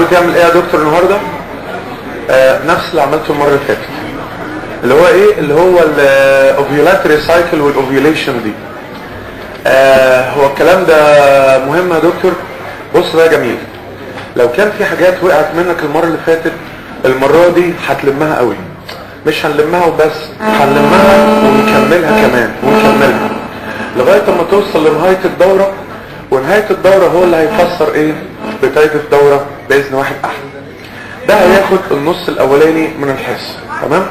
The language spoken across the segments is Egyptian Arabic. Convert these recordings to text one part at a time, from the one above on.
ناوي تعمل ايه يا دكتور النهارده آه نفس اللي عملته المره اللي فاتت اللي هو ايه اللي هو الاوفيولاتري سايكل والاوفيوليشن دي آه هو الكلام ده مهم يا دكتور بص بقى جميل لو كان في حاجات وقعت منك المره اللي فاتت المره دي هتلمها قوي مش هنلمها وبس هنلمها ونكملها كمان ونكملها لغايه اما توصل لنهايه الدوره ونهايه الدوره هو اللي هيفسر ايه بدايه الدوره باذن واحد احد ده هياخد النص الاولاني من الحصه تمام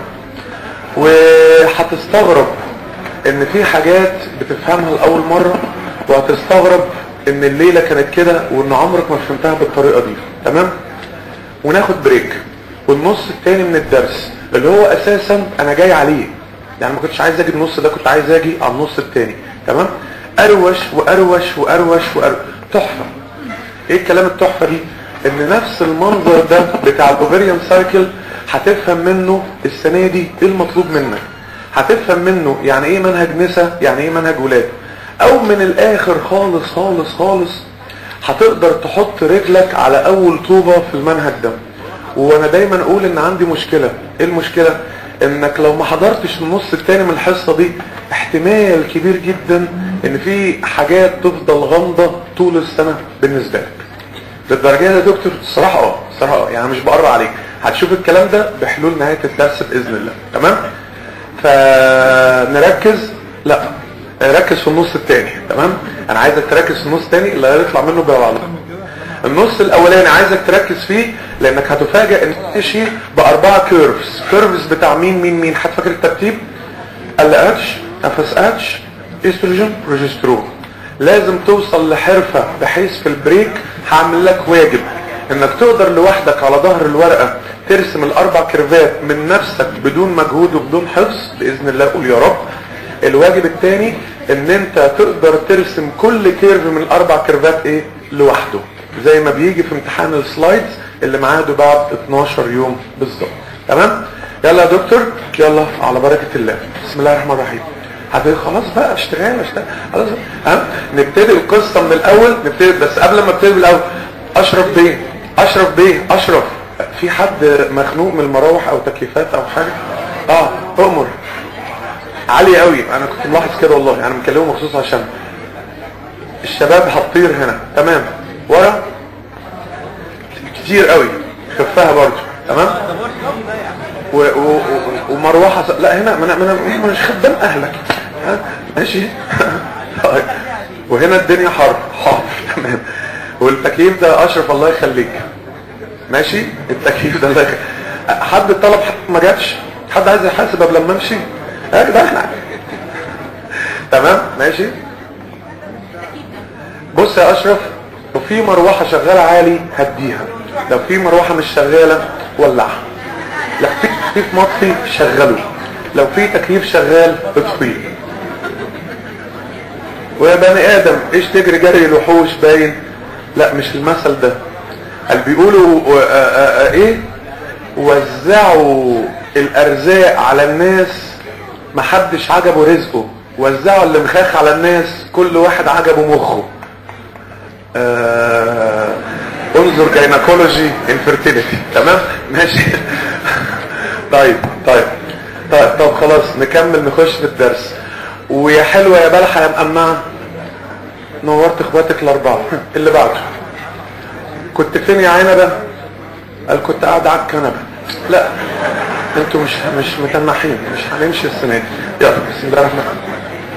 وهتستغرب ان في حاجات بتفهمها لاول مره وهتستغرب ان الليله كانت كده وان عمرك ما فهمتها بالطريقه دي تمام وناخد بريك والنص التاني من الدرس اللي هو اساسا انا جاي عليه يعني ما كنتش عايز اجي النص ده كنت عايز اجي على النص التاني تمام اروش واروش واروش واروش تحفه ايه الكلام التحفه دي ان نفس المنظر ده بتاع الاوفريان سايكل هتفهم منه السنه دي ايه المطلوب منك هتفهم منه يعني ايه منهج نسا يعني ايه منهج ولاد او من الاخر خالص خالص خالص هتقدر تحط رجلك على اول طوبة في المنهج ده وانا دايما اقول ان عندي مشكلة ايه المشكلة انك لو ما حضرتش النص التاني من الحصة دي احتمال كبير جدا ان في حاجات تفضل غامضة طول السنة بالنسبة لك للدرجة دي يا دكتور الصراحة اه الصراحة اه يعني مش بقرب عليك هتشوف الكلام ده بحلول نهاية الدرس بإذن الله تمام فنركز لا ركز في النص الثاني تمام انا عايزك تركز في النص الثاني اللي هيطلع منه بيبقى النص الاولاني عايزك تركز فيه لانك هتفاجئ ان ماشي باربعه كيرفز كيرفز بتاع مين مين مين حد فاكر الترتيب ال اتش اف اس اتش استروجين بروجسترون لازم توصل لحرفه بحيث في البريك هعمل لك واجب انك تقدر لوحدك على ظهر الورقه ترسم الاربع كيرفات من نفسك بدون مجهود وبدون حفظ باذن الله قول يا رب الواجب الثاني ان انت تقدر ترسم كل كيرف من الاربع كيرفات ايه لوحده زي ما بيجي في امتحان السلايدز اللي معاده بعد 12 يوم بالظبط تمام يلا يا دكتور يلا على بركه الله بسم الله الرحمن الرحيم حبيبي خلاص بقى اشتغل اشتغل خلاص ها نبتدي القصه من الاول نبتدي بس قبل ما نبتدي بالاول اشرف بيه اشرف بيه اشرف في حد مخنوق من المراوح او تكييفات او حاجه اه اؤمر عالي قوي انا كنت ملاحظ كده والله انا مكلمه مخصوص عشان الشباب هتطير هنا تمام ورا كتير قوي خفها برضو تمام و و و ومروحه س... لا هنا ما انا ما انا مش خدام اهلك ها ماشي طيب وهنا الدنيا حر حر تمام والتكييف ده اشرف الله يخليك ماشي التكييف ده الله يخليك حد طلب حد ما جاتش حد عايز يحاسب قبل ما امشي ها كده احنا تمام ماشي بص يا اشرف لو في مروحه شغاله عالي هديها لو في مروحه مش شغاله ولعها لو في تكييف مطفي شغله لو في تكييف شغال اطفيه ويا بني ادم ايش تجري جري الوحوش باين لا مش المثل ده اللي بيقولوا آآ آآ ايه وزعوا الارزاق على الناس محدش عجبه رزقه وزعوا اللي مخاخ على الناس كل واحد عجبه مخه آه انظر جينيكولوجي انفيرتيليتي تمام ماشي طيب طيب طيب طب خلاص نكمل نخش في الدرس ويا حلوه يا بلحه يا مقمعه نورت اخواتك الاربعه اللي بعده كنت فين يا عنبه قال كنت قاعد على الكنبه لا انتوا مش مش متنحين مش هنمشي السنه دي يلا بسم الله الرحمن الرحيم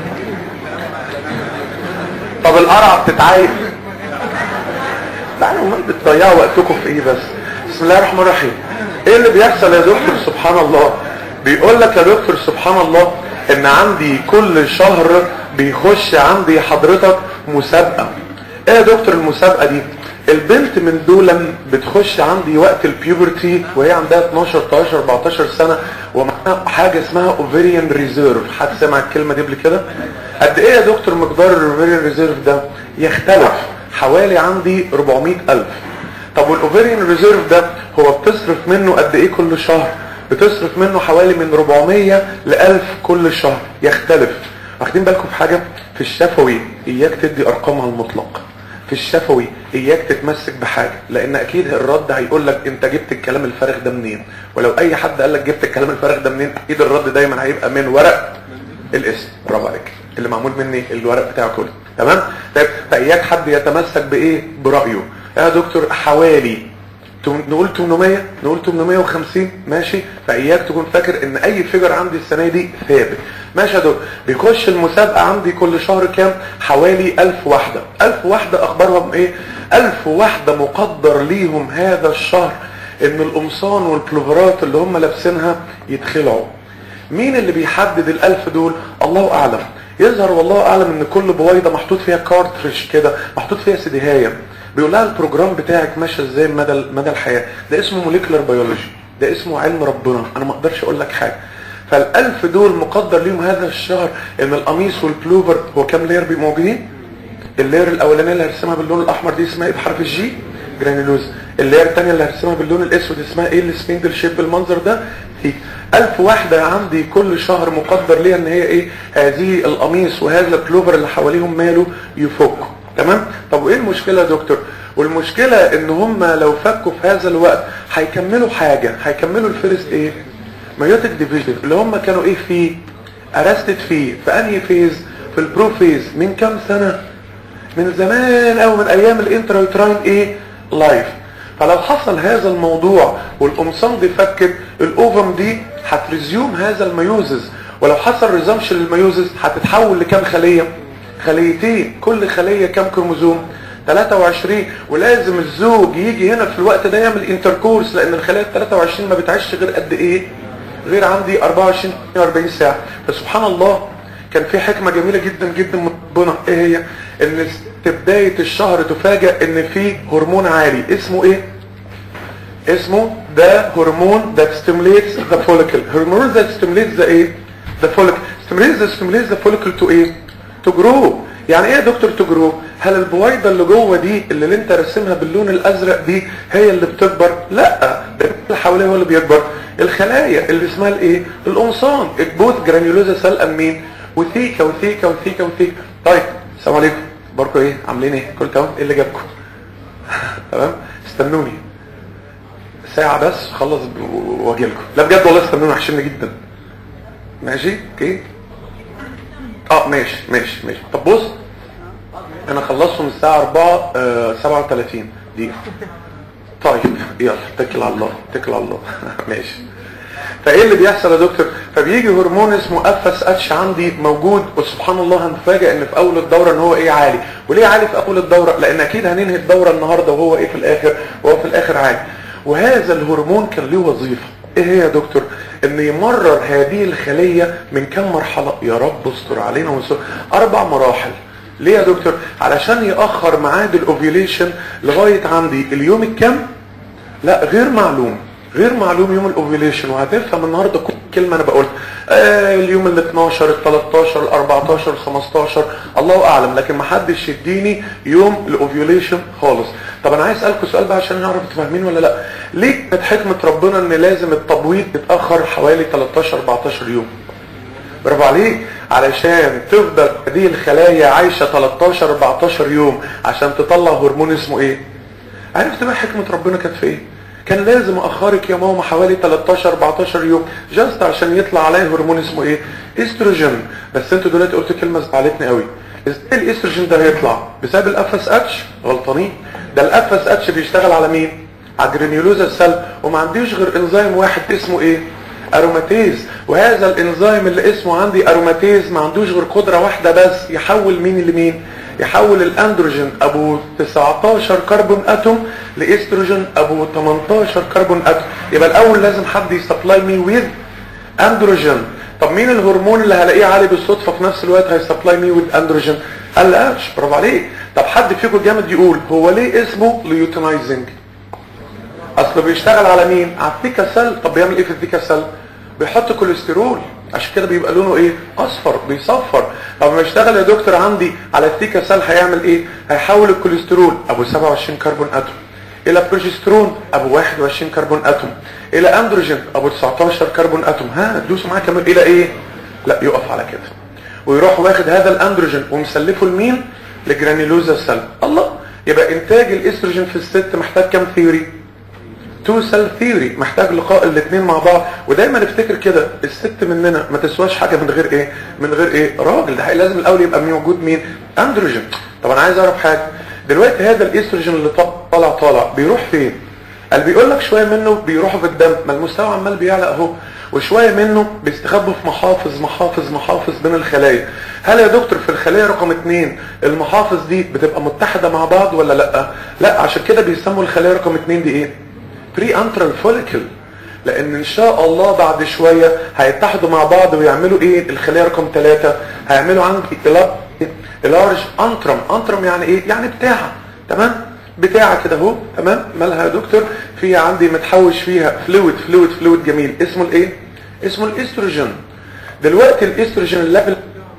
طب القرعه بتتعايق تعالوا امال بتضيعوا وقتكم في ايه بس بسم الله الرحمن الرحيم ايه اللي بيحصل يا دكتور سبحان الله بيقول لك يا دكتور سبحان الله ان عندي كل شهر بيخش عندي حضرتك مسابقه ايه يا دكتور المسابقه دي البنت من دول بتخش عندي وقت البيوبرتي وهي عندها 12 13 14 سنه ومعاها حاجه اسمها اوفيريان ريزيرف حد سمع الكلمه دي قبل كده قد ايه يا دكتور مقدار الاوفيريان ريزيرف ده يختلف حوالي عندي 400000 طب والاوفيريان ريزيرف ده هو بتصرف منه قد ايه كل شهر بتصرف منه حوالي من 400 ل 1000 كل شهر يختلف واخدين بالكم في حاجه في الشفوي اياك تدي ارقامها المطلق في الشفوي اياك تتمسك بحاجه لان اكيد الرد هيقول لك انت جبت الكلام الفارغ ده منين ولو اي حد قال لك جبت الكلام الفارغ ده منين اكيد الرد دايما هيبقى من ورق الاسم برافو عليك اللي معمول مني الورق بتاعه كله تمام طيب فاياك حد يتمسك بايه برايه يا دكتور حوالي نقول 800 نقول 850 ماشي فاياك تكون فاكر ان اي فيجر عندي السنه دي ثابت ماشي يا دكتور بيخش المسابقه عندي كل شهر كام حوالي 1000 واحده 1000 واحده اخبارهم ايه 1000 واحده مقدر ليهم هذا الشهر ان القمصان والبلوفرات اللي هم لابسينها يتخلعوا مين اللي بيحدد الألف دول الله أعلم يظهر والله أعلم ان كل بويضة محطوط فيها كارتريج كده محطوط فيها سيديهاية بيقول لها البروجرام بتاعك ماشي ازاي مدى مدى الحياة ده اسمه موليكولار بيولوجي ده اسمه علم ربنا انا ما اقدرش اقول لك حاجة فالألف دول مقدر ليهم هذا الشهر ان القميص والبلوفر هو كام لير بيبقوا موجودين اللير الاولانيه اللي هرسمها باللون الاحمر دي اسمها ايه بحرف الجي جرانيلوز اللير الثانيه اللي هرسمها باللون الاسود اسمها ايه السبيندل شيب بالمنظر ده هيك ألف واحدة عندي كل شهر مقدر ليها ان هي ايه هذه القميص وهذا البلوفر اللي حواليهم ماله يفك تمام طب وايه المشكلة يا دكتور والمشكلة ان هم لو فكوا في هذا الوقت هيكملوا حاجة هيكملوا الفيرست ايه مايوتك ديفيجن اللي هم كانوا ايه فيه ارستد فيه في انهي فيز في البرو فيز من كام سنة من زمان او من ايام الانترايتراين ايه لايف فلو حصل هذا الموضوع والقمصان دي فكت الاوفم دي هتريزيوم هذا الميوزز ولو حصل ريزمشن للميوزز هتتحول لكام خلية خليتين كل خلية كام كروموزوم 23 ولازم الزوج يجي هنا في الوقت ده يعمل انتركورس لان الخلايا 23 ما بتعيش غير قد ايه غير عندي 24 42 ساعة فسبحان الله كان في حكمة جميلة جدا جدا من ربنا ايه هي ان في بداية الشهر تفاجأ ان في هرمون عالي اسمه ايه اسمه ده هرمون that stimulates the follicle هرمون that stimulates the ايه the follicle stimulates the stimulates the follicle to ايه to grow يعني ايه يا دكتور to grow هل البويضة اللي جوه دي اللي, اللي انت رسمها باللون الازرق دي هي اللي بتكبر لا ده اللي حواليها هو اللي بيكبر الخلايا اللي اسمها الايه القمصان البوث جرانيولوزا سيل امين وثيكا وثيكا وثيكا وثيكا طيب السلام عليكم اخباركم ايه عاملين ايه كل تمام ايه اللي جابكم تمام استنوني ساعة بس خلص واجي لكم لا بجد والله استنوني وحشني جدا ماشي اوكي اه ماشي ماشي ماشي طب بص انا خلصهم الساعة 4 آه 37 دقيقة طيب يلا اتكل على الله اتكل على الله ماشي فايه اللي بيحصل يا دكتور فبيجي هرمون اسمه اف اس اتش عندي موجود وسبحان الله هنفاجئ ان في اول الدوره ان هو ايه عالي وليه عالي في اول الدوره لان اكيد هننهي الدوره النهارده وهو ايه في الاخر وهو في الاخر عالي وهذا الهرمون كان له وظيفه ايه هي يا دكتور ان يمرر هذه الخليه من كم مرحله يا رب استر علينا وانصر اربع مراحل ليه يا دكتور علشان ياخر ميعاد الاوفيوليشن لغايه عندي اليوم الكام لا غير معلوم غير معلوم يوم الاوفيليشن وهتفهم النهارده كل كلمه انا بقولها آه اليوم ال 12 ال 13 ال 14 ال 15 الله اعلم لكن ما حدش يديني يوم الاوفيوليشن خالص طب انا عايز اسالكم سؤال بقى عشان نعرف انتوا فاهمين ولا لا ليه كانت حكمه ربنا ان لازم التبويض يتاخر حوالي 13 14 يوم برافو عليك علشان تفضل هذه الخلايا عايشه 13 14 يوم عشان تطلع هرمون اسمه ايه عرفت بقى حكمه ربنا كانت في ايه كان لازم اخرك يا ماما حوالي 13 14 يوم جاست عشان يطلع عليه هرمون اسمه ايه استروجين بس انتوا دلوقتي قلت كلمه زعلتني قوي ازاي الاستروجين ده هيطلع بسبب الاف اس اتش غلطانين ده الاف اس اتش بيشتغل على مين على الجرانيولوزا سيل وما عنديش غير انزيم واحد اسمه ايه اروماتيز وهذا الانزيم اللي اسمه عندي اروماتيز ما عندوش غير قدره واحده بس يحول مين لمين يحول الاندروجين ابو 19 كربون اتوم لاستروجين ابو 18 كربون اتوم يبقى الاول لازم حد يسبلاي مي ويز اندروجين طب مين الهرمون اللي هلاقيه عالي بالصدفه في نفس الوقت هيسبلاي مي ويز اندروجين قال لا برافو عليك طب حد فيكم جامد يقول هو ليه اسمه ليوتنايزنج اصله بيشتغل على مين على الثيكا سيل طب بيعمل ايه في الثيكا سيل بيحط كوليسترول عشان كده بيبقى لونه ايه اصفر بيصفر طب ما يشتغل يا دكتور عندي على الثيكا سيل هيعمل ايه هيحول الكوليسترول ابو 27 كربون اتوم الى بروجسترون ابو 21 كربون اتوم الى اندروجين ابو 19 كربون اتوم ها دوسوا معايا كمان الى ايه لا يقف على كده ويروح واخد هذا الاندروجين ومسلفه لمين لجرانيلوزا سيل الله يبقى انتاج الاستروجين في الست محتاج كام ثيوري تو سيل ثيوري محتاج لقاء الاثنين مع بعض ودايما افتكر كده الست مننا ما تسواش حاجه من غير ايه من غير ايه راجل ده لازم الاول يبقى موجود مين اندروجين طب انا عايز اعرف حاجه دلوقتي هذا الاستروجين اللي طالع طالع بيروح فين قال بيقول لك شويه منه بيروحوا في الدم ما المستوى عمال بيعلى اهو وشويه منه بيستخبوا في محافظ محافظ محافظ بين الخلايا هل يا دكتور في الخليه رقم اتنين المحافظ دي بتبقى متحده مع بعض ولا لا لا عشان كده بيسموا الخليه رقم اتنين دي ايه بري انترال فوليكل لان ان شاء الله بعد شويه هيتحدوا مع بعض ويعملوا ايه الخليه رقم ثلاثة هيعملوا عندي لارج انترم انترم يعني ايه يعني بتاعه تمام بتاعه كده اهو تمام مالها يا دكتور فيها عندي متحوش فيها فلويد فلويد فلويد جميل اسمه الايه اسمه الاستروجين دلوقتي الاستروجين الليفل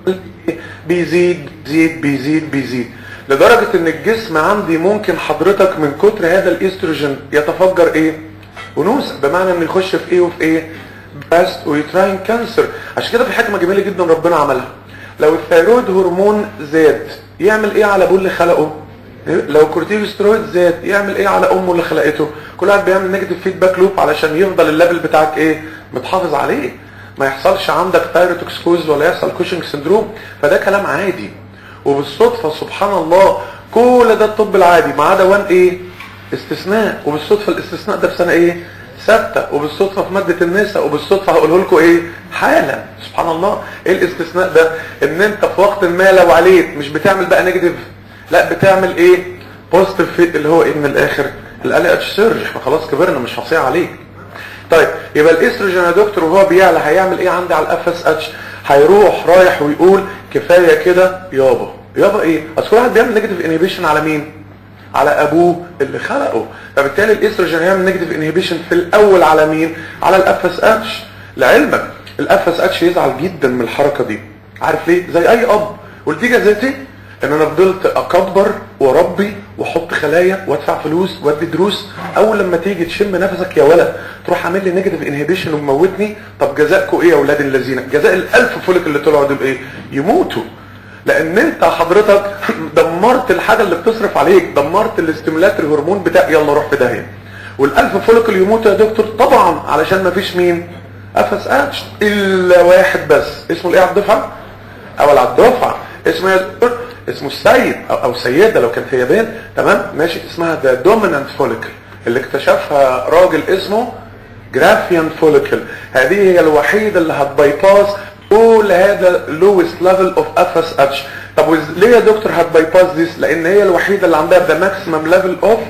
بيزيد بيزيد بيزيد بيزيد لدرجة ان الجسم عندي ممكن حضرتك من كتر هذا الاستروجين يتفجر ايه ونوسة بمعنى انه يخش في ايه وفي ايه باست ويتراين كانسر عشان كده في حكمة جميلة جدا ربنا عملها لو الثيرويد هرمون زاد يعمل ايه على ابوه اللي خلقه لو كورتيكوستيرويد زاد يعمل ايه على امه اللي خلقته كل واحد بيعمل نيجاتيف فيدباك لوب علشان يفضل الليفل بتاعك ايه متحافظ عليه ما يحصلش عندك ثايروتوكسكوز ولا يحصل كوشنج سندروم فده كلام عادي وبالصدفة سبحان الله كل ده الطب العادي ما عدا وان ايه استثناء وبالصدفة الاستثناء ده في سنة ايه ثابته وبالصدفة في مادة النساء وبالصدفة هقوله لكم ايه حالا سبحان الله ايه الاستثناء ده ان انت في وقت ما لو عليت مش بتعمل بقى نيجاتيف لا بتعمل ايه بوزيتيف فيت اللي هو ايه من الاخر الالي اتش سيرج احنا خلاص كبرنا مش هصيع عليك طيب يبقى الاستروجين يا دكتور وهو بيعلى هيعمل ايه عندي على الاف اس اتش هيروح رايح ويقول كفايه كده يابا يابا ايه اصل كل واحد بيعمل نيجاتيف انهبيشن على مين على ابوه اللي خلقه فبالتالي الاستروجين هيعمل نيجاتيف انهبيشن في الاول على مين على الاف اس اتش لعلمك الاف اس اتش يزعل جدا من الحركه دي عارف ليه زي اي اب والنتيجه ذاتي ان انا فضلت اكبر واربي واحط خلايا وادفع فلوس وادي دروس اول لما تيجي تشم نفسك يا ولد تروح عامل لي نيجاتيف انهبيشن وموتني طب جزاءكم ايه يا اولاد الذين جزاء الالف فولك اللي طلعوا دول ايه يموتوا لان انت حضرتك دمرت الحاجه اللي بتصرف عليك دمرت الاستيمولاتري هرمون بتاع يلا روح في داهيه والالف فوليكل يموتوا يا دكتور طبعا علشان ما فيش مين افس اتش الا واحد بس اسمه الايه على الدفعه اول على الدفعه اسمه يا دكتور اسمه السيد او, أو سيده لو كانت هي بنت تمام ماشي اسمها ذا دومينانت فوليكل اللي اكتشفها راجل اسمه جرافيان فوليكل هذه هي الوحيده اللي هتبايباس كل هذا lowest level of FSH طب ليه يا دكتور هتبايباس ذيس لان هي الوحيده اللي عندها the maximum level of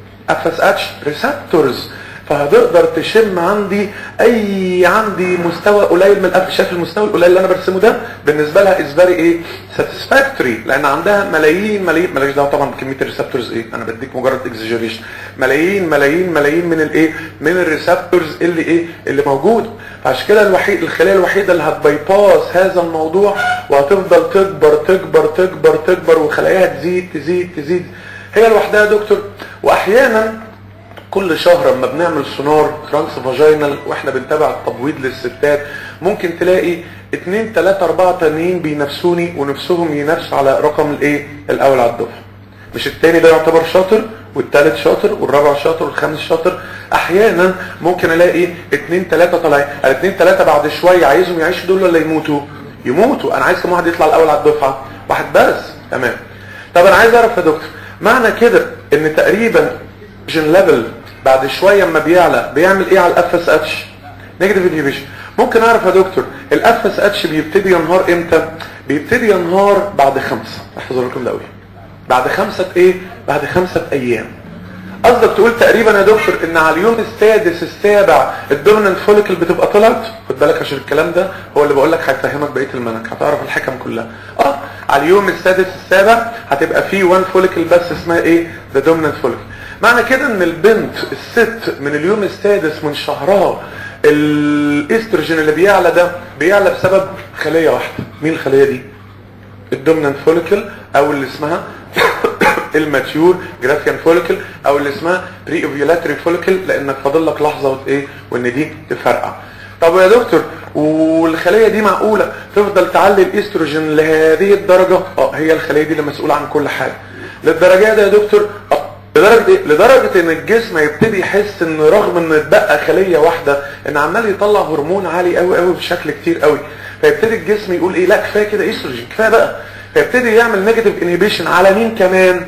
FSH receptors فهتقدر تشم عندي اي عندي مستوى قليل من الأف شايف المستوى القليل اللي انا برسمه ده بالنسبه لها از فيري ايه ساتيسفاكتوري لان عندها ملايين ملايين ماليش دعوه طبعا بكميه الريسبتورز ايه انا بديك مجرد اكزاجيريشن ملايين ملايين ملايين من الايه من الريسبتورز اللي ايه اللي موجود فعشان كده الوحيد الخليه الوحيده اللي هتبايباس هذا الموضوع وهتفضل تكبر تكبر تكبر تكبر وخلاياها تزيد تزيد تزيد هي لوحدها يا دكتور واحيانا كل شهر اما بنعمل سونار ترانس فاجينال واحنا بنتابع التبويض للستات ممكن تلاقي اتنين تلاتة اربعة تانيين بينافسوني ونفسهم ينافسوا على رقم الايه الاول على الدفعة مش التاني ده يعتبر شاطر والتالت شاطر والرابع شاطر والخامس شاطر احيانا ممكن الاقي اتنين تلاتة طالعين الاتنين تلاتة بعد شوية عايزهم يعيشوا دول ولا يموتوا يموتوا انا عايز كم واحد يطلع الاول على الدفعة واحد بس تمام طب انا عايز اعرف يا دكتور معنى كده ان تقريبا جن ليفل بعد شويه اما بيعلى بيعمل ايه على الاف اس اتش نيجاتيف انهبيشن ممكن اعرف يا دكتور الاف اس اتش بيبتدي ينهار امتى بيبتدي ينهار بعد خمسة احفظوا لكم ده قوي بعد خمسة ايه بعد خمسة ايام قصدك تقول تقريبا يا دكتور ان على اليوم السادس السابع الدوميننت فوليكل بتبقى طلعت خد بالك عشان الكلام ده هو اللي بقول لك هيفهمك بقيه المنهج هتعرف الحكم كلها اه على اليوم السادس السابع هتبقى في وان فوليكل بس اسمها ايه ذا دوميننت فوليكل معنى كده ان البنت الست من اليوم السادس من شهرها الاستروجين اللي بيعلى ده بيعلى بسبب خليه واحده مين الخليه دي الدوميننت فوليكل او اللي اسمها الماتيور جرافيان فوليكل او اللي اسمها بري اوفيولاتري فوليكل لانك فاضل لك لحظه ايه وان دي تفرقع طب يا دكتور والخليه دي معقوله تفضل تعلي الاستروجين لهذه الدرجه اه هي الخليه دي اللي مسؤوله عن كل حاجه للدرجه دي يا دكتور لدرجه ايه لدرجه ان الجسم يبتدي يحس ان رغم ان اتبقى خليه واحده ان عمال يطلع هرمون عالي قوي قوي بشكل كتير قوي فيبتدي الجسم يقول ايه لا كفايه كده استروجين كفايه بقى فيبتدي يعمل نيجاتيف انهبيشن على مين كمان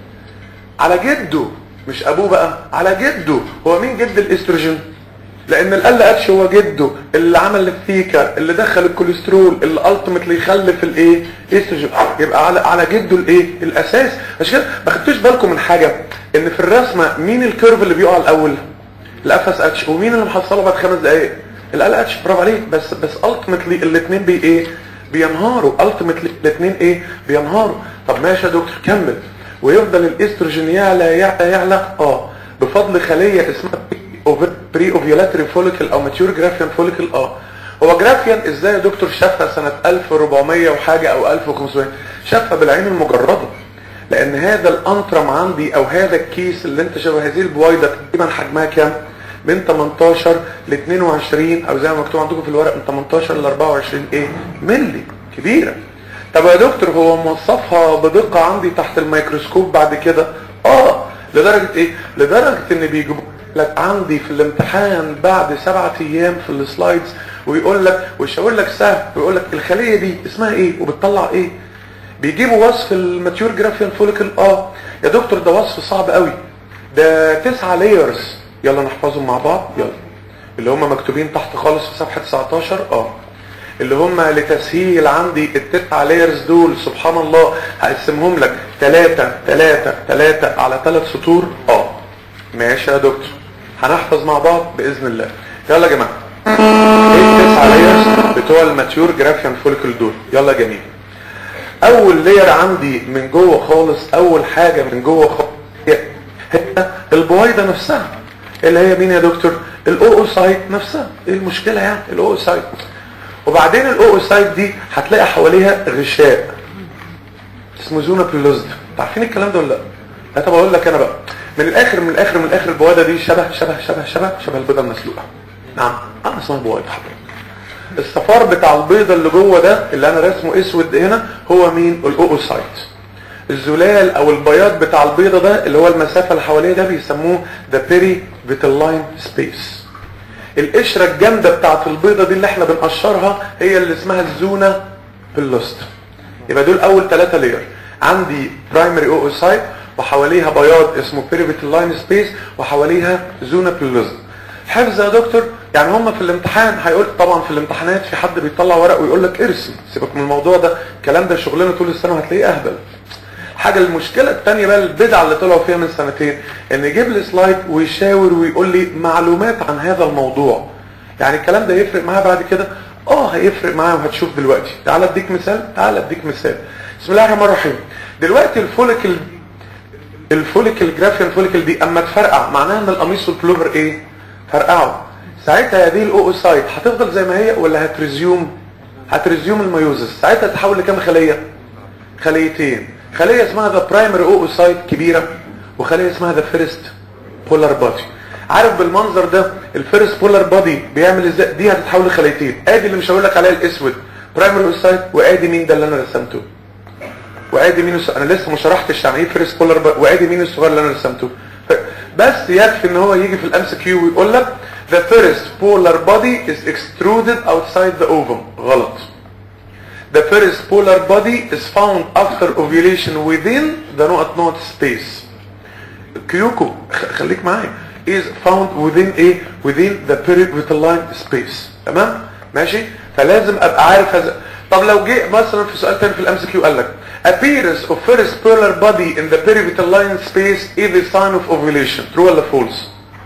على جده مش ابوه بقى على جده هو مين جد الاستروجين لان ال اتش هو جده اللي عمل الثيكا اللي دخل الكوليسترول اللي التيمتلي يخلف الايه استروجين يبقى على على جده الايه الاساس عشان كده ما خدتوش بالكم من حاجه ان في الرسمه مين الكيرف اللي بيقع الاول الاف اس اتش ومين اللي محصله بعد خمس دقائق ال اتش برافو عليك بس بس التيمتلي الاثنين بي ايه بينهاروا التيمتلي الاثنين ايه بينهاروا طب ماشي يا دكتور كمل ويفضل الاستروجين يعلى يعلى يعلى اه بفضل خليه اسمها بري اوفيولاتري فوليكل او ماتيور جرافيان فوليكل اه هو جرافيان ازاي يا دكتور شافها سنة 1400 وحاجة او 1500 شافها بالعين المجردة لان هذا الانترم عندي او هذا الكيس اللي انت شبه هذه البويضة تقريبا حجمها كام من 18 ل 22 او زي ما مكتوب عندكم في الورق من 18 ل 24 ايه ملي كبيرة طب يا دكتور هو موصفها بدقة عندي تحت الميكروسكوب بعد كده اه لدرجة ايه لدرجة ان بيجيبوا لك عندي في الامتحان بعد سبعة ايام في السلايدز ويقول لك ويشاور لك سهل ويقول لك الخلية دي اسمها ايه وبتطلع ايه بيجيبوا وصف الماتيور جرافيان فوليكل اه يا دكتور ده وصف صعب قوي ده تسعة لايرز يلا نحفظهم مع بعض يلا اللي هم مكتوبين تحت خالص في صفحة 19 اه اللي هم لتسهيل عندي التسعة لايرز دول سبحان الله هقسمهم لك ثلاثة ثلاثة ثلاثة على ثلاث سطور اه ماشي يا دكتور هنحفظ مع بعض باذن الله يلا يا جماعه ايه التسعة لايرز بتوع الماتيور جرافيان فوليكل دول يلا جميل اول لاير عندي من جوه خالص اول حاجه من جوه خالص هي البويضه نفسها اللي هي مين يا دكتور الاوسايت نفسها ايه المشكله يعني الاوسايت وبعدين الاوسايت دي هتلاقي حواليها غشاء اسمه زونا بلوزد عارفين الكلام ده ولا لا لا طب اقول لك انا بقى من الاخر من الاخر من الاخر البويضه دي شبه شبه شبه شبه شبه البيضه المسلوقه نعم انا اسمها بويضه حضرتك الصفار بتاع البيضه اللي جوه ده اللي انا رسمه اسود هنا هو مين الاوسايت الزلال او البياض بتاع البيضه ده اللي هو المسافه اللي حواليه ده بيسموه ذا بيري فيتلاين سبيس القشره الجامده بتاعت البيضه دي اللي احنا بنقشرها هي اللي اسمها الزونا بلوست يبقى دول اول ثلاثه لير عندي برايمري اوسايت وحواليها بياض اسمه بيريفيتلاين سبيس وحواليها زونا بلوزم حفظ يا دكتور يعني هم في الامتحان هيقول طبعا في الامتحانات في حد بيطلع ورق ويقول لك ارسم سيبك من الموضوع ده الكلام ده شغلنا طول السنه هتلاقيه اهبل حاجه المشكله الثانيه بقى البدعه اللي طلعوا فيها من سنتين ان يجيب لي سلايد ويشاور ويقول لي معلومات عن هذا الموضوع يعني الكلام ده يفرق معاه بعد كده اه هيفرق معاه وهتشوف دلوقتي تعال اديك مثال تعال اديك مثال بسم الله الرحمن الرحيم دلوقتي الفوليكل الفوليكل جرافيان فوليكل دي اما تفرقع معناها ان القميص والبلوفر ايه فرقعوا ساعتها هذه الاوسايت هتفضل زي ما هي ولا هتريزيوم هتريزيوم الميوزس ساعتها تتحول لكام خليه خليتين خليه اسمها ذا برايمري اوسايت كبيره وخليه اسمها ذا فيرست بولار بادي عارف بالمنظر ده الفيرست بولار بادي بيعمل ازاي دي هتتحول لخليتين ادي اللي مش هقول لك عليها الاسود برايمري اوسايت وادي مين ده اللي انا رسمته وادي مين الصغير انا لسه ما شرحتش يعني ايه فيرست بولار ب... وادي مين الصغير اللي انا رسمته ف... بس يكفي ان هو يجي في الام سي كيو ويقول لك the first polar body is extruded outside the ovum غلط the first polar body is found after ovulation within the نقط نقط space كيوكو خليك معايا is found within ايه within the perivitalized space تمام ماشي فلازم ابقى عارف هذا طب لو جه مثلا في سؤال تاني في الام سي كيو قال لك appearance of first polar body in the perivitalized space is a sign of ovulation true ولا false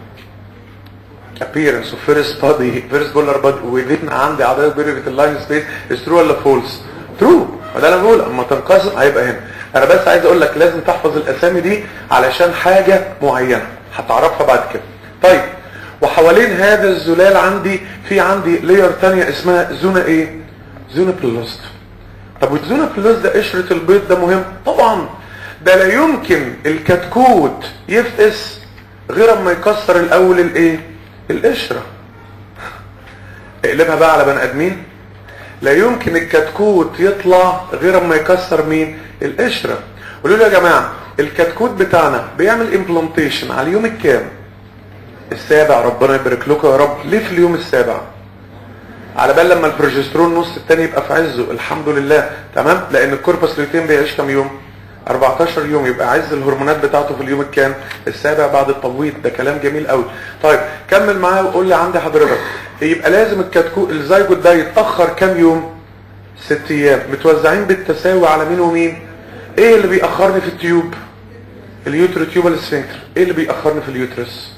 appearance of first body first polar body within عندي اعضاء perivitalized space is true ولا false true وده انا بقول اما تنقسم هيبقى هنا انا بس عايز اقول لك لازم تحفظ الاسامي دي علشان حاجة معينة هتعرفها بعد كده طيب وحوالين هذا الزلال عندي في عندي لير تانية اسمها زونا ايه زونا بلوست طب والزونا بلوست ده قشرة البيض ده مهم طبعا ده لا يمكن الكتكوت يفقس غير اما يكسر الاول الايه القشرة اقلبها بقى على بني ادمين لا يمكن الكتكوت يطلع غير اما يكسر مين القشرة قولوا لي يا جماعة الكتكوت بتاعنا بيعمل امبلانتيشن على اليوم الكام السابع ربنا يبارك لكم يا رب ليه في اليوم السابع على بال لما البروجسترون نص التاني يبقى في عزه الحمد لله تمام لان الكوربس لوتين بيعيش كام يوم 14 يوم يبقى عز الهرمونات بتاعته في اليوم الكام السابع بعد التبويض ده كلام جميل قوي طيب كمل معايا وقول لي عندي حضرتك يبقى لازم الكتكوت الزيجوت ده يتاخر كام يوم ست ايام متوزعين بالتساوي على مين ومين ايه اللي بيأخرني في التيوب اليوترو تيوبال سفنكتر ايه اللي بيأخرني في اليوترس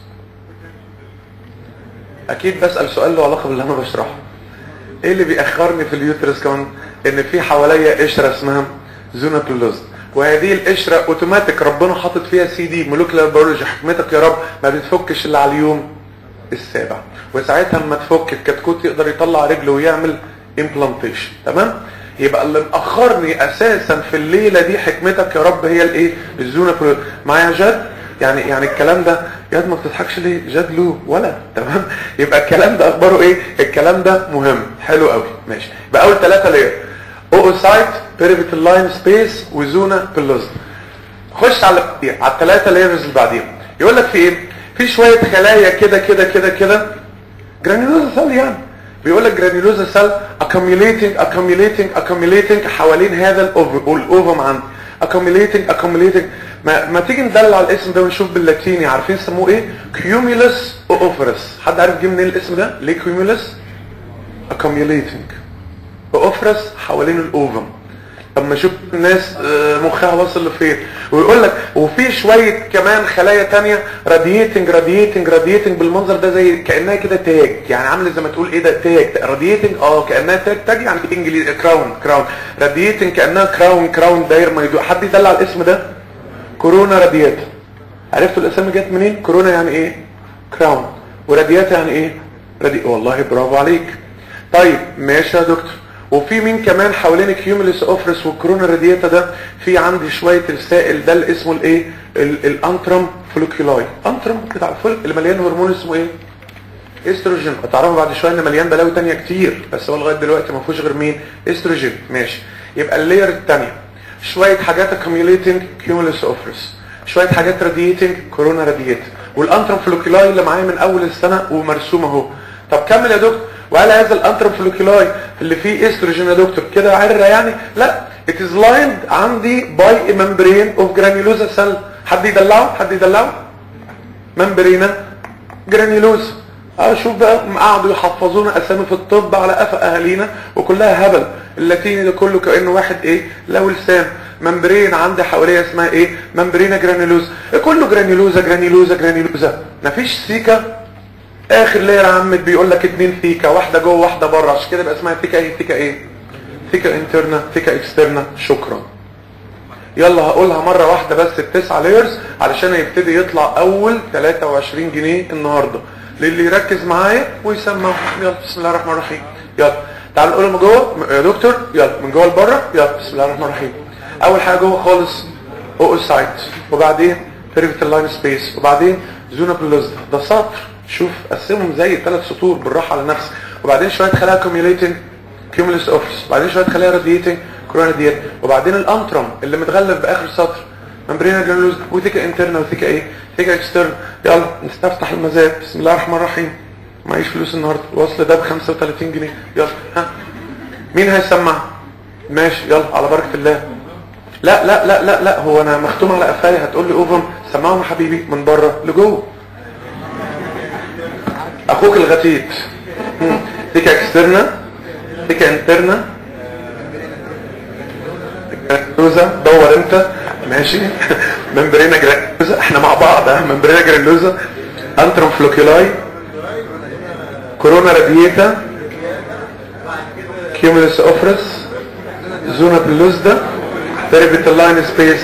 اكيد بسأل سؤال له علاقة باللي انا بشرحه ايه اللي بيأخرني في اليوترس كمان ان في حواليا قشرة اسمها زونا بلوز وهذه القشرة اوتوماتيك ربنا حاطط فيها سي دي مولكيولار بيولوجي حكمتك يا رب ما بتفكش الا على اليوم السابع وساعتها اما تفك الكتكوت يقدر يطلع رجله ويعمل امبلانتيشن تمام يبقى اللي مأخرني اساسا في الليلة دي حكمتك يا رب هي الايه الزونة بلوز معايا جد يعني يعني الكلام ده ياد ما بتضحكش ليه جاد له ولا تمام يبقى الكلام ده اخباره ايه الكلام ده مهم حلو قوي ماشي يبقى اول ثلاثه لير اوسايت بيريفيتال لاين سبيس وزونا بلوز خش على على الثلاثه لايرز اللي بعديهم يقول لك في ايه في شويه خلايا كده كده كده كده جرانيولوزا سيل يعني بيقول لك جرانيولوزا سيل accumulating accumulating accumulating حوالين هذا الاوفر الاوفم عندي accumulating accumulating ما, ما تيجي ندلع الاسم ده ونشوف باللاتيني عارفين يسموه ايه كيوميلس اوفرس حد عارف جه منين الاسم ده ليه كيوميلس accumulating اوفرس حوالين الاوفم طب ما شوف الناس مخها واصل لفين ويقول لك وفي شويه كمان خلايا تانية رادييتنج رادييتنج رادييتنج بالمنظر ده زي كانها كده تاج يعني عامل زي ما تقول ايه ده تاج رادييتنج اه كانها تاج تاج يعني بالانجليزي كراون كراون رادييتنج كانها كراون كراون داير ما يدوق حد يدلع الاسم ده كورونا رادياتا عرفتوا الاسامي جت منين كورونا يعني ايه كراون ورادياتا يعني ايه رادي والله برافو عليك طيب ماشي يا دكتور وفي مين كمان حوالين كيوميلس اوفرس والكورونا رادياتا ده في عندي شويه السائل ده اللي اسمه الايه الانترم فلوكيولاي انترم بتاع الفل اللي مليان هرمون اسمه ايه استروجين هتعرفوا بعد شويه ان مليان بلاوي تانية كتير بس هو لغايه دلوقتي ما فيهوش غير مين استروجين ماشي يبقى اللاير الثانيه شويه حاجات accumulating cumulus اوفرس شويه حاجات رادييتنج كورونا راديات والانترم فلوكيولاي اللي معايا من اول السنه ومرسوم اهو طب كمل يا دكتور وهل هذا الانترم فلوكيولاي اللي فيه استروجين يا دكتور كده عره يعني لا it is lined عندي by a membrane of granulosa cell حد يدلعه حد يدلعه ممبرينا جرانيولوزا اشوف بقى قعدوا يحفظونا اسامي في الطب على قفا اهالينا وكلها هبل اللاتيني ده كله كانه واحد ايه له لسان ممبرين عندي حواليها اسمها ايه ممبرينا جرانيولوزا كله جرانيولوزا جرانيولوزا جرانيولوزا مفيش سيكا اخر لير عمت بيقول لك اتنين ثيكا واحده جوه واحده بره عشان كده يبقى اسمها ثيكا ايه ثيكا ايه ثيكا انترنا ثيكا اكسترنا شكرا يلا هقولها مرة واحدة بس التسعة ليرز علشان يبتدي يطلع اول 23 جنيه النهاردة للي يركز معايا ويسمع يلا بسم الله الرحمن الرحيم يلا تعال نقول من جوه يا دكتور يلا من جوه لبره يلا بسم الله الرحمن الرحيم اول حاجة جوه خالص اوسايت وبعدين بيريفيتال لاين سبيس وبعدين زونا بلوزدا ده سطر شوف قسمهم زي ثلاث سطور بالراحة على نفسك وبعدين شوية خلايا كوميوليتنج كيوموليس اوفيس وبعدين شوية خلايا راديتنج كورونا ديت وبعدين الانترم اللي متغلف باخر سطر ممبرينا جرانولوز وثيكا انترنا وثيكا ايه ثيكا اكسترن يلا نستفتح المزاد بسم الله الرحمن الرحيم معيش فلوس النهارده الوصل ده ب 35 جنيه يلا ها مين هيسمع ماشي يلا على بركه الله لا لا لا لا لا هو انا مختوم على قفايا هتقول لي اوفن سمعهم يا حبيبي من بره لجوه اخوك الغتيت ثيكا اكسترنا ثيكا انترنا جرانيلوزا دور انت ماشي ممبرينا جرانيلوزا احنا مع بعض ها ممبرينا جرانيلوزا انترم فلوكيولاي كورونا رادييتا كيومولس اوفرس زونا بلوزدا بيريبيتال لاين سبيس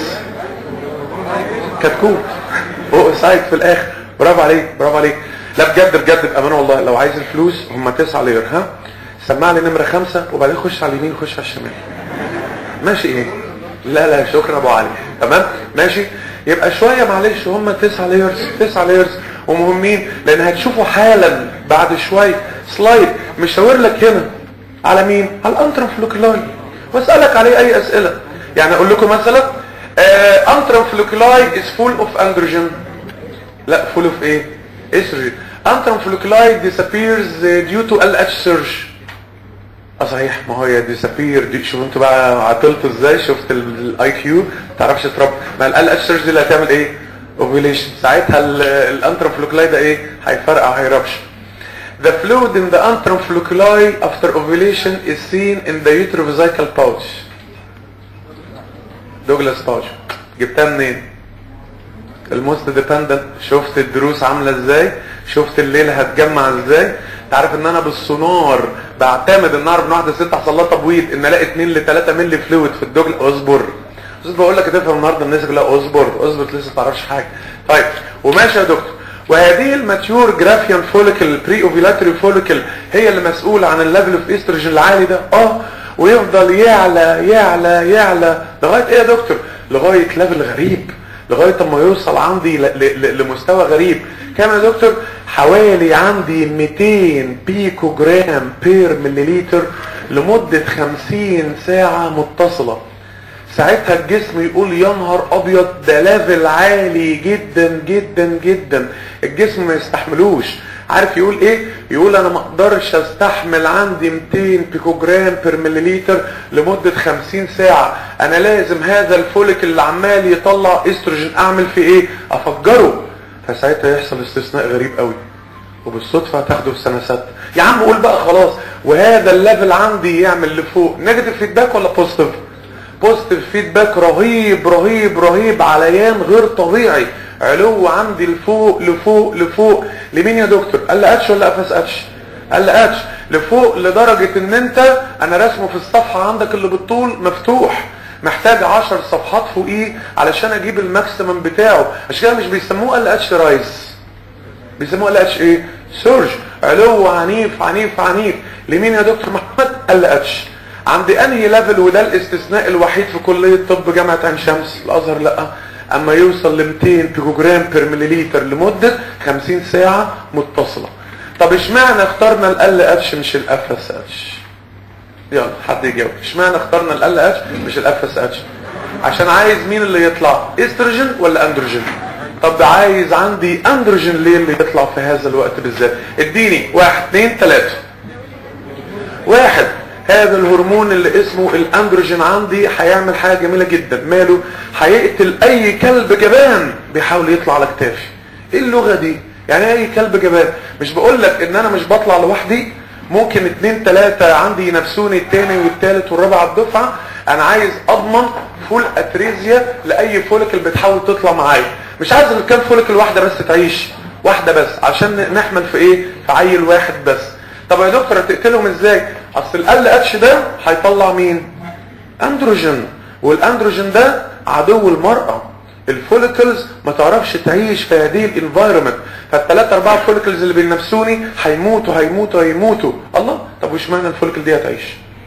كتكوت فوق سايد في الاخر برافو عليك برافو عليك لا بجد بجد بامانه والله لو عايز الفلوس هم تسعة لير ها سمع لي نمره خمسة وبعدين خش على اليمين خش على الشمال ماشي ايه لا لا شكرا ابو علي تمام ماشي يبقى شويه معلش هم تسعة ليرز تسعة ليرز ومهمين لان هتشوفوا حالا بعد شويه سلايد مشاور لك هنا على مين على الانترم فلوكيلاي واسالك عليه اي اسئله يعني اقول لكم مثلا انترم فوليكولاي is full of androgen لا full of ايه estrogen انترم فوليكولاي disappears due to LH surge اه صحيح ما هو يا ديسابير دي شوف انتوا بقى عطلتوا ازاي شفت الاي كيو تعرفش تربي ما ال اتش سيرش دي اللي هتعمل ايه اوفيليشن ساعتها الانترم فلوكلاي ده ايه هيفرقع هيربش The fluid in the antrum folliculi after ovulation is seen in the uterovesical pouch. دوجلاس باوش جبتها منين؟ الموست ديبندنت شفت الدروس عامله ازاي شفت الليل هتجمع ازاي تعرف ان انا بالسونار بعتمد ان اعرف ان واحده ست حصل لها تبويض ان الاقي 2 ل 3 مللي فلويد في الدجل اصبر بس بقول لك هتفهم النهارده الناس كلها اصبر اصبر لسه ما تعرفش حاجه طيب وماشي يا دكتور وهذه الماتيور جرافيان فوليكل بري اوفيلاتري فوليكل هي اللي مسؤوله عن الليفل اوف استروجين العالي ده اه ويفضل يعلى يعلى يعلى لغايه ايه يا دكتور لغايه ليفل غريب لغايه اما يوصل عندي لمستوى غريب كام يا دكتور حوالي عندي 200 بيكو جرام بير مليليتر لمدة 50 ساعة متصلة ساعتها الجسم يقول يا نهار ابيض ده ليفل عالي جدا جدا جدا الجسم ما يستحملوش عارف يقول ايه يقول انا ما اقدرش استحمل عندي 200 بيكو جرام بير مليليتر لمدة 50 ساعة انا لازم هذا الفوليك اللي عمال يطلع استروجين اعمل فيه ايه افجره فساعتها يحصل استثناء غريب قوي وبالصدفة هتاخده في سنة ستة يا عم قول بقى خلاص وهذا الليفل عندي يعمل لفوق نيجاتيف فيدباك ولا بوزيتيف بوزيتيف فيدباك رهيب رهيب رهيب عليان غير طبيعي علو عندي لفوق لفوق لفوق لمين يا دكتور قال لي اتش ولا افس اتش قال لي اتش لفوق لدرجة ان انت انا رسمه في الصفحة عندك اللي بالطول مفتوح محتاج 10 صفحات فوقيه علشان اجيب الماكسيمم بتاعه عشان كده مش بيسموه ال اتش رايز بيسموه ال اتش ايه سيرج علو عنيف عنيف عنيف لمين يا دكتور محمد ال اتش عند انهي ليفل وده الاستثناء الوحيد في كلية طب جامعة عين شمس الازهر لا اما يوصل ل 200 بيكو جرام بير مليليتر لمدة 50 ساعة متصلة طب اشمعنى اخترنا ال اتش مش الاف اس اتش يلا حد يجاوب اشمعنى اخترنا ال اتش مش الاف اس اتش عشان عايز مين اللي يطلع استروجين ولا اندروجين طب عايز عندي اندروجين ليه اللي يطلع في هذا الوقت بالذات اديني واحد اثنين ثلاثة واحد هذا الهرمون اللي اسمه الاندروجين عندي هيعمل حاجة جميلة جدا ماله هيقتل اي كلب جبان بيحاول يطلع على كتافي ايه اللغة دي يعني اي كلب جبان مش بقول لك ان انا مش بطلع لوحدي ممكن اتنين تلاتة عندي ينافسوني التاني والتالت والرابع على الدفعة انا عايز اضمن فول اتريزيا لاي فوليكل بتحاول تطلع معايا مش عايز ان كان فوليكل واحدة بس تعيش واحدة بس عشان نحمل في ايه في عيل واحد بس طب يا دكتور هتقتلهم ازاي اصل ال اتش ده هيطلع مين اندروجين والاندروجين ده عدو المرأة الفوليكلز ما تعرفش تعيش في هذه الانفايرمنت فالثلاثة اربعة فوليكلز اللي بينافسوني هيموتوا هيموتوا هيموتوا الله طب وش معنى الفوليكل دي هتعيش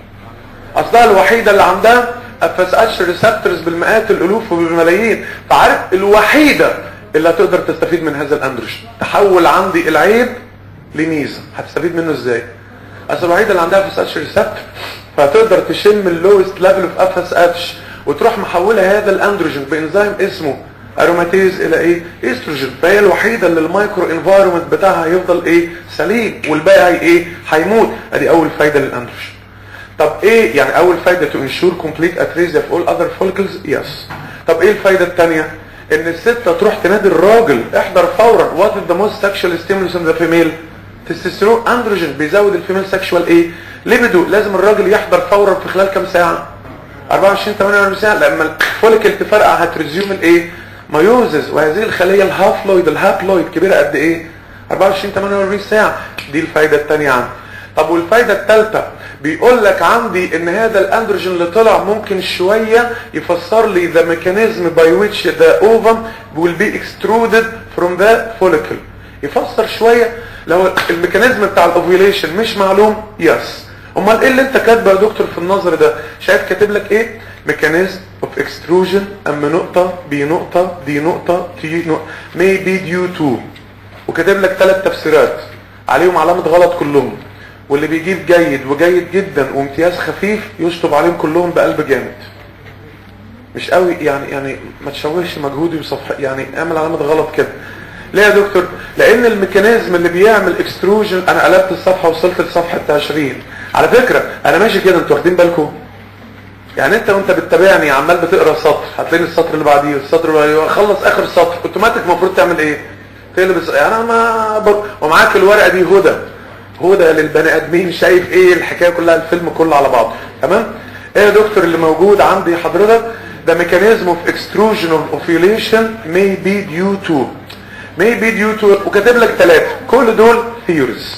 اصلها الوحيدة اللي عندها افس اتش ريسبتورز بالمئات الالوف وبالملايين فعارف الوحيدة اللي هتقدر تستفيد من هذا الاندروجين تحول عندي العيب لميزة هتستفيد منه ازاي اصل الوحيدة اللي عندها افس اتش ريسبتور فهتقدر تشم اللوست ليفل اوف افس اتش وتروح محولة هذا الاندروجين بانزيم اسمه اروماتيز الى ايه استروجين فهي الوحيدة اللي المايكرو انفايرمنت بتاعها هيفضل ايه سليم والباقي هي ايه هيموت ادي اول فايدة للاندروجين طب ايه يعني اول فايدة to ensure complete atresia of all other follicles yes طب ايه الفايدة التانية ان الست تروح تنادي الراجل احضر فورا what is the most sexual stimulus in the female تستوستيرون اندروجين بيزود الفيميل سexual ايه ليبيدو لازم الراجل يحضر فورا في خلال كام ساعة 24 48 ساعة لما الفوليكل تفرقع هتريزيوم الايه مايوزز وهذه الخلية الهافلويد الهابلويد كبيرة قد ايه 24 48 ساعة دي الفايدة التانية عندي طب والفايدة الثالثة بيقول لك عندي ان هذا الاندروجين اللي طلع ممكن شوية يفسر لي the mechanism by which the ovum will be extruded from the follicle يفسر شوية لو الميكانيزم بتاع الاوفيوليشن مش معلوم يس امال ايه اللي انت كاتبه يا دكتور في النظر ده شايف كاتب لك ايه ميكانيزم اوف اكستروجن اما نقطة بي نقطة دي نقطة تي نقطة may be due to وكاتب لك ثلاث تفسيرات عليهم علامة غلط كلهم واللي بيجيب جيد وجيد جدا وامتياز خفيف يشطب عليهم كلهم بقلب جامد مش قوي يعني يعني ما تشوهش مجهودي وصفح يعني اعمل علامه غلط كده ليه يا دكتور لان الميكانيزم اللي بيعمل اكستروجن انا قلبت الصفحه وصلت لصفحه 20 على فكره انا ماشي كده انتوا واخدين بالكم يعني انت وانت بتتابعني عمال بتقرا سطر هتلاقي السطر اللي بعديه والسطر اللي بعديه خلص اخر سطر اوتوماتيك المفروض تعمل ايه تقلب الس- يعني انا ما بر... ومعاك الورقه دي هدى هدى للبني ادمين شايف ايه الحكايه كلها الفيلم كله على بعض تمام ايه يا دكتور اللي موجود عندي حضرتك ده mechanism of extrusion of ovulation may be due to may be due to وكاتب لك ثلاثه كل دول theories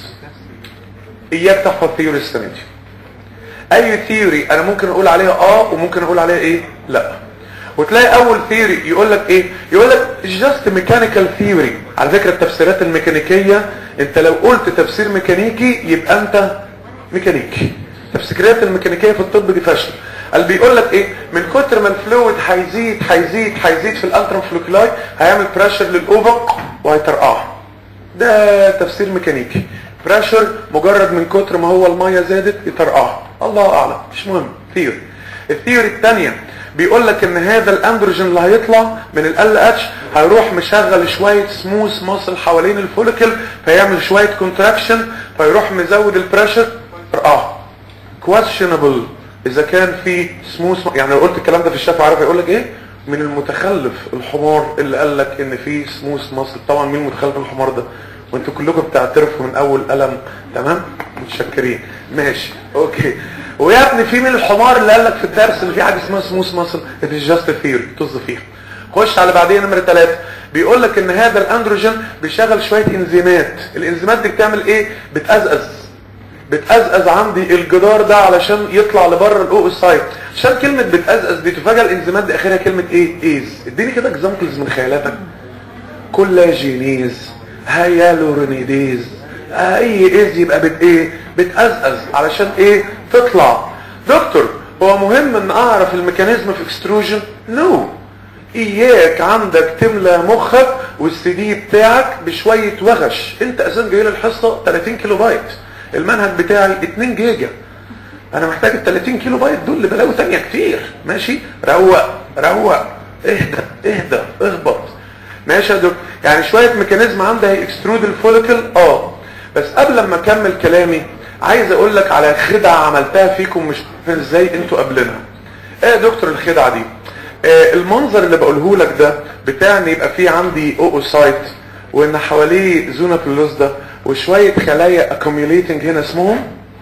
اياك تحفظ theories السنه دي اي ثيوري انا ممكن اقول عليها اه وممكن اقول عليها ايه لا وتلاقي اول ثيوري يقول لك ايه يقول لك جاست ميكانيكال ثيوري على فكره التفسيرات الميكانيكيه انت لو قلت تفسير ميكانيكي يبقى انت ميكانيكي تفسيرات الميكانيكيه في الطب دي فاشله قال بيقول لك ايه من كتر ما الفلويد هيزيد هيزيد هيزيد في الالترا فلوكلاي هيعمل بريشر للاوفق وهيطرقعها ده تفسير ميكانيكي بريشر مجرد من كتر ما هو الميه زادت يطرقعها الله اعلم مش مهم ثيوري الثيوري الثانيه بيقول لك ان هذا الاندروجين اللي هيطلع من ال اتش هيروح مشغل شويه سموث ماسل حوالين الفوليكل فيعمل شويه كونتراكشن فيروح مزود البريشر يطرقعها questionable اذا كان في سموث يعني لو قلت الكلام ده في الشفا عارف هيقول لك ايه من المتخلف الحمار اللي قال لك ان في سموث ماسل طبعا مين المتخلف الحمار ده وانتوا كلكم بتعترفوا من اول قلم تمام متشكرين ماشي اوكي ويا ابني في من الحمار اللي قال لك في الدرس اللي في حاجه اسمها سموث ماسل ات جاست ثيوري طز فيها خش على بعدين نمره ثلاثة بيقول لك ان هذا الاندروجين بيشغل شويه انزيمات الانزيمات دي بتعمل ايه بتأزأز بتأزأز عندي الجدار ده علشان يطلع لبره الاوسايت عشان كلمة بتأزأز دي تفاجئ الانزيمات دي اخرها كلمة ايه ايز اديني كده اكزامبلز من خيالاتك كولاجينيز هيالورونيديز اي ايز يبقى بت ايه بتأزأز علشان ايه تطلع دكتور هو مهم ان اعرف الميكانيزم في اكستروجن نو no. اياك عندك تملى مخك والسي دي بتاعك بشوية وغش انت اساسا جاي الحصة 30 كيلو بايت المنهج بتاعي 2 جيجا انا محتاج ال 30 كيلو بايت دول لبلاوي تانية كتير ماشي روق روق اهدى اهدى اهبط ماشي يا دكتور يعني شوية ميكانيزم عندها هيكسترود الفوليكل اه بس قبل ما اكمل كلامي عايز اقول لك على خدعة عملتها فيكم مش عارفين ازاي انتوا قبلنا ايه يا دكتور الخدعة دي آه المنظر اللي بقوله لك ده بتاع ان يبقى فيه عندي اوسايت وان حواليه زونا بلوزدا وشوية خلايا accumulating هنا اسمهم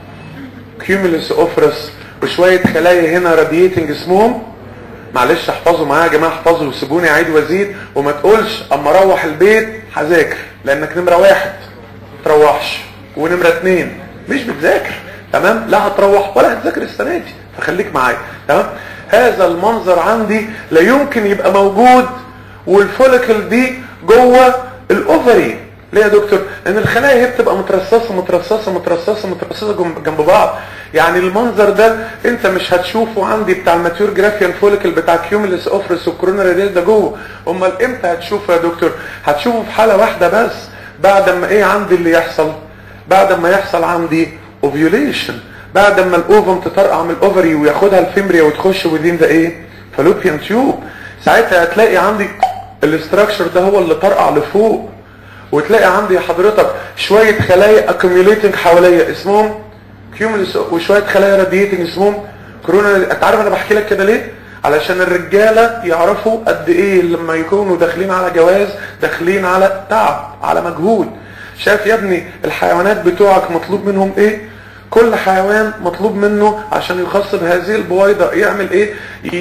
cumulus اوفرس وشوية خلايا هنا radiating اسمهم معلش احفظوا معايا يا جماعة احفظوا وسيبوني اعيد وازيد وما تقولش اما اروح البيت هذاكر لانك نمرة واحد تروحش ونمرة اتنين مش بتذاكر تمام لا هتروح ولا هتذاكر السنة دي فخليك معايا تمام هذا المنظر عندي لا يمكن يبقى موجود والفوليكل دي جوه الاوفري ليه يا دكتور لان الخلايا هي بتبقى مترصصه مترصصه مترصصه مترصصه جنب بعض يعني المنظر ده انت مش هتشوفه عندي بتاع الماتيور جرافيان فوليكل بتاع كيوميلس اوفرس والكوروناري ديل ده جوه امال امتى هتشوفه يا دكتور هتشوفه في حاله واحده بس بعد ما ايه عندي اللي يحصل بعد ما يحصل عندي اوفيوليشن بعد ما الاوفم تطرقع من الاوفري وياخدها الفيمبريا وتخش وذين ده ايه فالوبيان تيوب ساعتها هتلاقي عندي الاستراكشر ده هو اللي طرقع لفوق وتلاقي عندي حضرتك شوية خلايا accumulating حواليا اسمهم كيومولس وشوية خلايا راديتنج اسمهم كورونا انت عارف انا بحكي لك كده ليه علشان الرجالة يعرفوا قد ايه لما يكونوا داخلين على جواز داخلين على تعب على مجهود شايف يا ابني الحيوانات بتوعك مطلوب منهم ايه كل حيوان مطلوب منه عشان يخص بهذه البويضة يعمل ايه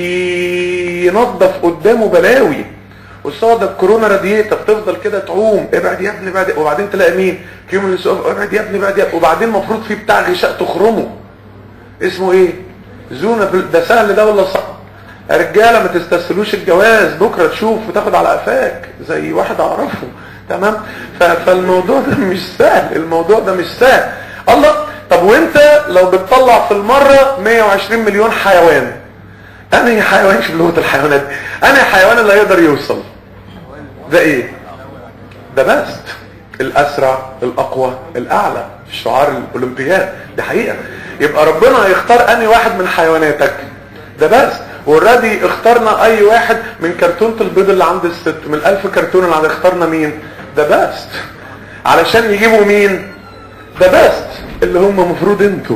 ينظف قدامه بلاوي قصاد الكورونا راديتا بتفضل كده تعوم ابعد يا ابني بعد وبعدين تلاقي مين كيومولس ابعد يا ابني بعد يا وبعدين المفروض في بتاع غشاء تخرمه اسمه ايه زونا ده سهل ده ولا صعب رجاله ما تستسهلوش الجواز بكره تشوف وتاخد على قفاك زي واحد اعرفه تمام فالموضوع ده مش سهل الموضوع ده مش سهل الله طب وانت لو بتطلع في المره 120 مليون حيوان انهي حيوان في لغه الحيوانات انهي حيوان اللي هيقدر يوصل ده ايه ده بست الاسرع الاقوى الاعلى شعار الاولمبياد دي حقيقه يبقى ربنا هيختار انهي واحد من حيواناتك ده بس اوريدي اخترنا اي واحد من كرتونه البيض اللي عند الست من الالف كرتون اللي عند اخترنا مين ذا بيست علشان يجيبوا مين ذا بيست اللي هم المفروض انتوا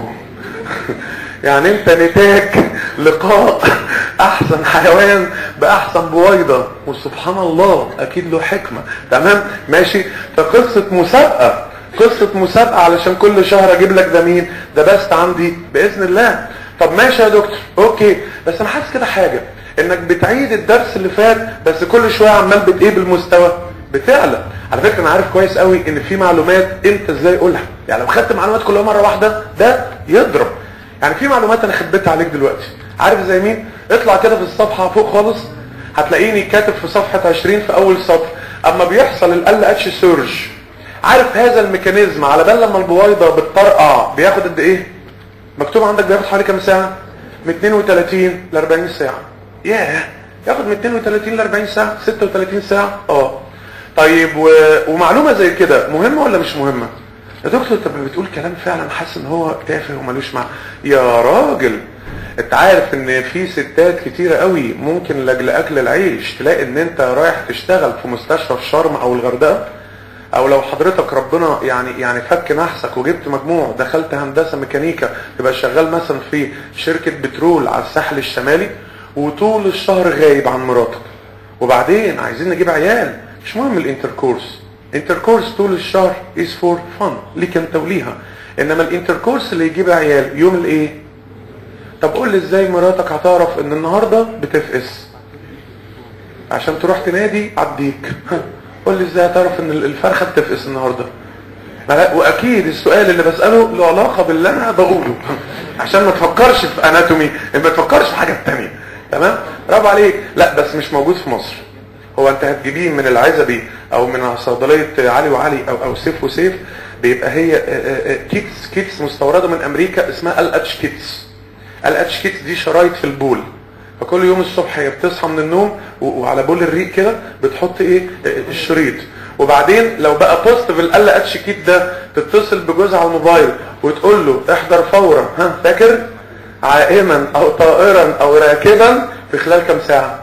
يعني انت نتاج لقاء احسن حيوان باحسن بويضة وسبحان الله اكيد له حكمة تمام ماشي فقصة مسابقة قصة مسابقة علشان كل شهر اجيب لك ده مين ده بس عندي باذن الله طب ماشي يا دكتور اوكي بس انا حاسس كده حاجة انك بتعيد الدرس اللي فات بس كل شوية عمال بت ايه بالمستوى بتعلى على فكرة انا عارف كويس قوي ان في معلومات انت ازاي اقولها يعني لو خدت معلومات كلها مرة واحدة ده يضرب يعني في معلومات انا خبيتها عليك دلوقتي عارف زي مين اطلع كده في الصفحة فوق خالص هتلاقيني كاتب في صفحة 20 في اول سطر اما بيحصل ال اتش سيرج عارف هذا الميكانيزم على بال لما البويضة بتطرقع بياخد قد ايه مكتوب عندك بياخد حوالي كام ساعة من 32 ل 40 ساعة ياه ياخد من 32 ل 40 ساعة 36 ساعة اه طيب و... ومعلومة زي كده مهمة ولا مش مهمة يا دكتور انت بتقول كلام فعلا حاسس ان هو تافه ومالوش معنى يا راجل انت عارف ان في ستات كتيرة قوي ممكن لاجل اكل العيش تلاقي ان انت رايح تشتغل في مستشفى في شرم او الغردقة او لو حضرتك ربنا يعني يعني فك نحسك وجبت مجموع دخلت هندسة ميكانيكا تبقى شغال مثلا في شركة بترول على الساحل الشمالي وطول الشهر غايب عن مراتك وبعدين عايزين نجيب عيال مش مهم الانتركورس انتركورس طول الشهر is for fun ليك انت وليها انما الانتركورس اللي يجيب عيال يوم الايه طب قول لي ازاي مراتك هتعرف ان النهارده بتفقس عشان تروح تنادي عديك قول لي ازاي هتعرف ان الفرخه بتفقس النهارده واكيد السؤال اللي بساله له علاقه باللي انا بقوله عشان ما تفكرش في اناتومي ما تفكرش في حاجه تانية تمام برافو عليك لا بس مش موجود في مصر هو انت هتجيبيه من العزبي او من صيدليه علي وعلي او او سيف وسيف بيبقى هي كيتس كيتس مستورده من امريكا اسمها ال اتش كيتس ال اتش كيتس دي شرايط في البول فكل يوم الصبح هي بتصحى من النوم وعلى بول الريق كده بتحط ايه الشريط وبعدين لو بقى بوزيتيف ال اتش كيت ده تتصل بجوزها على الموبايل وتقول له احضر فورا ها فاكر عائما او طائرا او راكبا في خلال كام ساعه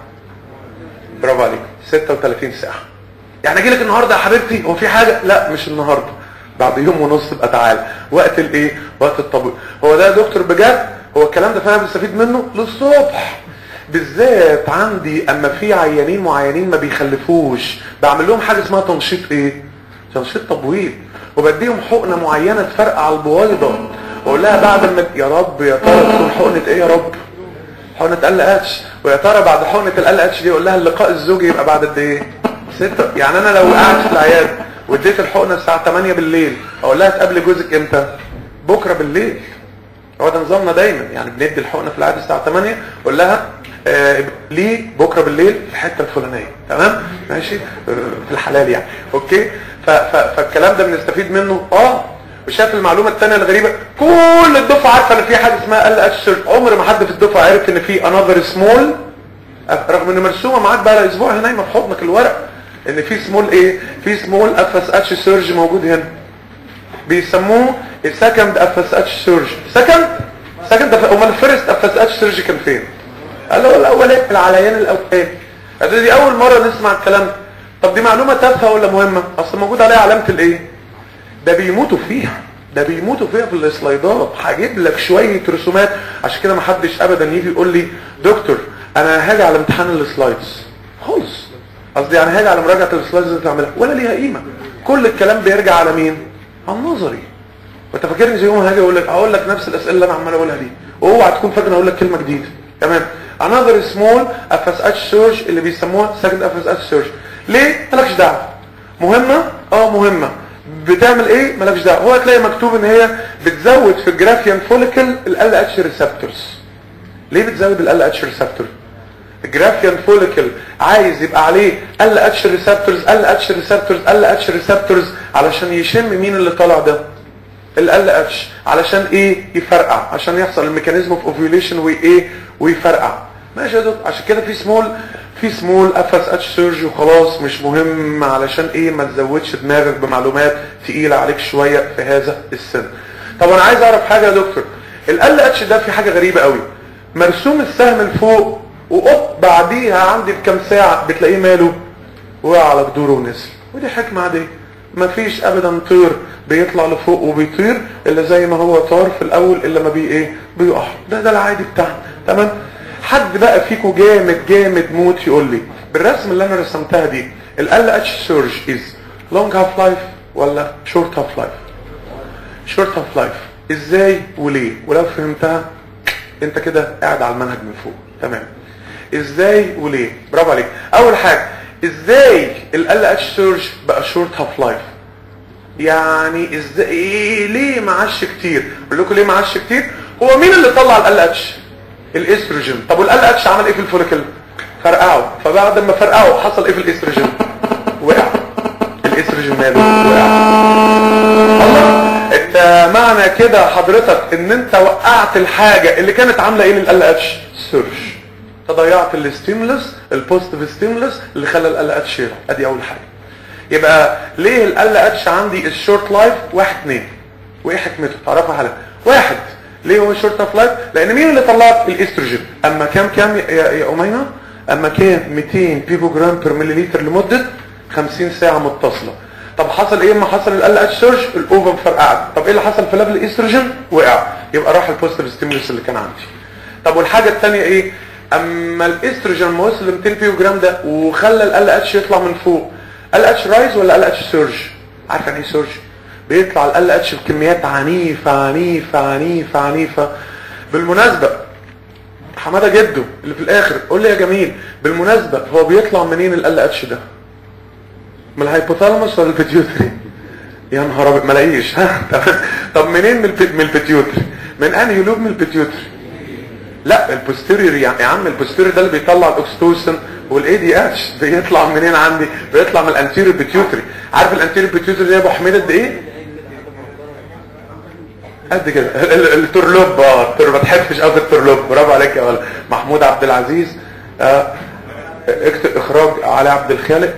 برافو عليك 36 ساعة يعني اجي لك النهارده يا حبيبتي هو في حاجة لا مش النهارده بعد يوم ونص تبقى تعالى وقت الايه وقت الطبيب هو ده يا دكتور بجد هو الكلام ده فعلا بستفيد منه للصبح بالذات عندي اما في عيانين معينين ما بيخلفوش بعمل لهم حاجه اسمها تنشيط ايه تنشيط تبويض وبديهم حقنه معينه تفرقع على البويضه واقول لها بعد ما يا رب يا ترى تكون حقنه ايه يا رب حقنه ال اتش ويا ترى بعد حقنه ال اتش دي اقول لها اللقاء الزوجي يبقى بعد قد ايه ستة يعني انا لو قاعد في العياده واديت الحقنه الساعه 8 بالليل اقول لها تقابلي جوزك امتى بكره بالليل هو ده نظامنا دايما يعني بندي الحقنه في العاده الساعه 8 اقول لها آه ليه بكره بالليل في الحته الفلانيه تمام ماشي في الحلال يعني اوكي ف ف فالكلام ده بنستفيد منه اه وشاف المعلومه الثانيه الغريبه كل الدفعه عارفه ان في حاجه اسمها ال اتش عمر ما حد في الدفعه عرف ان في انذر سمول رغم ان مرسومه معاك بقى اسبوع هنا نايمه في حضنك الورق ان في سمول ايه في سمول اف اس اتش سيرج موجود هنا بيسموه السكند اف اس اتش سيرج سكند سكند امال الفيرست اف اس اتش سيرج كان فين قال له الاولاني العليان الاولاني دي اول مره نسمع الكلام ده طب دي معلومه تافهه ولا مهمه اصل موجود عليها علامه الايه ده بيموتوا فيها ده بيموتوا فيها في السلايدات هجيب لك شويه رسومات عشان كده ما حدش ابدا يجي يقول لي دكتور انا هاجي على امتحان السلايدز خالص قصدي يعني هاجي على مراجعه السلايدز اللي تعملها ولا ليها قيمه كل الكلام بيرجع على مين على النظري وانت فاكرني زي يوم هاجي اقول لك هقول لك نفس الاسئله اللي انا عمال اقولها دي اوعى تكون فاكر اقول لك كلمه جديده تمام another small FSH search اللي بيسموها second FSH search ليه مالكش دعوه مهمه اه مهمه بتعمل ايه مالكش دعوه هو تلاقي مكتوب ان هي بتزود في الجرافيان فوليكل ال اتش ريسبتورز ليه بتزود ال اتش ريسبتور الجرافيان فوليكل عايز يبقى عليه ال اتش ريسبتورز ال اتش ريسبتورز ال اتش ريسبتورز علشان يشم مين اللي طالع ده ال اتش علشان ايه يفرقع عشان يحصل الميكانيزم اوف اوفيوليشن وايه ويفرقع ماشي يا دكتور عشان كده في سمول في سمول اف اس اتش سيرج وخلاص مش مهم علشان ايه ما تزودش دماغك بمعلومات تقيله عليك شويه في هذا السن طب انا عايز اعرف حاجه يا دكتور ال اتش ده في حاجه غريبه قوي مرسوم السهم الفوق وقط بعديها عندي بكم ساعة بتلاقيه ماله وقع على جدوره ونزل ودي حكمة عادية مفيش ابدا طير بيطلع لفوق وبيطير الا زي ما هو طار في الاول الا ما بي ايه بيقع ده ده العادي بتاعنا تمام حد بقى فيكو جامد جامد موت يقول لي بالرسم اللي انا رسمتها دي ال اتش سيرج از لونج هاف لايف ولا شورت هاف لايف شورت هاف لايف ازاي وليه ولو فهمتها انت كده قاعد على المنهج من فوق تمام ازاي وليه برافو عليك اول حاجه ازاي ال اتش سيرج بقى شورت هاف لايف يعني ازاي إيه ليه معاش كتير اقول لكم ليه معاش كتير هو مين اللي طلع ال اتش الاستروجين طب وال اتش عمل ايه في الفوليكل فرقعه فبعد ما فرقعه حصل ايه في الاستروجين وقع الاستروجين ماله وقع الله انت معنى كده حضرتك ان انت وقعت الحاجة اللي كانت عاملة ايه لل اتش سيرش تضيعت الستيمولس البوزيتيف ستيمولس اللي خلى ال اتش يرى ادي اول حاجة يبقى ليه ال اتش عندي الشورت لايف واحد اتنين وايه حكمته تعرفها حالا واحد ليه هو شورت اوف لايف لان مين اللي طلع الاستروجين اما كام كام يا, يا امينه اما كان 200 بيبو جرام بير مليلتر لمده 50 ساعه متصله طب حصل ايه اما حصل ال اتش سيرج الاوفر فرقعت طب ايه اللي حصل في ليفل الاستروجين وقع يبقى راح البوزيتيف ستيمولس اللي كان عندي طب والحاجه الثانيه ايه اما الاستروجين ما وصل ل 200 بيبو جرام ده وخلى ال اتش يطلع من فوق ال اتش رايز ولا ال اتش سيرج عارف يعني ايه سيرج بيطلع ال اتش بكميات عنيفة عنيفة عنيفة عنيفة بالمناسبة حمادة جده اللي في الاخر قول لي يا جميل بالمناسبة هو بيطلع منين ال اتش ده من الهايبوثالاموس ولا البيتيوتري يا نهار ابيض ما لاقيش ها طب منين من البي- من البيتيوتري من انهي لوب من البيتيوتري لا البوستيريور يا عم البوستيريور ده اللي بيطلع الاكستوسن والاي دي اتش بيطلع منين عندي بيطلع من الانتيريور بيتيوتري عارف الانتيريور بيتيوتري ده يا ابو حميد قد ايه قد كده ال- ال- الترلوب اه التر- ما تحبش قوي الترلوب برافو عليك يا ولد محمود عبد العزيز آه اكتب اخراج علي عبد الخالق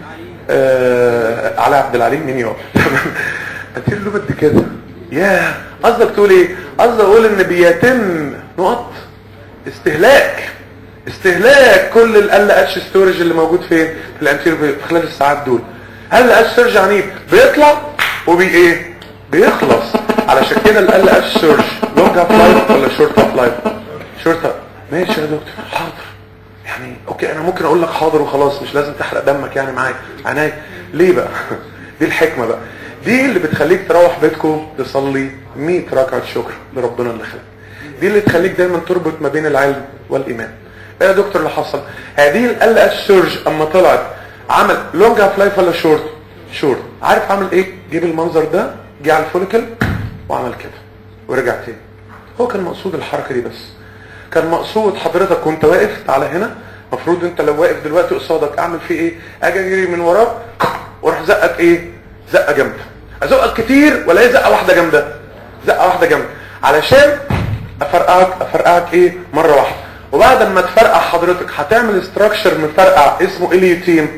آه علي عبد العليم مين يقف انتير لوب قد كده ياه قصدك تقول ايه قصدي اقول ان بيتم نقط استهلاك استهلاك كل ال اتش ستورج اللي موجود فين في الانتير في خلال الساعات دول هل اتش ستورج عنيف بيطلع وبي ايه بيخلص علشان كده ال اتش ستورج لونج هاف لايف ولا شورت هاف لايف شورت ماشي يا دكتور حاضر يعني اوكي انا ممكن اقول لك حاضر وخلاص مش لازم تحرق دمك يعني معايا عناية ليه بقى دي الحكمة بقى دي اللي بتخليك تروح بيتكم تصلي 100 ركعة شكر لربنا اللي خلق دي اللي تخليك دايما تربط ما بين العلم والايمان ايه يا دكتور اللي حصل هذه ال اتش سيرج اما طلعت عمل لونج هاف لايف ولا شورت شورت عارف عمل ايه جيب المنظر ده جه على الفوليكل وعمل كده ورجع تاني هو كان مقصود الحركة دي بس كان مقصود حضرتك وانت واقف تعالى هنا المفروض انت لو واقف دلوقتي قصادك اعمل فيه ايه اجي اجري من وراك واروح زقك ايه زقه جامده ازقك كتير ولا ايه زقه واحده جامده زقه واحده جامده علشان افرقعك افرقعك ايه مره واحده وبعد ما تفرقع حضرتك هتعمل استراكشر مفرقع اسمه اليوتيم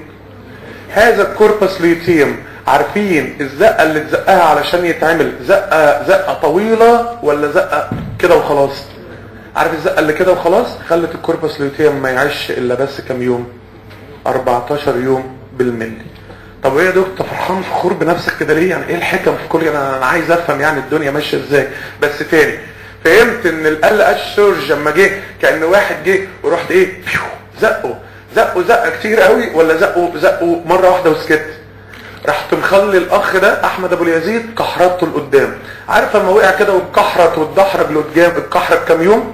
هذا الكوربس ليوتيم عارفين الزقه اللي تزقها علشان يتعمل زقه زقه طويله ولا زقه كده وخلاص عارف الزقه اللي كده وخلاص خلت الكوربس ليوتيم ما يعيش الا بس كام يوم 14 يوم بالملي طب ايه يا دكتور فرحان فخور بنفسك كده ليه يعني ايه الحكم في كل انا انا عايز افهم يعني الدنيا ماشيه ازاي بس تاني فهمت ان ال اتش سيرج لما جه كان واحد جه ورحت ايه فيو، زقه زقه زقه كتير قوي ولا زقه زقه مره واحده وسكت رحت مخلي الاخ ده احمد ابو اليزيد كحرته لقدام عارف لما وقع كده واتكحرت واتدحرج لقدام اتكحرت كام يوم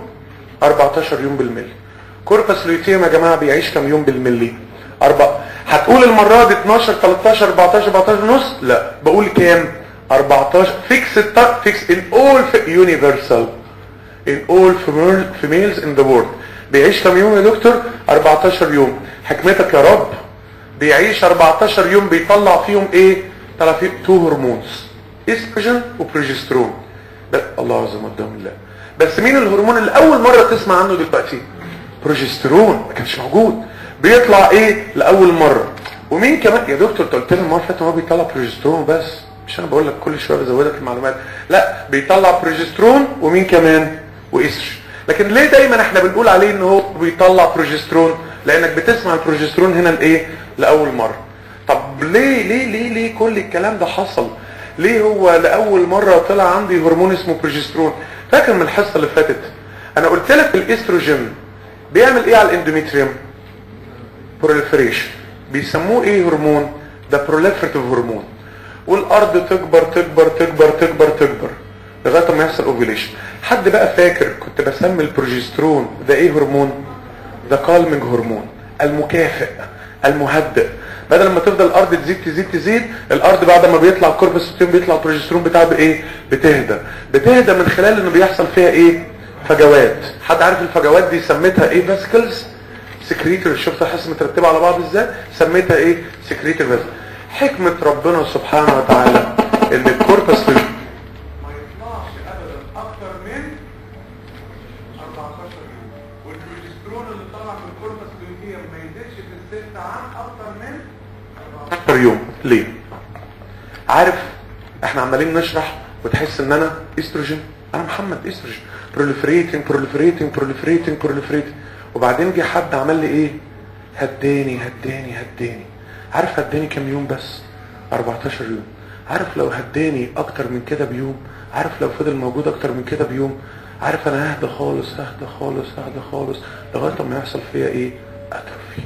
14 يوم بالملي كوربس لوتيم يا جماعه بيعيش كام يوم بالملي اربع هتقول المره دي 12 13 14 14 ونص لا بقول كام 14 فيكس فيكس ان اول يونيفرسال in all female- females in the world بيعيش كام يوم يا دكتور 14 يوم حكمتك يا رب بيعيش 14 يوم بيطلع فيهم ايه طلع فيه تو هرمونز استروجين وبروجسترون ده الله عظيم قدام الله بس مين الهرمون اللي اول مره تسمع عنه دلوقتي بروجسترون ما كانش موجود بيطلع ايه لاول مره ومين كمان يا دكتور انت قلت لي المره اللي فاتت إن هو بيطلع بروجسترون بس مش انا بقول لك كل شويه بزودك المعلومات لا بيطلع بروجسترون ومين كمان واستروجين لكن ليه دايما احنا بنقول عليه ان هو بيطلع بروجسترون لانك بتسمع البروجسترون هنا لايه لاول مره طب ليه ليه ليه ليه كل الكلام ده حصل ليه هو لاول مره طلع عندي هرمون اسمه بروجسترون فاكر من الحصه اللي فاتت انا قلت لك الاستروجين بيعمل ايه على الاندوميتريوم بروليفريشن بيسموه ايه هرمون ده بروليفريتيف هرمون والارض تكبر تكبر تكبر تكبر تكبر لغايه ما يحصل اوفيليشن حد بقى فاكر كنت بسمي البروجسترون ده ايه هرمون ده كالمنج هرمون المكافئ المهدئ بدل ما تفضل الارض تزيد تزيد تزيد الارض بعد ما بيطلع الكوربوسيتين بيطلع البروجسترون بتاعه بايه بتهدى بتهدى من خلال انه بيحصل فيها ايه فجوات حد عارف الفجوات دي سميتها ايه فاسكلز سكريتور شفت الحس مترتبه على بعض ازاي سميتها ايه سكريتور فاسكلز حكمه ربنا سبحانه وتعالى ان الكوربس ما يطلعش ابدا اكتر من 14 يوم والبروجسترون اللي طالع من الكوربس لوتيوم ما يزيدش في الست عام اكتر من 14 يوم ليه عارف احنا عمالين نشرح وتحس ان انا استروجين انا محمد استروجين بروليفريتنج بروليفريتنج بروليفريتنج بروليفريتنج وبعدين جه حد عمل لي ايه هداني هداني هداني عارف هداني كام يوم بس 14 يوم عارف لو هداني اكتر من كده بيوم عارف لو فضل موجود اكتر من كده بيوم عارف انا ههدى خالص ههدى خالص ههدى خالص لغايه ما يحصل فيا ايه اتروفي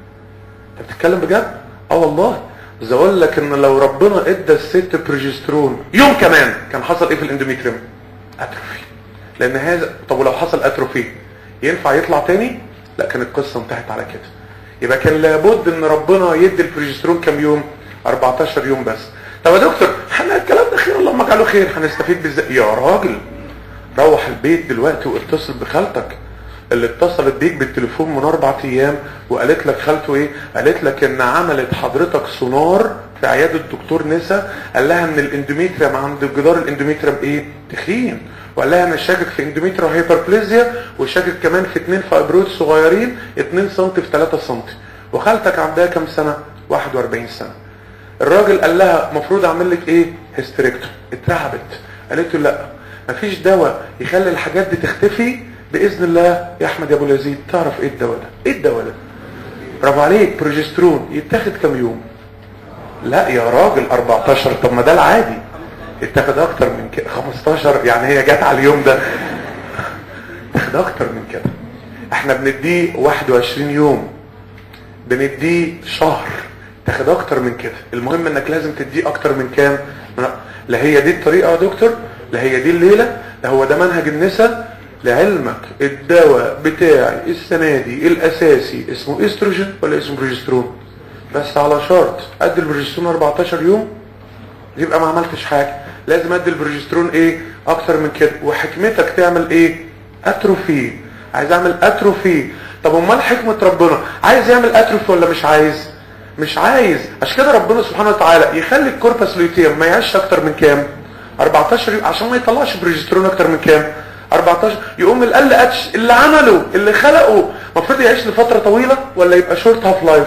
انت بتتكلم بجد اه والله عايز اقول لك ان لو ربنا ادى الست بروجسترون يوم كمان كان حصل ايه في الاندوميتريوم اتروفي لان هذا طب ولو حصل اتروفي ينفع يطلع تاني لا كان القصه انتهت على كده يبقى كان لابد ان ربنا يدي البروجسترون كام يوم 14 يوم بس طب يا دكتور احنا الكلام ده خير اللهم اجعله خير هنستفيد بالذات يا راجل روح البيت دلوقتي واتصل بخالتك اللي اتصلت بيك بالتليفون من اربع ايام وقالت لك خالته ايه قالت لك ان عملت حضرتك سونار في عياده الدكتور نسا قال لها ان الاندوميتريم عند جدار الاندوميتريم ايه تخين وقال لها انا شاكك في اندوميتريم هايبربليزيا وشاكك كمان في اتنين فايبرويد صغيرين 2 سم في 3 سم وخالتك عندها كام سنه 41 سنه الراجل قال لها المفروض اعمل لك ايه هيستريكتوم اترعبت قالت له لا مفيش دواء يخلي الحاجات دي تختفي باذن الله يا احمد يا ابو اليزيد تعرف ايه الدواء ده ايه الدواء ده برافو عليك بروجسترون يتاخد كام يوم لا يا راجل 14 طب ما ده العادي اتاخد اكتر من كده 15 يعني هي جت على اليوم ده اتاخد اكتر من كده احنا بنديه 21 يوم بنديه شهر تاخد اكتر من كده المهم انك لازم تديه اكتر من كام لا هي دي الطريقه يا دكتور لا هي دي الليله لا هو ده منهج النساء لعلمك الدواء بتاعي السنه دي الاساسي اسمه استروجين ولا اسمه بروجسترون بس على شرط ادي البروجسترون 14 يوم يبقى ما عملتش حاجه لازم ادي البروجسترون ايه اكتر من كده وحكمتك تعمل ايه اتروفي عايز اعمل اتروفي طب امال حكمه ربنا عايز يعمل اتروفي ولا مش عايز مش عايز عشان كده ربنا سبحانه وتعالى يخلي الكوربس لوتيوم ما يعيش اكتر من كام 14 يوم عشان ما يطلعش بروجسترون اكتر من كام 14 يقوم القل اتش اللي عمله اللي خلقه المفروض يعيش لفتره طويله ولا يبقى شورت هاف لايف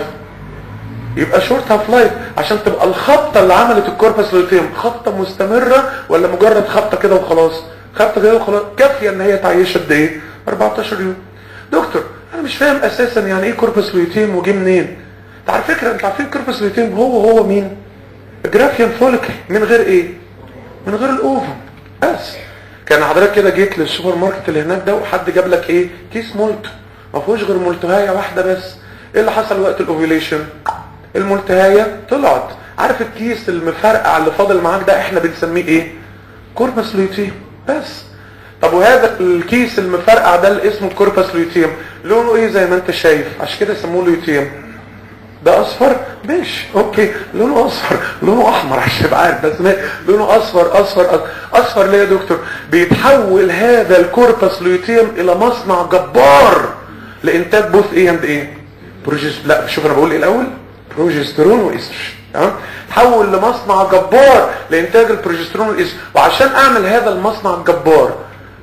يبقى شورت هاف لايف عشان تبقى الخبطه اللي عملت الكوربس لوتيوم خبطه مستمره ولا مجرد خبطه كده وخلاص خبطه كده وخلاص كافيه ان هي تعيش قد ايه 14 يوم دكتور انا مش فاهم اساسا يعني ايه كوربس لوتيوم وجه منين انت على فكره انت عارفين كوربس لوتيوم هو هو مين جرافيان فوليكل من غير ايه من غير الاوفم بس كان حضرتك كده جيت للسوبر ماركت اللي هناك ده وحد جاب لك ايه كيس مولتو ما فيهوش غير مولتوهايه واحده بس ايه اللي حصل وقت الاوفيليشن المولتهايه طلعت عارف الكيس المفرقع اللي فاضل معاك ده احنا بنسميه ايه كوربس لوتيوم بس طب وهذا الكيس المفرقع ده اللي اسمه كوربس لوتيوم لونه ايه زي ما انت شايف عشان كده سموه لوتيوم ده اصفر ماشي اوكي لونه اصفر لونه احمر عشان تبقى عارف بس ما- لونه اصفر اصفر اصفر, أصفر ليه يا دكتور بيتحول هذا الكوربس لوتيوم الى مصنع جبار لانتاج بوث ايه اند ايه بروجست لا شوف انا بقول ايه الاول بروجسترون واستروجين تمام تحول لمصنع جبار لانتاج البروجسترون والاستروجين وعشان اعمل هذا المصنع الجبار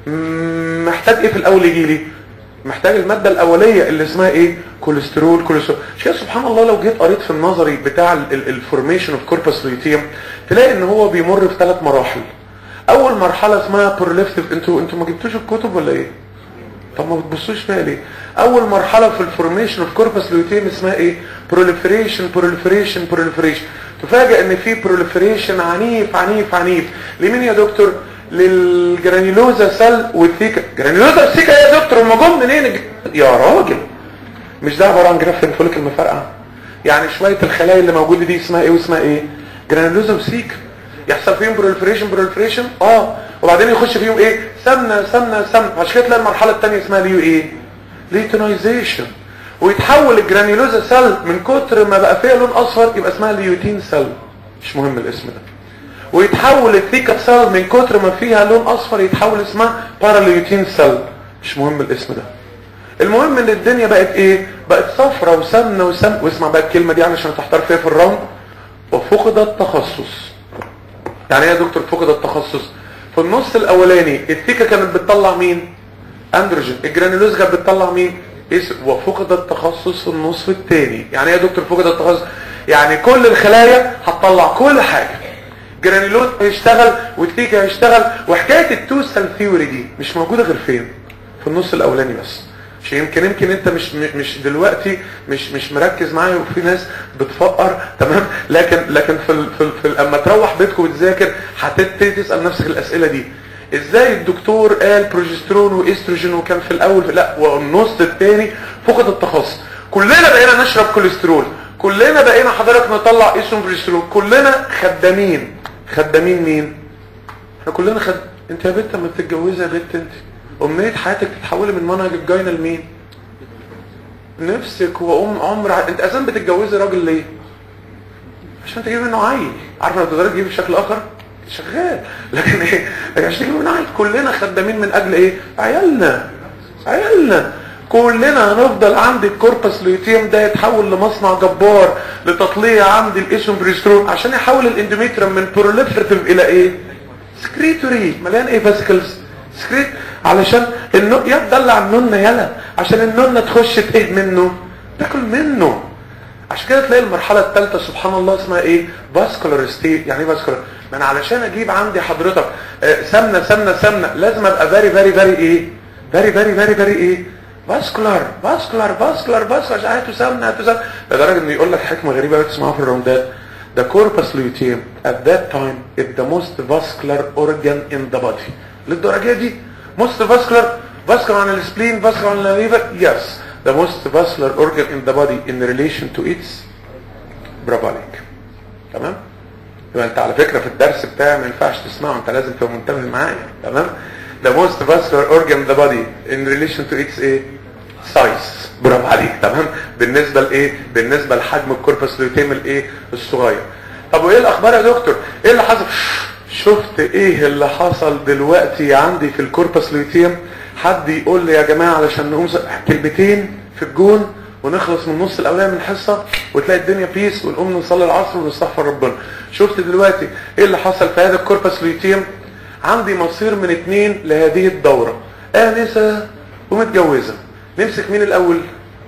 مم، محتاج ايه في الاول يجي لي محتاج المادة الأولية اللي اسمها ايه كوليسترول كوليسترول شيء سبحان الله لو جيت قريت في النظري بتاع الفورميشن اوف كوربس لوتيوم تلاقي ان هو بيمر في ثلاث مراحل اول مرحلة اسمها بروليفتيف انتوا انتوا ما جبتوش الكتب ولا ايه طب ما بتبصوش فيها ليه اول مرحله في الفورميشن اوف كوربس لوتيم اسمها ايه بروليفريشن بروليفريشن بروليفريشن تفاجئ ان في بروليفريشن عنيف عنيف عنيف لمين يا دكتور للجرانيلوزا سيل والثيكا جرانيلوزا والثيكا يا دكتور هم جم منين الج- يا راجل مش ده عباره عن جرافين فوليك المفرقع يعني شويه الخلايا اللي موجوده دي اسمها ايه واسمها ايه جرانيلوزا وسيكا يحصل فيهم بروليفريشن بروليفريشن اه وبعدين يخش فيهم ايه سمنه سمنه سمنه عشان كده تلاقي المرحله الثانيه اسمها ليو ايه ليتونايزيشن ويتحول الجرانيولوزا سيل من كتر ما بقى فيها لون اصفر يبقى اسمها ليوتين سيل مش مهم الاسم ده ويتحول الثيكا سيل من كتر ما فيها لون اصفر يتحول اسمها باراليوتين سيل مش مهم الاسم ده المهم ان الدنيا بقت ايه بقت صفرة وسمنة وسم واسمع بقى الكلمة دي عشان تحتار فيها في الراوند وفقد التخصص يعني ايه يا دكتور فقد التخصص في النص الاولاني الثيكا كانت بتطلع مين اندروجين الجرانيولوز كانت بتطلع مين إيس- وفقد التخصص في النصف الثاني يعني ايه يا دكتور فقد التخصص يعني كل الخلايا هتطلع كل حاجه جرانيولوز هيشتغل والثيكا هيشتغل وحكايه التو سيل ثيوري دي مش موجوده غير فين في النص الاولاني بس مش يمكن يمكن انت مش مش دلوقتي مش مش مركز معايا وفي ناس بتفقر تمام لكن لكن في ال في, ال في ال اما تروح بيتكم وتذاكر هتبتدي تسال نفسك الاسئله دي ازاي الدكتور قال بروجسترون واستروجين وكان في الاول لا والنص الثاني فقد التخصص كلنا بقينا نشرب كوليسترول كلنا بقينا حضرتك نطلع اسم بروجسترون كلنا خدامين خدامين مين احنا كلنا خد انت يا بنت لما بتتجوزي يا بنت انت امنيه حياتك تتحولي من منهج الجاينا لمين نفسك وام عمر ع- انت اساسا بتتجوزي راجل ليه عشان تجيب منه عيل عارف لو تقدري تجيبي بشكل اخر شغال لكن ايه عشان تجيب منه عيل كلنا خدامين من اجل ايه عيالنا عيالنا كلنا هنفضل عند الكوربس لوتيوم ده يتحول لمصنع جبار لتطليع عند الاسم بريسترون عشان يحول الاندوميتريوم من بروليفرتيف الى ايه سكريتوري مليان ايه فاسيكلز سكريت علشان النو يا تدلع النونة يلا عشان النونة تخش تايه منه تاكل منه عشان كده تلاقي المرحلة الثالثة سبحان الله اسمها ايه فاسكولار ستيت يعني ايه فاسكولار ما انا علشان اجيب عندي حضرتك آه، سمنة سمنة سمنة لازم ابقى فيري فيري فيري ايه فيري فيري فيري فيري ايه فاسكولار فاسكولار فاسكولار فاسكولار عشان هاتوا هاتوا سمنة لدرجة انه يقول لك حكمة غريبة قوي تسمعها في الراوندات The corpus luteum at that time is the most vascular organ in the body. للدرجة دي most vascular vascular عن السبلين vascular عن الليفر yes the most vascular organ in the body in relation to its برافو عليك تمام يبقى انت على فكرة في الدرس بتاعي ما ينفعش تسمعه انت لازم تبقى منتبه معايا تمام the most vascular organ in the body in relation to its ايه سايز برافو عليك تمام بالنسبة لايه بالنسبة لحجم الكوربس لوتيم الايه الصغير طب وايه الاخبار يا دكتور ايه اللي حصل شفت ايه اللي حصل دلوقتي عندي في الكوربس لوتيم حد يقول لي يا جماعة علشان نقوم س- كلمتين في الجون ونخلص من النص الاولاني من الحصة وتلاقي الدنيا بيس ونقوم نصلي العصر ونستغفر ربنا شفت دلوقتي ايه اللي حصل في هذا الكوربس لوتيم عندي مصير من اتنين لهذه الدورة آنسة ومتجوزة نمسك مين الاول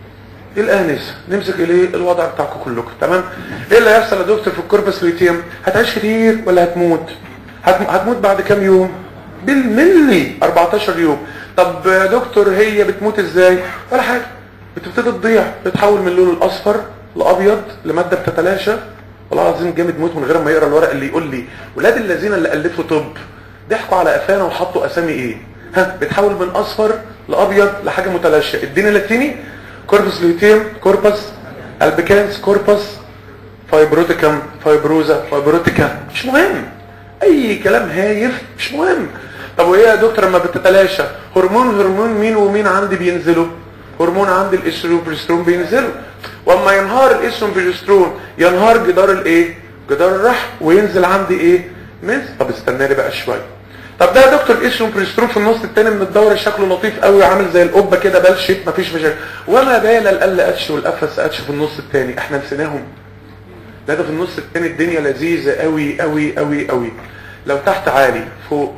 الآنسة نمسك الايه الوضع بتاعكم كلكم تمام ايه اللي هيحصل يا دكتور في الكوربس لوتيم هتعيش كتير ولا هتموت هتم- هتموت بعد كام يوم بالملي 14 يوم طب يا دكتور هي بتموت ازاي ولا حاجه بتبتدي تضيع بتتحول من اللون الاصفر لابيض لماده بتتلاشى والله العظيم جامد موت من غير ما يقرا الورق اللي يقول لي ولاد الذين اللي الفوا طب ضحكوا على قفانا وحطوا اسامي ايه ها بتحول من اصفر لابيض لحاجه متلاشيه اديني لاتيني كوربس لوتيم كوربس البيكانس كوربس فايبروتيكم فايبروزا فايبروتيكا مش مهم اي كلام هايف مش مهم طب وايه يا دكتور لما بتتلاشى هرمون هرمون مين ومين عندي بينزلوا هرمون عندي الاستروبروجسترون بينزلوا واما ينهار الاستروبروجسترون ينهار جدار الايه جدار الرحم وينزل عندي ايه مز طب استنى لي بقى شويه طب ده يا دكتور الاستروبروجسترون في النص الثاني من الدوره شكله لطيف قوي عامل زي القبه كده بال شيب مفيش مشاكل وما بال ال اتش والاف اس اتش في النص الثاني احنا نسيناهم لا ده في النص الثاني الدنيا لذيذة قوي قوي قوي قوي لو تحت عالي فوق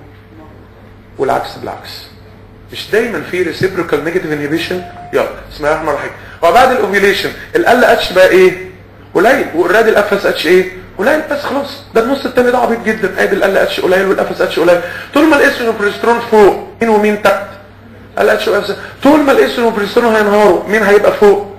والعكس بالعكس مش دايما في ريسيبروكال نيجاتيف انهبيشن يلا بسم الله الرحمن الرحيم وبعد الاوفيليشن ال اتش بقى ايه قليل والراد الاف اس اتش ايه قليل بس خلاص ده النص الثاني ده عبيط جدا ادي ال اتش قليل والاف اس اتش قليل طول ما الاستروجين والبروجسترون فوق مين ومين تحت ال اتش او اف طول ما الاستروجين والبروجسترون هينهاروا مين هيبقى فوق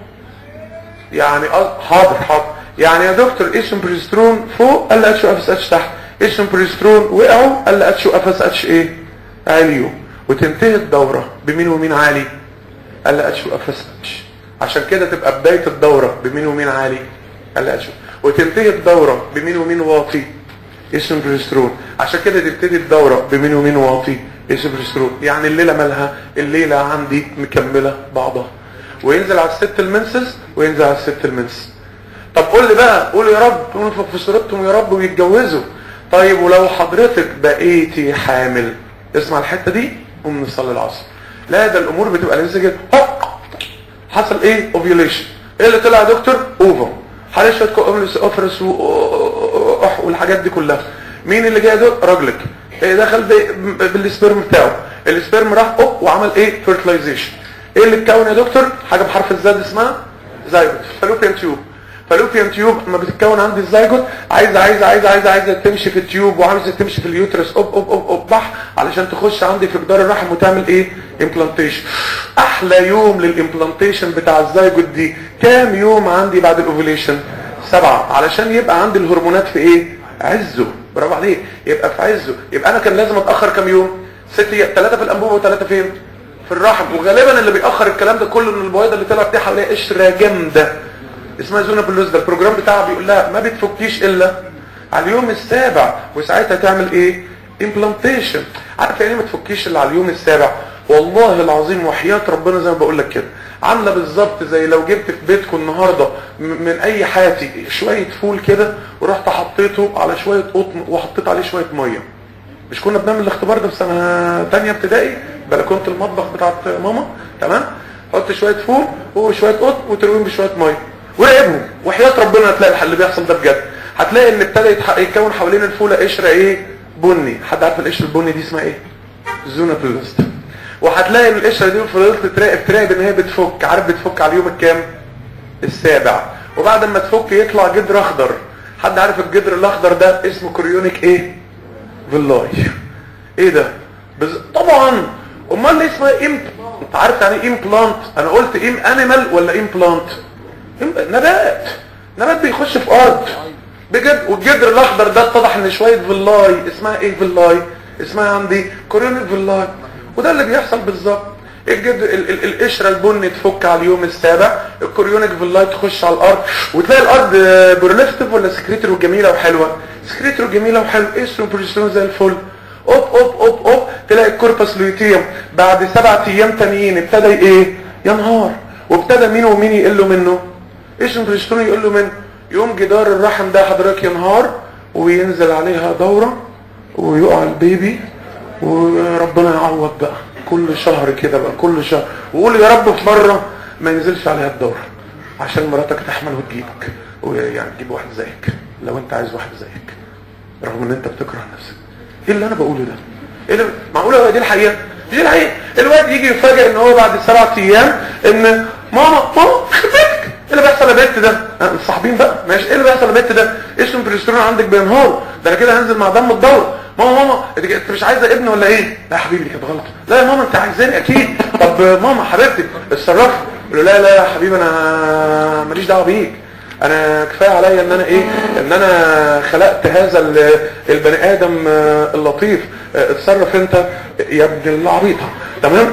يعني أه حاضر حاضر يعني يا دكتور ايستروجين بروجسترون فوق ال اتش او اف اس اتش تحت ايستروجين بروجسترون وقعوا ال اتش او اف اس اتش ايه عاليوا وتنتهي الدوره بمين ومين عالي ال اتش او اف اس اتش عشان كده تبقى بدايه الدوره بمين ومين عالي ال اتش وتنتهي الدوره بمين ومين واطي اسم بروجسترون عشان كده تبتدي الدورة بمين ومين واطي اسم بروجسترون يعني الليلة مالها الليلة عندي مكملة بعضها وينزل على الست المنسز وينزل على الست المنسز طب قول لي بقى قول يا رب انفق في صورتهم يا رب ويتجوزوا طيب ولو حضرتك بقيتي حامل اسمع الحتة دي قوم نصلي العصر لا ده الامور بتبقى لسه كده هوب حصل ايه اوفيوليشن ايه اللي طلع يا دكتور اوفر حالي شويه كوملس اوفرس والحاجات دي كلها مين اللي جاي ده راجلك إيه دخل بالسبرم بتاعه السبرم راح اوب وعمل ايه فيرتلايزيشن ايه اللي اتكون يا دكتور حاجه بحرف الزاد اسمها زايجوت فالوبيان تيوب فالوبيان تيوب لما بتتكون عندي الزايجوت عايزه عايزه عايزه عايزه عايزه تمشي في التيوب وعايزه تمشي في اليوترس اوب اوب اوب اوب بح علشان تخش عندي في جدار الرحم وتعمل ايه امبلانتيشن احلى يوم للامبلانتيشن بتاع الزايجوت دي كام يوم عندي بعد الاوفيليشن سبعة علشان يبقى عندي الهرمونات في ايه عزه برافو عليك يبقى في عزه يبقى انا كان لازم اتاخر كام يوم ست ايام ثلاثه في الانبوبه وثلاثه فين في الرحم وغالبا اللي بيأخر الكلام ده كله ان البويضه اللي طلعت دي حواليها قشره جامده اسمها زونا بلوز ده البروجرام بتاعها بيقول لها ما بتفكيش الا على اليوم السابع وساعتها تعمل ايه امبلانتيشن عارف يعني ما تفكيش الا على اليوم السابع والله العظيم وحياة ربنا زي ما بقول لك كده عامله بالظبط زي لو جبت في بيتكم النهارده من اي حياتي شويه فول كده ورحت حطيته على شويه قطن وحطيت عليه شويه ميه مش كنا بنعمل الاختبار ده في سنه ثانيه ابتدائي بلكونه المطبخ بتاعت ماما تمام حط شويه فول وشويه قطن وترويهم بشويه ميه وراقبهم وحياة ربنا هتلاقي اللي بيحصل ده بجد هتلاقي ان ابتدى يتكون حوالين الفوله قشره ايه بني حد عارف القشره البني دي اسمها ايه زونا بلوست وهتلاقي ان القشره دي فضلت تراقب تراقب ان هي بتفك عارف بتفك على اليوم الكام السابع وبعد ما تفك يطلع جدر اخضر حد عارف الجدر الاخضر ده اسمه كوريونيك ايه فيلاي ايه ده بز... طبعا امال ليه اسمها امبلانت عارف يعني ايه امبلانت انا قلت ام انيمال ولا امبلانت نبات نبات بيخش في ارض بجد والجدر الاخضر ده اتضح ان شويه فيلاي اسمها ايه فيلاي اسمها عندي كوريونيك فيلاي وده اللي بيحصل بالظبط الجد ال ال القشره البني تفك على اليوم السابع الكوريونيك فيلاي تخش على الارض وتلاقي الارض بروليفتيف ولا سكريتر وجميله وحلوه سكريتر وجميله وحلوه استرون بروجسترون زي الفل اوب اوب اوب اوب تلاقي الكوربس لوتيوم بعد سبعة ايام تانيين ابتدى ايه ينهار وابتدى مين ومين يقلوا منه استرون بروجسترون يقلوا منه يوم جدار الرحم ده حضرتك ينهار وينزل عليها دوره ويقع البيبي وربنا يعوض بقى كل شهر كده بقى كل شهر وقول يا رب في مرة ما ينزلش عليها الدورة عشان مراتك تحمل وتجيبك ويعني تجيب واحد زيك لو انت عايز واحد زيك رغم ان انت بتكره نفسك ايه اللي انا بقوله ده ايه اللي معقوله دي الحقيقه دي الحقيقه الواد يجي يفاجئ ان هو بعد سبعة ايام ان ماما ماما خدتك ايه اللي بيحصل يا بنت ده مصاحبين بقى ماشي ايه اللي بيحصل يا بنت ده اسم البروجسترون عندك بينهار ده انا كده هنزل مع دم الدوره ماما ماما انت مش عايزه ابن ولا ايه لا يا حبيبي دي كانت غلط لا يا ماما انت عايزاني اكيد طب ماما حبيبتي اتصرفي له لا لا يا حبيبي انا ماليش دعوه بيك انا كفايه عليا ان انا ايه ان انا خلقت هذا البني ادم اللطيف اتصرف انت يا ابن العبيطه تمام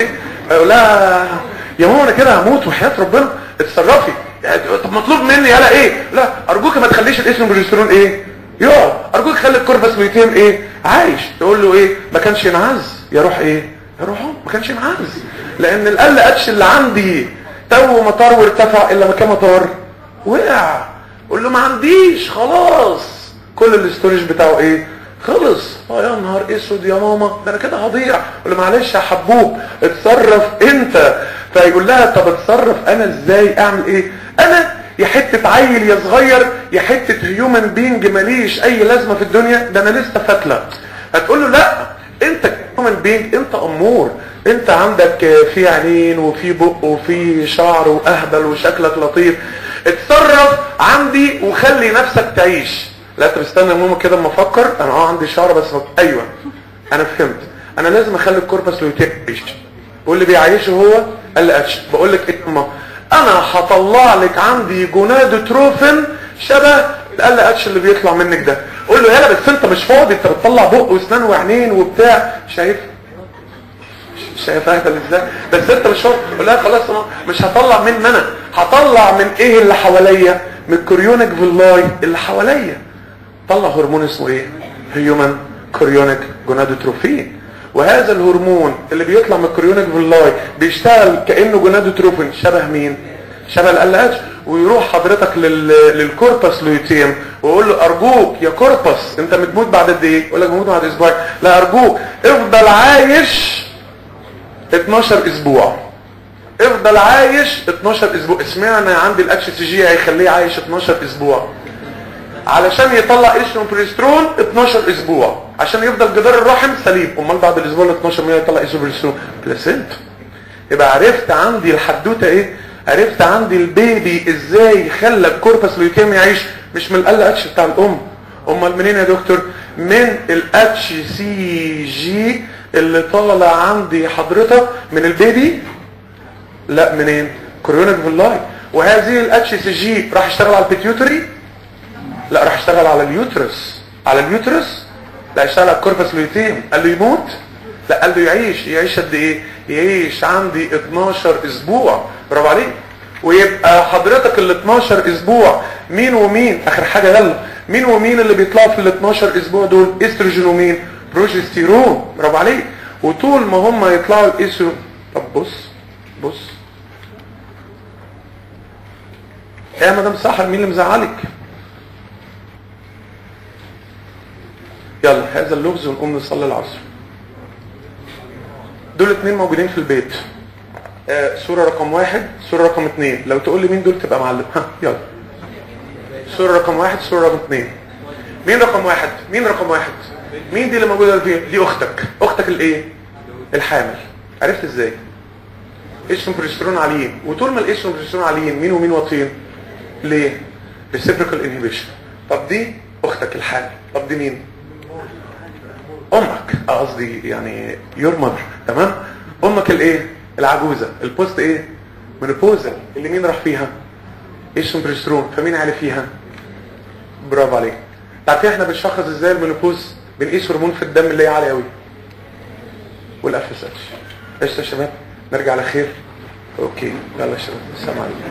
لا يا ماما انا كده هموت وحياه ربنا اتصرفي طب مطلوب مني يالا ايه لا ارجوك ما تخليش الاسم بروجسترون ايه يقعد ارجوك خلي الكوربس لوتيم ايه عايش تقول له ايه ما كانش ينعز يروح ايه يروح ما كانش ينعز لان القل اتش اللي عندي تو مطار وارتفع الا مكان مطار وقع قول له ما عنديش خلاص كل الاستوريج بتاعه ايه خلص اه يا نهار اسود يا ماما ده انا كده هضيع قول له معلش يا حبوب اتصرف انت فيقول لها طب اتصرف انا ازاي اعمل ايه انا يا حتة عيل يا صغير يا حتة هيومن بينج ماليش اي لازمة في الدنيا ده انا لسه فتلة هتقول له لا انت هيومن بينج انت امور انت عندك في عينين وفي بق وفي شعر واهبل وشكلك لطيف اتصرف عندي وخلي نفسك تعيش لا طب استنى يا ماما كده اما افكر انا اه عندي شعر بس ايوه انا فهمت انا لازم اخلي الكوربس لوتيم يعيش واللي بيعيشه هو ال اتش بقول لك ايه ما انا هطلع لك عندي جونادوتروفين شبه ال اتش اللي بيطلع منك ده قول له يلا بس انت مش فاضي انت بتطلع بق واسنان وعينين وبتاع شايف شايف اهبل ازاي بس انت مش فاضي قول لها خلاص انا مش هطلع من انا هطلع من ايه اللي حواليا من الكوريونيك فيلاي اللي حواليا طلع هرمون اسمه ايه هيومن كوريونيك جونادوتروفين وهذا الهرمون اللي بيطلع من الكوريونيك فيلاي بيشتغل كانه جونادوتروفين شبه مين شبه ال اتش ويروح حضرتك لل... للكوربس لويتيم ويقول له ارجوك يا كوربس انت بتموت بعد قد ايه يقول لك بموت بعد اسبوع لا ارجوك افضل عايش 12 اسبوع افضل عايش 12 اسبوع اسمعنا عندي الاتش سي جي هيخليه عايش 12 اسبوع علشان يطلع ايسترون بريسترون 12 اسبوع عشان يفضل جدار الرحم سليم امال بعد الاسبوع ال 12 مين يطلع ايسترون بريسترون بلاسنت يبقى عرفت عندي الحدوته ايه عرفت عندي البيبي ازاي خلى الكوربس لويكيم يعيش مش من ال اتش بتاع الام امال منين يا دكتور من الاتش سي جي اللي طالع عندي حضرتك من البيبي لا منين كوريونيك فيلاي وهذه الاتش سي جي راح يشتغل على البيتيوتري لا راح يشتغل على اليوترس على اليوترس لا يشتغل على الكوربس لويتيم قال له يموت لا قال له يعيش يعيش قد ايه يعيش عندي 12 اسبوع برافو عليك ويبقى حضرتك ال 12 اسبوع مين ومين اخر حاجه يلا مين ومين اللي بيطلعوا في ال 12 اسبوع دول استروجين ومين بروجستيرون برافو عليك وطول ما هم يطلعوا الاستروجين طب بص بص يا مدام سحر مين اللي مزعلك يلا هذا اللغز ونقوم نصلي العصر دول اتنين موجودين في البيت آه سورة رقم واحد سورة رقم اتنين لو تقول لي مين دول تبقى معلم ها يلا سورة رقم واحد سورة رقم اتنين مين رقم واحد مين رقم واحد مين دي اللي موجودة فيها دي اختك اختك الايه الحامل عرفت ازاي اسم بريسترون عاليين وطول ما الاسم بريسترون عاليين مين ومين واطيين ليه reciprocal inhibition طب دي اختك الحامل طب دي مين امك قصدي يعني يور ماذر تمام امك الايه العجوزه البوست ايه منوبوزا اللي مين راح فيها اسم بريسترون فمين عالي فيها برافو عليك عارفين احنا بنشخص ازاي المينوبوز بنقيس هرمون في الدم اللي هي عالي قوي والاف اس اتش ايش يا شباب نرجع على خير اوكي يلا يا شباب السلام عليكم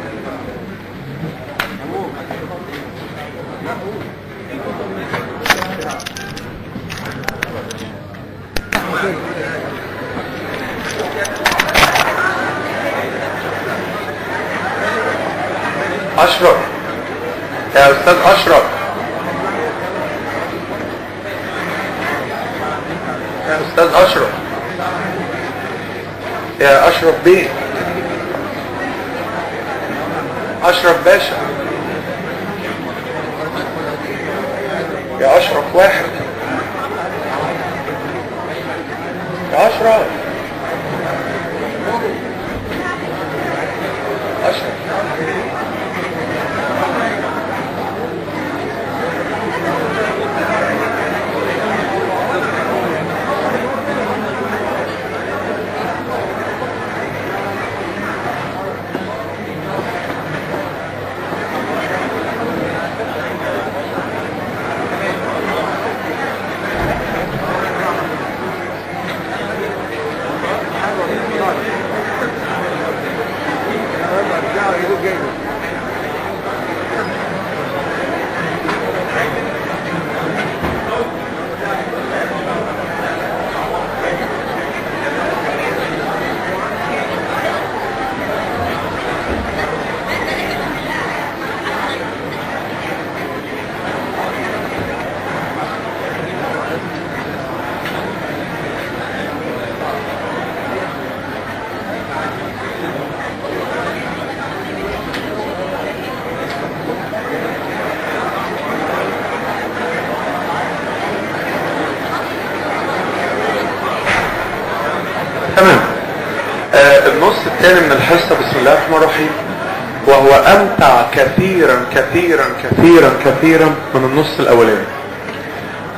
اشرف يا استاذ اشرف يا استاذ اشرف يا اشرف بيه اشرف باشا يا اشرف واحد يا اشرف اشرف تمام آه النص الثاني من الحصة بسم الله الرحمن الرحيم وهو امتع كثيرا كثيرا كثيرا كثيرا من النص الاولاني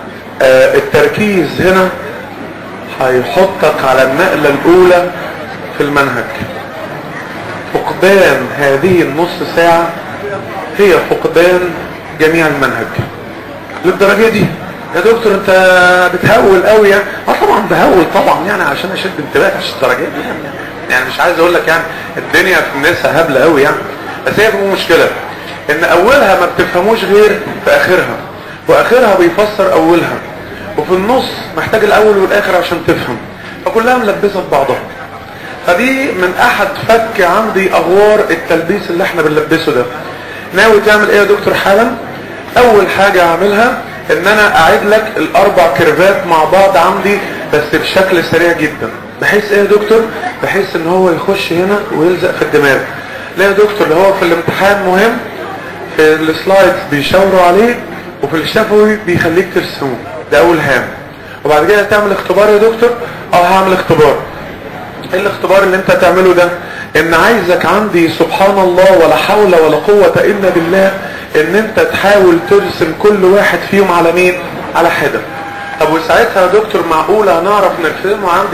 آه التركيز هنا هيحطك على النقلة الاولى في المنهج فقدان هذه النص ساعة هي فقدان جميع المنهج للدرجة دي يا دكتور انت بتهول قوي يعني اه طبعا بهول طبعا يعني عشان اشد انتباهك عشان الدرجات دي يعني يعني مش عايز اقول لك يعني الدنيا في الناس هبله قوي يعني بس هي في مشكله ان اولها ما بتفهموش غير في اخرها واخرها بيفسر اولها وفي النص محتاج الاول والاخر عشان تفهم فكلها ملبسه في بعضها فدي من احد فك عندي اغوار التلبيس اللي احنا بنلبسه ده ناوي تعمل ايه يا دكتور حالا اول حاجة اعملها ان انا اعيد لك الاربع كيرفات مع بعض عندي بس بشكل سريع جدا بحيث ايه يا دكتور بحيث ان هو يخش هنا ويلزق في الدماغ لا يا دكتور اللي هو في الامتحان مهم في السلايدز بيشاوروا عليه وفي الشفوي بيخليك ترسمه ده اول هام وبعد كده تعمل اختبار يا دكتور اه هعمل اختبار ايه الاختبار اللي انت تعمله ده ان عايزك عندي سبحان الله ولا حول ولا قوة الا بالله ان انت تحاول ترسم كل واحد فيهم على مين على حدة طب وساعتها يا دكتور معقولة هنعرف نرسمه عندي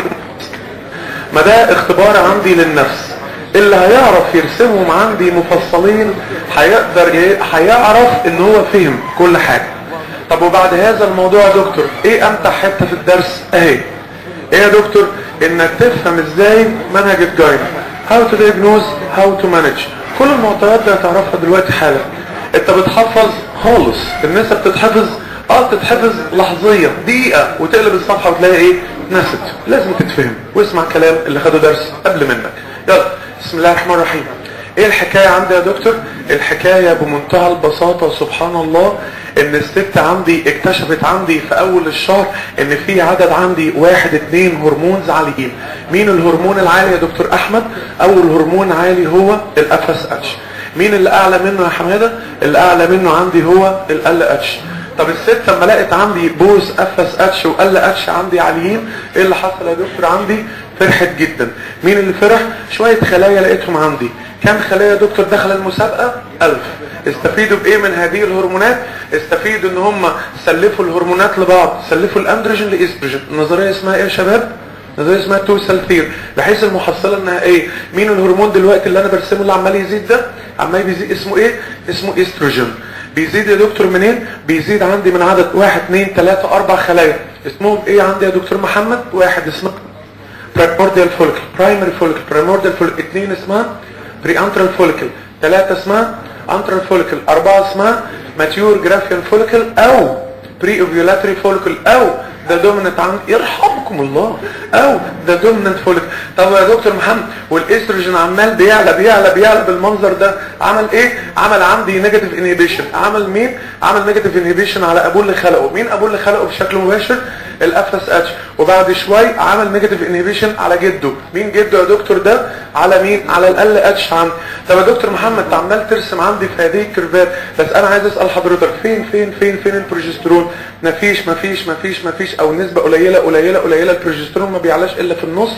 ما ده اختبار عندي للنفس اللي هيعرف يرسمهم عندي مفصلين هيقدر ي- هيعرف ان هو فهم كل حاجة طب وبعد هذا الموضوع يا دكتور ايه امتع حتة في الدرس اهي ايه يا دكتور انك تفهم ازاي منهج الجايد how to diagnose how to manage كل المعطيات دي هتعرفها دلوقتي حالا انت بتحفظ خالص النسب بتتحفظ اه بتتحفظ لحظيا دقيقة وتقلب الصفحة وتلاقي ايه نست لازم تتفهم واسمع كلام اللي خدوا درس قبل منك يلا بسم الله الرحمن الرحيم ايه الحكاية عندي يا دكتور الحكاية بمنتهى البساطة سبحان الله ان الست عندي اكتشفت عندي في اول الشهر ان في عدد عندي واحد اتنين هرمونز عاليين مين الهرمون العالي يا دكتور احمد اول هرمون عالي هو الاف اس اتش مين اللي اعلى منه يا حمادة اللي اعلى منه عندي هو ال اتش طب الست لما لقيت عندي بوز اف اس اتش وال اتش عندي عاليين ايه اللي حصل يا دكتور عندي فرحت جدا مين اللي فرح شوية خلايا لقيتهم عندي كم خلايا يا دكتور دخل المسابقة ألف استفيدوا بايه من هذه الهرمونات استفيدوا ان هم سلفوا الهرمونات لبعض سلفوا الاندروجين لاستروجين النظرية اسمها ايه يا شباب نظرية اسمها تو سلفير بحيث المحصلة انها ايه مين الهرمون دلوقتي اللي انا برسمه اللي عمال يزيد ده عمال بيزيد اسمه ايه اسمه استروجين بيزيد يا دكتور منين بيزيد عندي من عدد واحد اثنين ثلاثة اربع خلايا اسمهم ايه عندي يا دكتور محمد واحد اسمه primordial follicle primary follicle primordial follicle اثنين اسمها preantral follicle ثلاثة اسمها antral follicle أربعة اسمها mature graphian follicle أو pre-ovulatory follicle أو ده dominant عن يرحمكم الله أو ده dominant follicle طب يا دكتور محمد والاستروجين عمال بيعلى بيعلى بيعلى بالمنظر ده عمل ايه عمل عندي نيجاتيف انهيبيشن عمل مين عمل نيجاتيف انهيبيشن على ابوه اللي خلقه مين ابوه اللي خلقه بشكل مباشر الاف اس اتش وبعد شوي عمل نيجاتيف انهيبيشن على جده مين جده يا دكتور ده على مين على ال اتش عندي طب يا دكتور محمد انت عمال ترسم عندي في هذه الكيرفات بس انا عايز اسال حضرتك فين فين فين فين البروجسترون مفيش مفيش مفيش مفيش او نسبه قليله قليله قليله البروجسترون ما بيعلاش الا في النص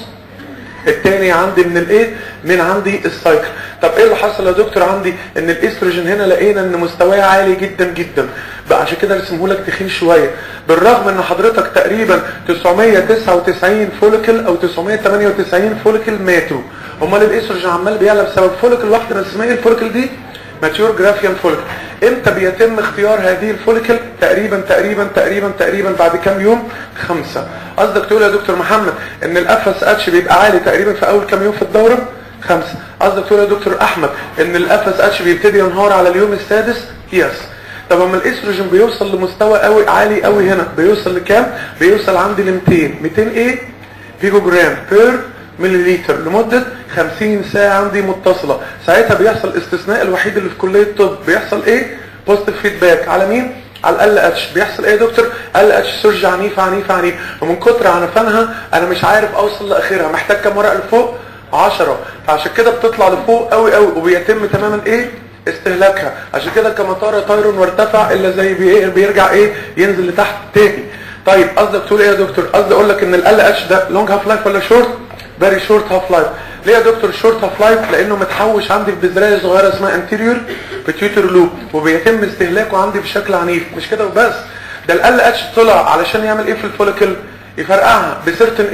التاني عندي من الايه من عندي السايكل طب ايه اللي حصل يا دكتور عندي ان الاستروجين هنا لقينا ان مستواه عالي جدا جدا بقى عشان كده رسمه لك تخين شويه بالرغم ان حضرتك تقريبا 999 فوليكل او 998 فوليكل ماتوا امال الاستروجين عمال بيعلى بسبب فوليكل واحده بس اسمها ايه الفوليكل دي ماتيور جرافيان فوليكل امتى بيتم اختيار هذه الفوليكل تقريبا تقريبا تقريبا تقريبا بعد كام يوم خمسة قصدك تقول يا دكتور محمد ان الاف اس اتش بيبقى عالي تقريبا في اول كام يوم في الدورة خمسة قصدك تقول يا دكتور احمد ان الاف اس اتش بيبتدي ينهار على اليوم السادس يس طب اما الاستروجين بيوصل لمستوى قوي عالي قوي هنا بيوصل لكام بيوصل عندي ل 200 200 ايه فيجو جرام بير مليليتر لمدة 50 ساعة عندي متصلة ساعتها بيحصل استثناء الوحيد اللي في كلية الطب بيحصل ايه بوزيتيف فيدباك على مين على ال اتش بيحصل ايه يا دكتور ال اتش سيرج عنيفة عنيفة عنيفة ومن كتر عنفانها انا مش عارف اوصل لاخرها محتاج كام ورقة لفوق 10 فعشان كده بتطلع لفوق قوي قوي وبيتم تماما ايه استهلاكها عشان كده كما طار طير وارتفع الا زي بي بيرجع ايه ينزل لتحت تاني طيب قصدك تقول ايه يا دكتور قصدي اقول لك ان ال اتش ده لونج هاف لايف ولا شورت فيري شورت هاف لايف ليه يا دكتور شورت هاف لايف لانه متحوش عندي في بذرايه صغيره اسمها انتيريور بيتيوتر لوب وبيتم استهلاكه عندي بشكل عنيف مش كده وبس ده ال اتش طلع علشان يعمل ايه في الفوليكل يفرقعها بسيرتن ايه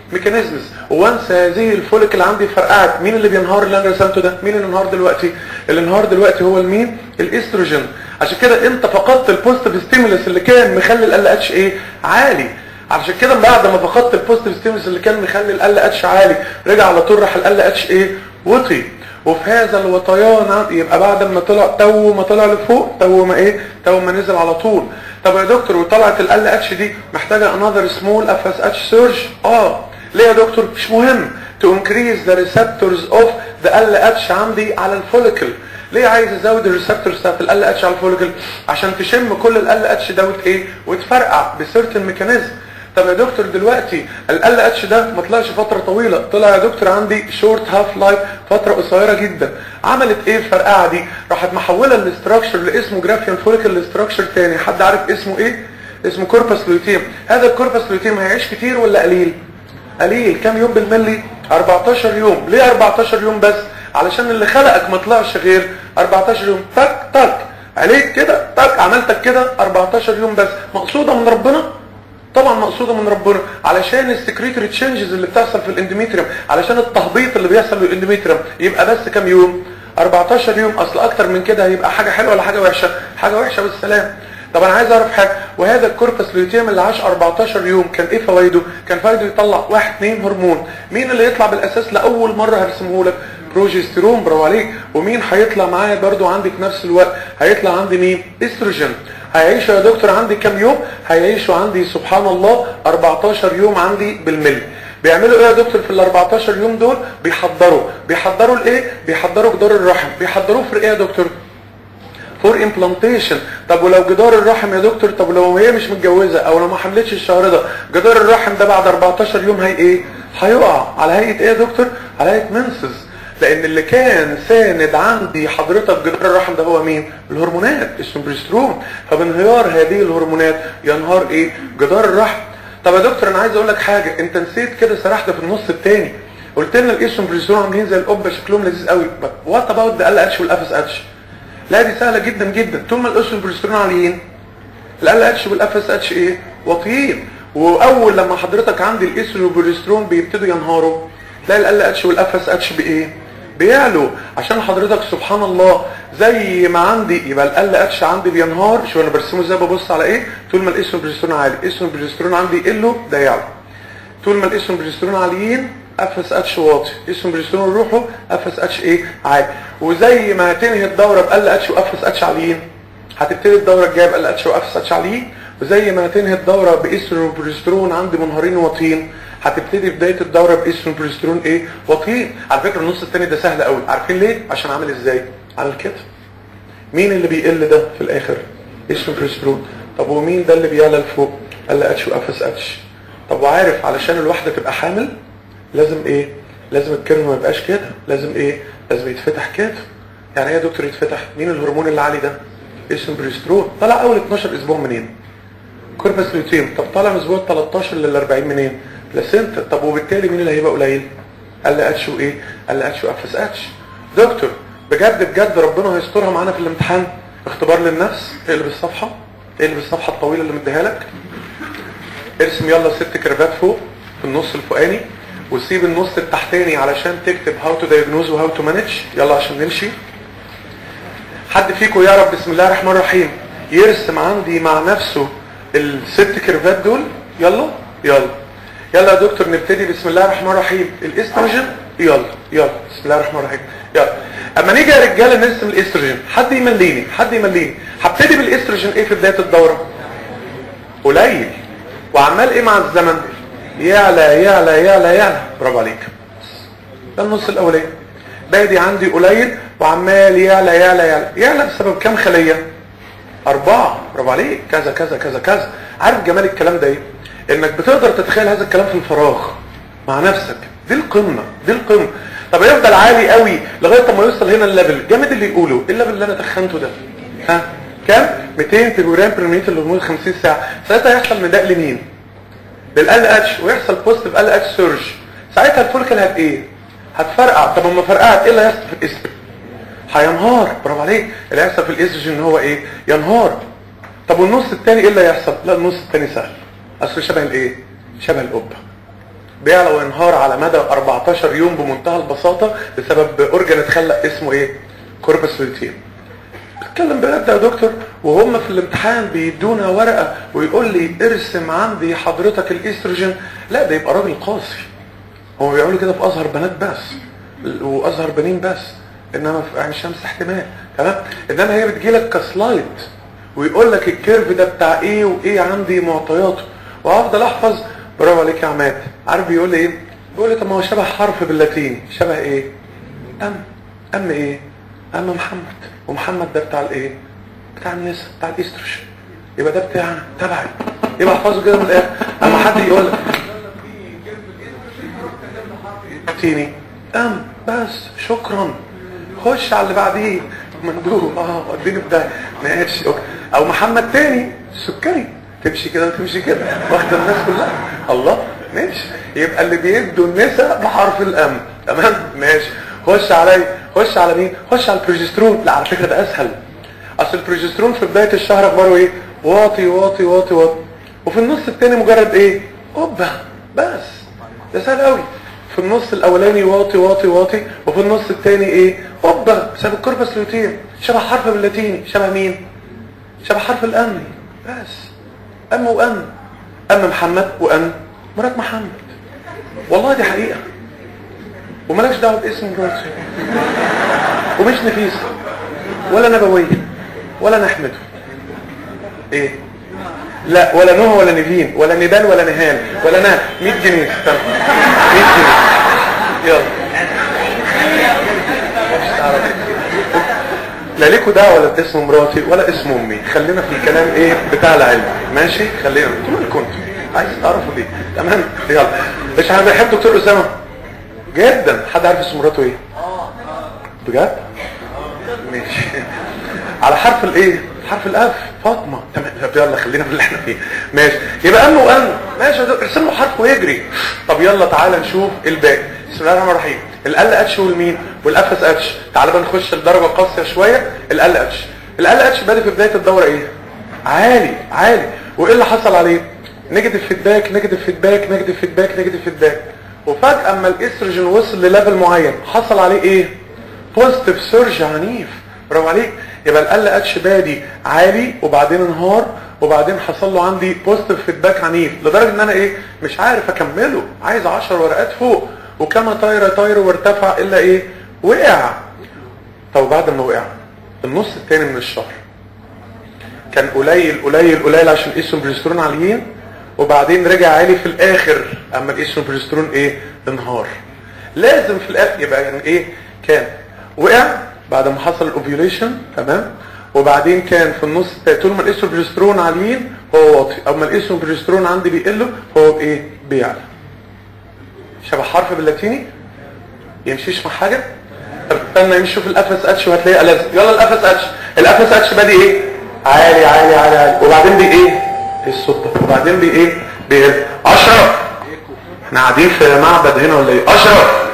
ميكانيزمز وانس هذه الفوليكل عندي فرقعت مين اللي بينهار اللي انا رسمته ده مين اللي انهار دلوقتي اللي انهار دلوقتي هو المين الاستروجين عشان كده انت فقدت البوزيتيف ستيمولس اللي كان مخلي ال اتش ايه عالي عشان كده بعد ما فقدت البوزيتيف ستيمولس اللي كان مخلي ال اتش عالي رجع على طول راح ال اتش ايه وطي وفي هذا الوطيان يبقى بعد ما طلع تو ما طلع لفوق تو ما ايه تو ما نزل على طول طب يا دكتور وطلعت ال اتش دي محتاجه another small FSH surge اه ليه يا دكتور مش مهم to increase the receptors of the LH عندي على الفوليكل ليه عايز ازود الريسبتورز بتاعت ال اتش على الفوليكل عشان تشم كل ال اتش دوت ايه وتفرقع بسيرتن ميكانيزم طب يا دكتور دلوقتي ال اتش ده ما طلعش فتره طويله طلع يا دكتور عندي شورت هاف لايف فتره قصيره جدا عملت ايه الفرقعه دي راحت محوله الاستراكشر اللي اسمه جرافيان فوليكل لاستراكشر تاني حد عارف اسمه ايه اسمه كوربس لوتيم هذا الكوربس لوتيم هيعيش كتير ولا قليل قليل كام يوم بالملي 14 يوم ليه 14 يوم بس علشان اللي خلقك ما طلعش غير 14 يوم تك تك عليك كده تك عملتك كده 14 يوم بس مقصوده من ربنا طبعا مقصوده من ربنا علشان السكريتري تشينجز اللي بتحصل في الاندوميتريوم علشان التهبيط اللي بيحصل في الاندوميتريوم يبقى بس كام يوم 14 يوم اصل اكتر من كده هيبقى حاجه حلوه ولا حاجه وحشه حاجه وحشه بالسلام طب انا عايز اعرف حاجه وهذا الكوربس لوتيوم اللي عاش 14 يوم كان ايه فوائده كان فايده يطلع واحد اثنين هرمون مين اللي يطلع بالاساس لاول مره هرسمه لك بروجستيرون برافو عليك ومين هيطلع معايا برضو عندي في نفس الوقت هيطلع عندي مين استروجين هيعيشوا يا دكتور عندي كام يوم هيعيشوا عندي سبحان الله 14 يوم عندي بالملي بيعملوا ايه يا دكتور في ال 14 يوم دول بيحضروا بيحضروا الايه بيحضروا جدار الرحم بيحضروه في ايه يا دكتور فور امبلانتيشن طب ولو جدار الرحم يا دكتور طب لو هي مش متجوزه او لو ما حملتش الشهر ده جدار الرحم ده بعد 14 يوم هي ايه هيقع على هيئه ايه يا دكتور على هيئه منسز لان اللي كان ساند عندي حضرتك جدار الرحم ده هو مين الهرمونات السمبريسترون فبانهيار هذه الهرمونات ينهار ايه جدار الرحم طب يا دكتور انا عايز اقول لك حاجه انت نسيت كده سرحت في النص الثاني قلت لنا الايسومبريسترون عاملين زي القبه شكلهم لذيذ قوي وات اباوت ذا ال اتش والافس اتش لا دي سهله جدا جدا طول ما الايسومبريسترون عاليين ال اتش والافس اتش ايه واطيين واول لما حضرتك عندي الايسوبريسترون بيبتدوا ينهاروا تلاقي ال اتش والافس اتش بايه بيعلوا عشان حضرتك سبحان الله زي ما عندي يبقى ال اتش عندي بينهار شو انا برسمه ازاي ببص على ايه طول ما الايسوبريسترون عالي الايسوبريسترون عندي يقله ده يعلى طول ما الايسوبريسترون عاليين افس اتش واطي الايسوبريسترون يروحوا افس اتش ايه عالي وزي ما هتنهي الدوره بال اتش وافس اتش عاليين هتبتدي الدوره الجايه بال اتش وافس اتش عاليين وزي ما هتنهي الدوره بايستروبريسترون عندي منهارين واطيين هتبتدي بدايه الدوره بايستروبريسترون ايه واطيين على فكره النص الثاني ده سهل قوي عارفين ليه عشان عامل ازاي على الكتف مين اللي بيقل ده في الاخر ايستروبريسترون طب ومين ده اللي بيعلى لفوق ال اتش وافس اتش طب وعارف علشان الواحده تبقى حامل لازم ايه لازم الكيرف ما يبقاش كده لازم ايه لازم يتفتح كده يعني ايه يا دكتور يتفتح مين الهرمون اللي عالي ده اسمه بريسترون طلع اول 12 اسبوع منين كوربس لوتيم طب طالع من اسبوع 13 لل 40 منين بلاسينتا طب وبالتالي مين اللي هيبقى قليل قال لي اتش وايه قال لي اتش وافس اتش دكتور بجد بجد ربنا هيسترها معانا في الامتحان اختبار للنفس اقلب الصفحه اقلب الصفحه الطويله اللي مديها لك ارسم يلا ست كيرفات فوق في النص الفوقاني وسيب النص التحتاني علشان تكتب هاو تو دايجنوز وهاو تو مانج يلا عشان نمشي حد فيكم يعرف بسم الله الرحمن الرحيم يرسم عندي مع نفسه الست كيرفات دول يلا يلا يلا يا دكتور نبتدي بسم الله الرحمن الرحيم الاستروجين يلا يلا بسم الله الرحمن الرحيم يلا اما نيجي يا رجاله نرسم الاستروجين حد يمليني حد يمليني هبتدي بالاستروجين ايه في بدايه الدوره قليل وعمال ايه مع الزمن يعلى يعلى يعلى يعلى برافو عليك ده النص الاولاني بادي عندي قليل وعمال يعلى يعلى يعلى يعلى بسبب كام خليه اربعه برافو عليك كذا كذا كذا كذا عارف جمال الكلام ده ايه انك بتقدر تتخيل هذا الكلام في الفراغ مع نفسك دي القمه دي القمه طب يفضل عالي قوي لغايه ما يوصل هنا الليفل جامد اللي يقوله ايه الليفل اللي انا تخنته ده ها كام 200 كيلو جرام بير مليلتر لمده 50 ساعه ساعتها يحصل نداء لمين للال اتش ويحصل بوزيتيف ال اتش سيرج ساعتها الفولكل هت ايه هتفرقع طب اما فرقعت ايه اللي هيحصل في الاستر هينهار برافو عليك اللي هيحصل في الاستروجين ان هو ايه ينهار طب والنص الثاني ايه اللي هيحصل لا النص الثاني سهل اصل شبه الايه شبه القبه بيعلى وينهار على مدى 14 يوم بمنتهى البساطة بسبب اورجان اتخلق اسمه ايه كوربس لوتيم بتكلم بجد يا دكتور وهم في الامتحان بيدونا ورقة ويقول لي ارسم عندي حضرتك الاستروجين لا ده يبقى راجل قاسي هم بيعملوا كده في ازهر بنات بس وازهر بنين بس انما في عين شمس احتمال تمام انما هي بتجيلك كسلايد ويقول لك الكيرف ده بتاع ايه وايه عندي معطياته وافضل احفظ برافو عليك يا عماد عارف بيقول لي ايه بيقول لي طب ما هو شبه حرف باللاتيني شبه ايه ام ام ايه ام محمد ومحمد ده بتاع الايه بتاع النساء بتاع الاستروجين يبقى ده بتاعنا تبعي يبقى احفظه كده من الاخر اما حد يقول لك تيني ام بس شكرا خش على اللي بعديه مندوب اه اديني بدايه ماشي اوكي او محمد تاني سكري تمشي كده وتمشي كده واخده الناس كلها الله ماشي يبقى اللي بيدوا النساء بحرف الام تمام ماشي خش علي خش على مين خش على البروجسترون لا على فكره ده اسهل اصل البروجسترون في بدايه الشهر اخباره ايه واطي واطي واطي واطي وفي النص التاني مجرد ايه اوبا بس ده سهل قوي في النص الاولاني واطي واطي واطي وفي النص الثاني ايه اوبا بسبب الكوربس لوتين شبه حرف باللاتيني شبه مين شبه حرف الام بس ام وام ام محمد وام مرات محمد والله دي حقيقه ومالكش دعوه باسم مراتي ومش نفيسه ولا نبويه ولا نحمده ايه لا ولا نوح ولا نيفين ولا نبال ولا نهال ولا نهال 100 جنيه استنى 100 جنيه يلا لا ليكوا دعوه ولا باسم مراتي ولا اسم امي خلينا في الكلام ايه بتاع العلم ماشي خلينا انتوا مالكم انتوا عايز تعرفوا ليه تمام يلا مش انا بحب دكتور اسامه جدا حد عارف اسم مراته ايه بجد ماشي على حرف الايه حرف الاف فاطمه تمام يلا خلينا في اللي احنا فيه ماشي يبقى ام وام ماشي ارسم له حرف ويجري طب يلا تعالى نشوف الباقي بسم الله الرحمن الرحيم ال اتش والمين والافس اتش تعالى بقى نخش لدرجه قاسيه شويه ال اتش ال اتش بادئ في بدايه الدوره ايه عالي عالي وايه اللي حصل عليه نيجاتيف فيدباك نيجاتيف فيدباك نيجاتيف فيدباك نيجاتيف فيدباك وفجاه اما الاستروجين وصل لليفل معين حصل عليه ايه بوزيتيف سيرج عنيف برافو عليك يبقى ال اتش بادي عالي وبعدين انهار وبعدين حصل له عندي بوزيتيف فيدباك عنيف لدرجه ان انا ايه مش عارف اكمله عايز 10 ورقات فوق وكما طايره طايره وارتفع الا ايه وقع طب بعد ما وقع النص الثاني من الشهر كان قليل قليل قليل عشان قيسوا البروجسترون عاليين وبعدين رجع عالي في الاخر اما قيسوا البروجسترون ايه انهار لازم في الاخر يبقى يعني ايه كان وقع بعد ما حصل الاوفيوليشن تمام وبعدين كان في النص طول ما القيسوا البروجسترون عاليين هو واطي اما القيسوا البروجسترون عندي بيقلوا هو بايه بيعلى شبه حرف باللاتيني يمشيش مع حاجه طب استنى يمشي في الافس اتش وهتلاقيه ألذ يلا الافس اتش الافس اتش بادي ايه عالي عالي عالي عالي وبعدين بي ايه ايه الصوت ده وبعدين بي ايه بيقل اشرف احنا قاعدين في معبد هنا ولا ايه اشرف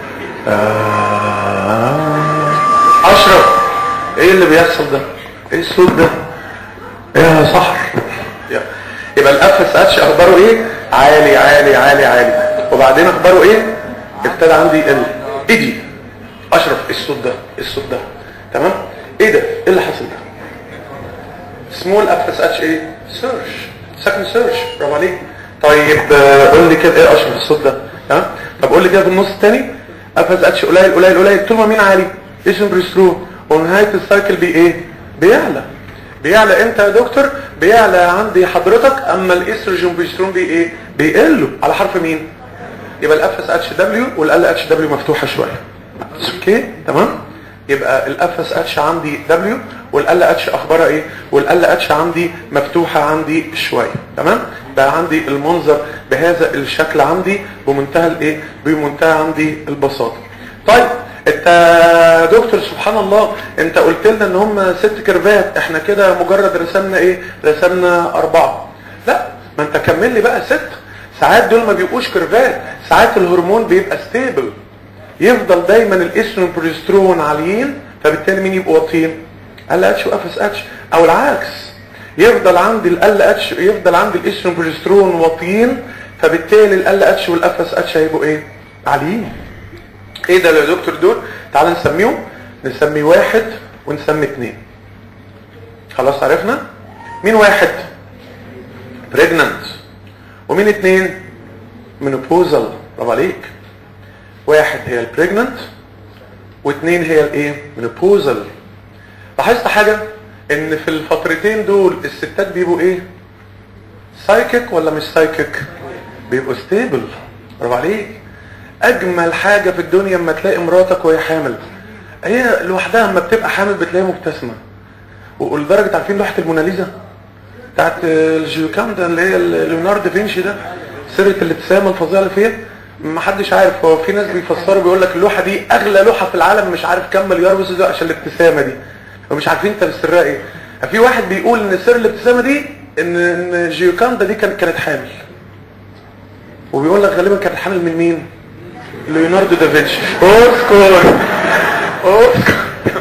آه. اشرف ايه اللي بيحصل ده ايه الصوت ده ايه يا صحر يبقى الافس اتش اخباره ايه عالي عالي عالي عالي وبعدين اخباره ايه ابتدى عندي ال ايه دي اشرف ايه الصوت ده ايه الصوت ده تمام ايه ده ايه اللي حصل ده سمول افس اتش ايه سيرش سكند سيرش برافو عليك طيب قول لي كده ايه اشرف الصوت ده تمام طب قول لي كده في النص الثاني افس اتش قليل قليل قليل طول ما مين عالي اسم بريسترون ونهايه السايكل بي ايه بيعلى بيعلى امتى يا دكتور بيعلى عندي حضرتك اما الاستروجين بريسترون بي ايه بيقلوا على حرف مين يبقى الاف اتش دبليو والال اتش دبليو مفتوحه شويه اوكي تمام يبقى الاف اس اتش عندي دبليو والال اتش اخبارها ايه والال اتش عندي مفتوحه عندي شويه تمام بقى عندي المنظر بهذا الشكل عندي بمنتهى الايه بمنتهى عندي البساطه طيب انت دكتور سبحان الله انت قلت لنا ان هم ست كيرفات احنا كده مجرد رسمنا ايه رسمنا اربعه لا ما انت كمل لي بقى ست ساعات دول ما بيبقوش كيرفات ساعات الهرمون بيبقى ستيبل يفضل دايما الاستروجين والبروجسترون عاليين فبالتالي مين يبقوا واطيين ال اتش واف اس اتش او العكس يفضل عندي ال اتش يفضل عندي الاستروجين والبروجسترون واطيين فبالتالي ال اتش والاف اس اتش هيبقوا ايه عاليين ايه ده يا دكتور دول تعال نسميهم نسمي واحد ونسمي اتنين خلاص عرفنا مين واحد بريجننت ومين اتنين منوبوزال برافو عليك واحد هي البريجننت واثنين هي الايه منوبوزال لاحظت حاجه ان في الفترتين دول الستات بيبقوا ايه سايكيك ولا مش سايكيك بيبقوا ستيبل برافو عليك اجمل حاجه في الدنيا اما تلاقي مراتك وهي حامل هي لوحدها اما بتبقى حامل بتلاقيها مبتسمه ولدرجه عارفين لوحه الموناليزا بتاعت الجيوكاندا اللي هي ليوناردو دافنشي ده سيره الابتسامه الفظيعه اللي فيها ما حدش عارف هو في ناس بيفسروا بيقول لك اللوحه دي اغلى لوحه في العالم مش عارف كم مليار بس ده عشان الابتسامه دي ومش عارفين انت سرها ايه في واحد بيقول ان سر الابتسامه دي ان ان جيوكاندا دي كانت كانت حامل وبيقول لك غالبا كانت حامل من مين ليوناردو دافنشي اسكت اسكت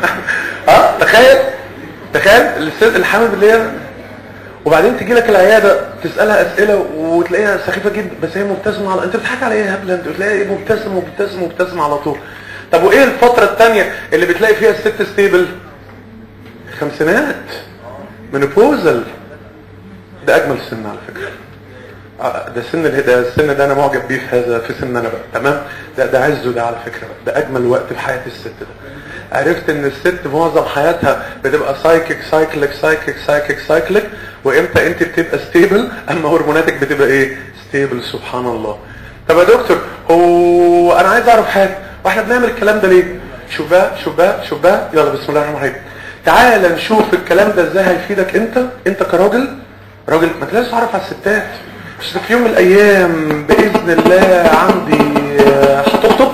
اه تخيل تخيل الست الحامل اللي هي وبعدين تيجي لك العياده تسالها اسئله وتلاقيها سخيفه جدا بس هي مبتسمه على انت بتضحك على ايه يا هبله انت بتلاقي ايه مبتسم مبتسم مبتسم على طول طب وايه الفتره الثانيه اللي بتلاقي فيها الست ستيبل خمسينات منوبوزل ده اجمل سن على فكره ده سن ده السن ده انا معجب بيه في هذا في سن انا بقى تمام ده ده عزه ده على فكره بقى ده اجمل وقت في حياه الست ده عرفت ان الست معظم حياتها بتبقى سايكيك سايكليك سايكيك سايكيك سايكليك وامتى انت بتبقى ستيبل اما هرموناتك بتبقى ايه ستيبل سبحان الله طب يا دكتور هو انا عايز اعرف حاجه واحنا بنعمل الكلام ده ليه شوف بقى شوف بقى شوف بقى يلا بسم الله الرحمن الرحيم تعال نشوف الكلام ده ازاي هيفيدك انت انت كراجل راجل ما تلاقيش تعرف على الستات مش في يوم من الايام باذن الله عندي هتخطب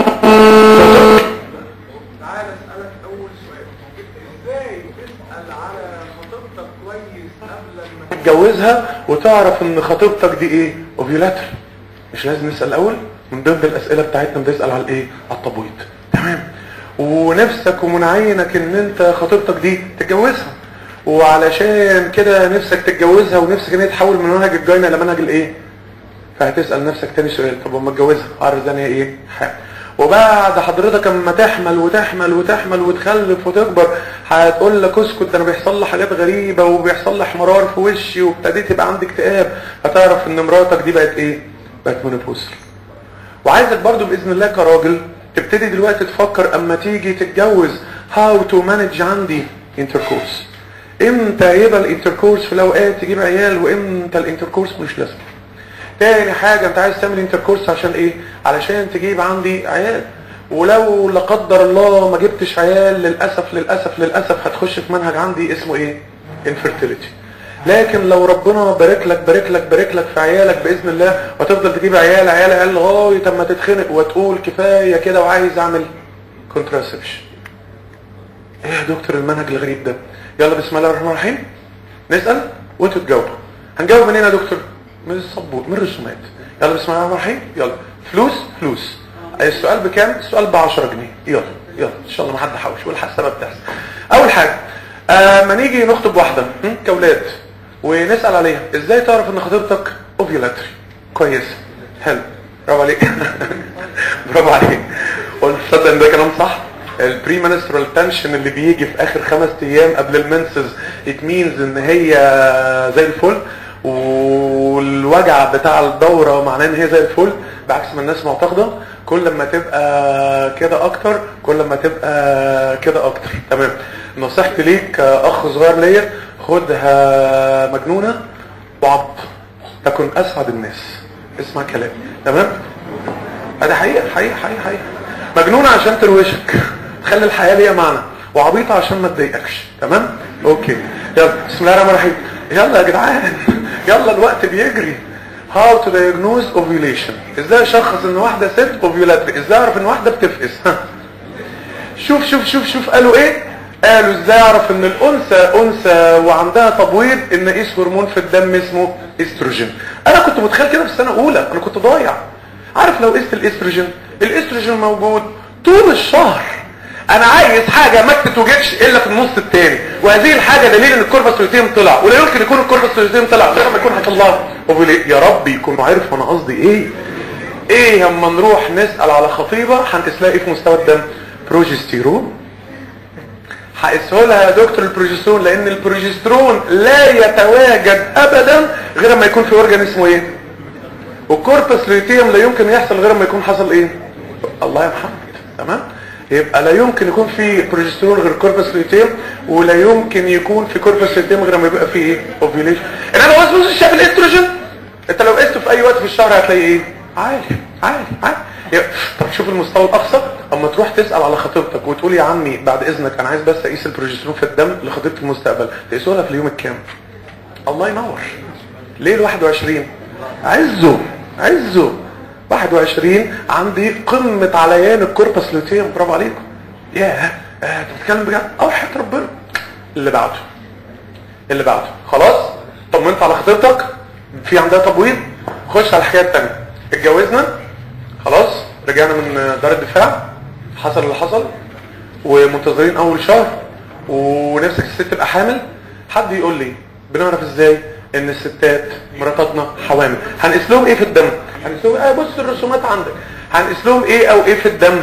تعال اسالك اول سؤال ازاي تسال على خطيبتك كويس قبل ما تتجوزها وتعرف ان خطيبتك دي ايه اوفيولاتر مش لازم نسال الاول من ضمن الاسئله بتاعتنا بنسال على الايه على التبويض تمام ونفسك ومنعينك ان انت خطيبتك دي تتجوزها وعلشان كده نفسك تتجوزها ونفسك ان هي تحول من منهج الجاينا لمنهج الايه فهتسال نفسك تاني سؤال طب اما اتجوزها عارف ان هي ايه حامل وبعد حضرتك اما تحمل وتحمل وتحمل وتخلف وتكبر هتقول لك اسكت ده انا بيحصل لي حاجات غريبه وبيحصل لي احمرار في وشي وابتديت يبقى عندي اكتئاب هتعرف ان مراتك دي بقت ايه بقت منوبوسل وعايزك برضو باذن الله كراجل تبتدي دلوقتي تفكر اما تيجي تتجوز هاو تو مانج عندي انتركورس امتى يبقى الانتركورس في الاوقات تجيب عيال وامتى الانتركورس مش لازم تاني حاجة انت عايز تعمل انتركورس عشان ايه علشان تجيب عندي عيال ولو لا قدر الله ما جبتش عيال للأسف للأسف للأسف هتخش في منهج عندي اسمه ايه infertility لكن لو ربنا بارك لك بارك لك بارك لك في عيالك باذن الله وتفضل تجيب عيال عيال عيال لغايه اما تتخنق وتقول كفايه كده وعايز اعمل كونتراسبشن ايه يا دكتور المنهج الغريب ده يلا بسم الله الرحمن الرحيم نسال وانتوا تجاوبوا هنجاوب منين يا دكتور من السبورت من الرسومات يلا بسم الله الرحمن الرحيم يلا فلوس فلوس السؤال بكام السؤال ب 10 جنيه يلا يلا ان شاء الله ما حد حوش والحسابه بتحصل اول حاجه آه ما نيجي نخطب واحده هم؟ كاولاد ونسال عليها ازاي تعرف ان خطيبتك اوفيولاتري كويس حلو برافو عليك برافو عليك قلت تصدق ان ده كلام صح البري منسترال تنشن اللي بيجي في اخر خمس ايام قبل المنسز ات مينز ان هي زي الفل والوجع بتاع الدورة معناه ان هي زي الفل بعكس ما الناس معتقدة كل ما تبقى كده اكتر كل ما تبقى كده اكتر تمام نصيحتي ليك اخ صغير ليا خدها مجنونة وعض تكن اسعد الناس اسمع كلامي تمام هذا حقيقة حقيقة حقيقة حقيقة مجنونة عشان تروشك تخلي الحياة ليها معنى وعبيطة عشان ما تضايقكش تمام اوكي يلا بسم الله الرحمن الرحيم يلا يا جدعان يلا الوقت بيجري how to diagnose ovulation ازاي اشخص ان واحدة ست ovulatory ازاي اعرف ان واحدة بتفقس ها شوف شوف شوف شوف قالوا ايه قالوا ازاي اعرف ان الانثى انثى وعندها تبويض ان قيس هرمون في الدم اسمه استروجين انا كنت متخيل كده في السنه الاولى انا كنت ضايع عارف لو قست الاستروجين الاستروجين موجود طول الشهر انا عايز حاجه ما تتوجدش الا في النص الثاني وهذه الحاجه دليل ان الكوربس لوتيم طلع ولا يمكن يكون الكوربس لوتيم طلع غير ما يكون هيطلعه اوفيليت يا رب يكون عارف انا قصدي ايه ايه اما نروح نسال على خطيبه هنقيس لها ايه في مستوى الدم بروجستيرون هقيسه لها يا دكتور البروجسترون لان البروجسترون لا يتواجد ابدا غير ما يكون في اورجان اسمه ايه والكوربس لوتيوم لا يمكن يحصل غير ما يكون حصل ايه الله يا محمد تمام يبقى لا يمكن يكون في بروجسترون غير كوربس لوتيوم ولا يمكن يكون في كوربس لوتيوم غير ما يبقى فيه ايه اوفيوليشن انما بص بص شايف الاستروجين انت لو قسته في اي وقت في الشهر هتلاقي ايه عالي عالي عالي يبقى طب شوف المستوى الاقصى اما تروح تسال على خطيبتك وتقول يا عمي بعد اذنك انا عايز بس اقيس البروجسترون في الدم لخطيبه المستقبل تقيسه لها في اليوم الكام الله ينور ليه ال 21 عزه عزه 21 عندي قمة عليان الكوربس لوتيوم برافو عليكم ياه آه، انت بتتكلم بجد اه حياة ربنا اللي بعده اللي بعده خلاص طمنت على خطيبتك في عندها تبويض خش على الحكايه الثانيه اتجوزنا خلاص رجعنا من دار الدفاع حصل اللي حصل ومنتظرين اول شهر ونفسك الست تبقى حامل حد يقول لي بنعرف ازاي ان الستات مراتاتنا حوامل هنقيس لهم ايه في الدم هنقيس لهم ايه بص الرسومات عندك هنقيس لهم ايه او ايه في الدم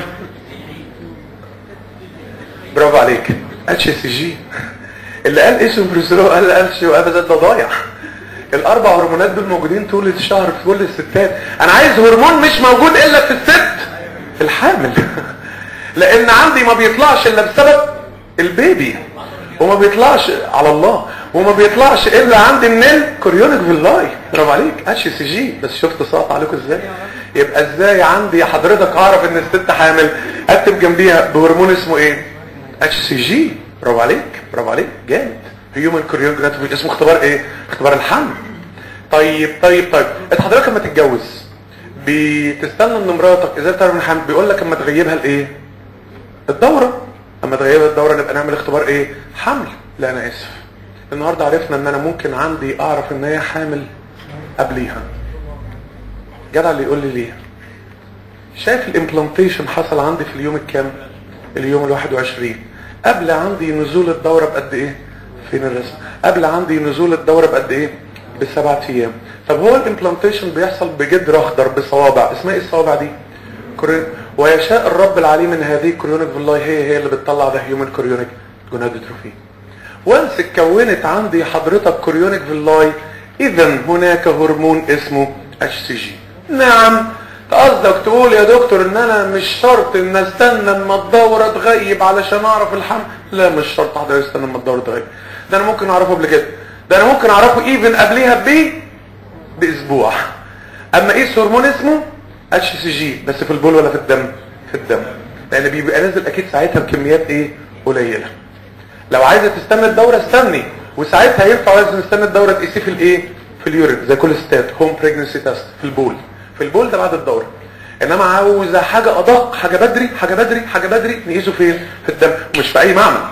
برافو عليك اتش سي جي اللي قال اسم بروسيرو قال قال شو ابدا ده ضايع الاربع هرمونات دول موجودين طول الشهر في كل الستات انا عايز هرمون مش موجود الا في الست الحامل لان عندي ما بيطلعش الا بسبب البيبي وما بيطلعش على الله وما بيطلعش الا عندي من الكوريونيك فيلاي برافو عليك اتش سي جي بس شفت سقط عليكم ازاي يبقى ازاي عندي حضرتك اعرف ان الست حامل اكتب جنبيها بهرمون اسمه ايه اتش سي جي برافو عليك برافو عليك جامد هيومن كوريوجرافي اسمه اختبار ايه اختبار الحمل طيب طيب طيب انت حضرتك لما تتجوز بتستنى ان مراتك ازاي تعرف ان حمل بيقول لك اما تغيبها الايه الدوره اما تغيبها الدوره نبقى نعمل اختبار ايه حمل لا انا اسف النهارده عرفنا ان انا ممكن عندي اعرف ان هي حامل قبليها جدع اللي يقول لي ليه شايف الامبلانتيشن حصل عندي في اليوم الكام اليوم ال 21 قبل عندي نزول الدوره بقد ايه فين الرسم قبل عندي نزول الدوره بقد ايه بسبعة ايام طب هو الامبلانتيشن بيحصل بجدر اخضر بصوابع اسمها ايه الصوابع دي كوري... ويشاء الرب العليم ان هذه كوريونيك فيلاي هي هي اللي بتطلع ده هيومن كوريونيك جونادوتروفي وانس اتكونت عندي حضرتك كوريونيك فيلاي اذا هناك هرمون اسمه اتش سي جي نعم قصدك تقول يا دكتور ان انا مش شرط ان استنى اما الدوره تغيب علشان اعرف الحمل لا مش شرط حضرتك استنى اما الدوره تغيب ده انا ممكن اعرفه قبل كده ده انا ممكن اعرفه ايفن قبليها ب باسبوع اما قيس هرمون اسمه اتش سي جي بس في البول ولا في الدم في الدم لان بيبقى نازل اكيد ساعتها بكميات ايه قليله لو عايزه تستنى الدوره استني وساعتها ينفع لازم نستنى الدوره تقيسيه في الايه في اليورين زي كل ستات هوم بريجنسي تيست في البول في البول ده بعد الدوره انما عاوزه حاجه ادق حاجه بدري حاجه بدري حاجه بدري نقيسه فين في الدم مش في اي معمل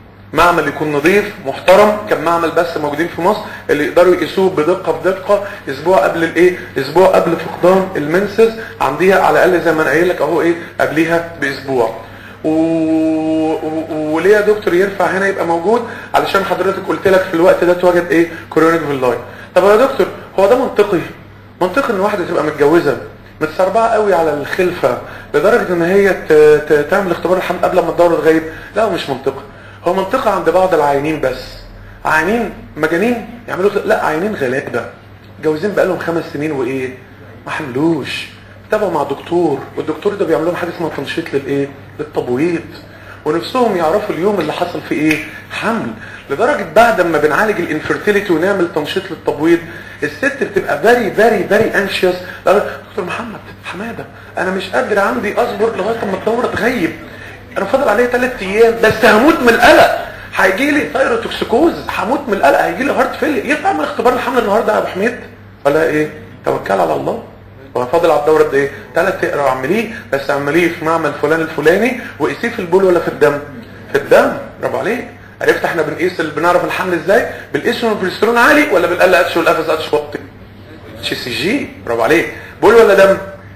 معمل يكون نظيف محترم كم معمل بس موجودين في مصر اللي يقدروا يقيسوه بدقه بدقه اسبوع قبل الايه اسبوع قبل فقدان المنسز عنديها على الاقل زي ما انا قايل لك اهو ايه قبليها باسبوع و... و... وليه يا دكتور ينفع هنا يبقى موجود علشان حضرتك قلت لك في الوقت ده اتوجد ايه كورونيك فيلاي طب يا دكتور هو ده منطقي منطقي ان واحده تبقى متجوزه متسربعه قوي على الخلفه لدرجه ان هي ت... ت... تعمل اختبار الحمل قبل ما الدوره تغيب لا هو مش منطقي هو منطقه عند بعض العيانين بس عيانين مجانين يعملوا لا عيانين غلابه متجوزين بقالهم خمس سنين وايه ما حملوش تابعوا مع دكتور والدكتور ده بيعمل لهم حاجه اسمها تنشيط للايه للتبويض ونفسهم يعرفوا اليوم اللي حصل فيه ايه حمل لدرجه بعد ما بنعالج الانفيرتيليتي ونعمل تنشيط للتبويض الست بتبقى فيري فيري فيري انشيوس دكتور محمد حماده انا مش قادر عندي اصبر لغايه اما الدوره تغيب انا فاضل عليا ثلاث ايام بس هموت من القلق هيجي لي ثايروتوكسيكوز هموت من القلق هيجي لي هارت فيلير ينفع اعمل اختبار الحمل النهارده يا ابو حميد ولا ايه توكل على الله هو فاضل على الدوره قد ايه ثلاث اقرا اعمليه بس اعمليه في معمل فلان الفلاني وقيسيه في البول ولا في الدم في الدم برافو عليك عرفت احنا بنقيس بنعرف الحمل ازاي بالقيس البروستيرون عالي ولا بالال اتش والافس اتش واطي اتش سي جي برافو عليك بول ولا دم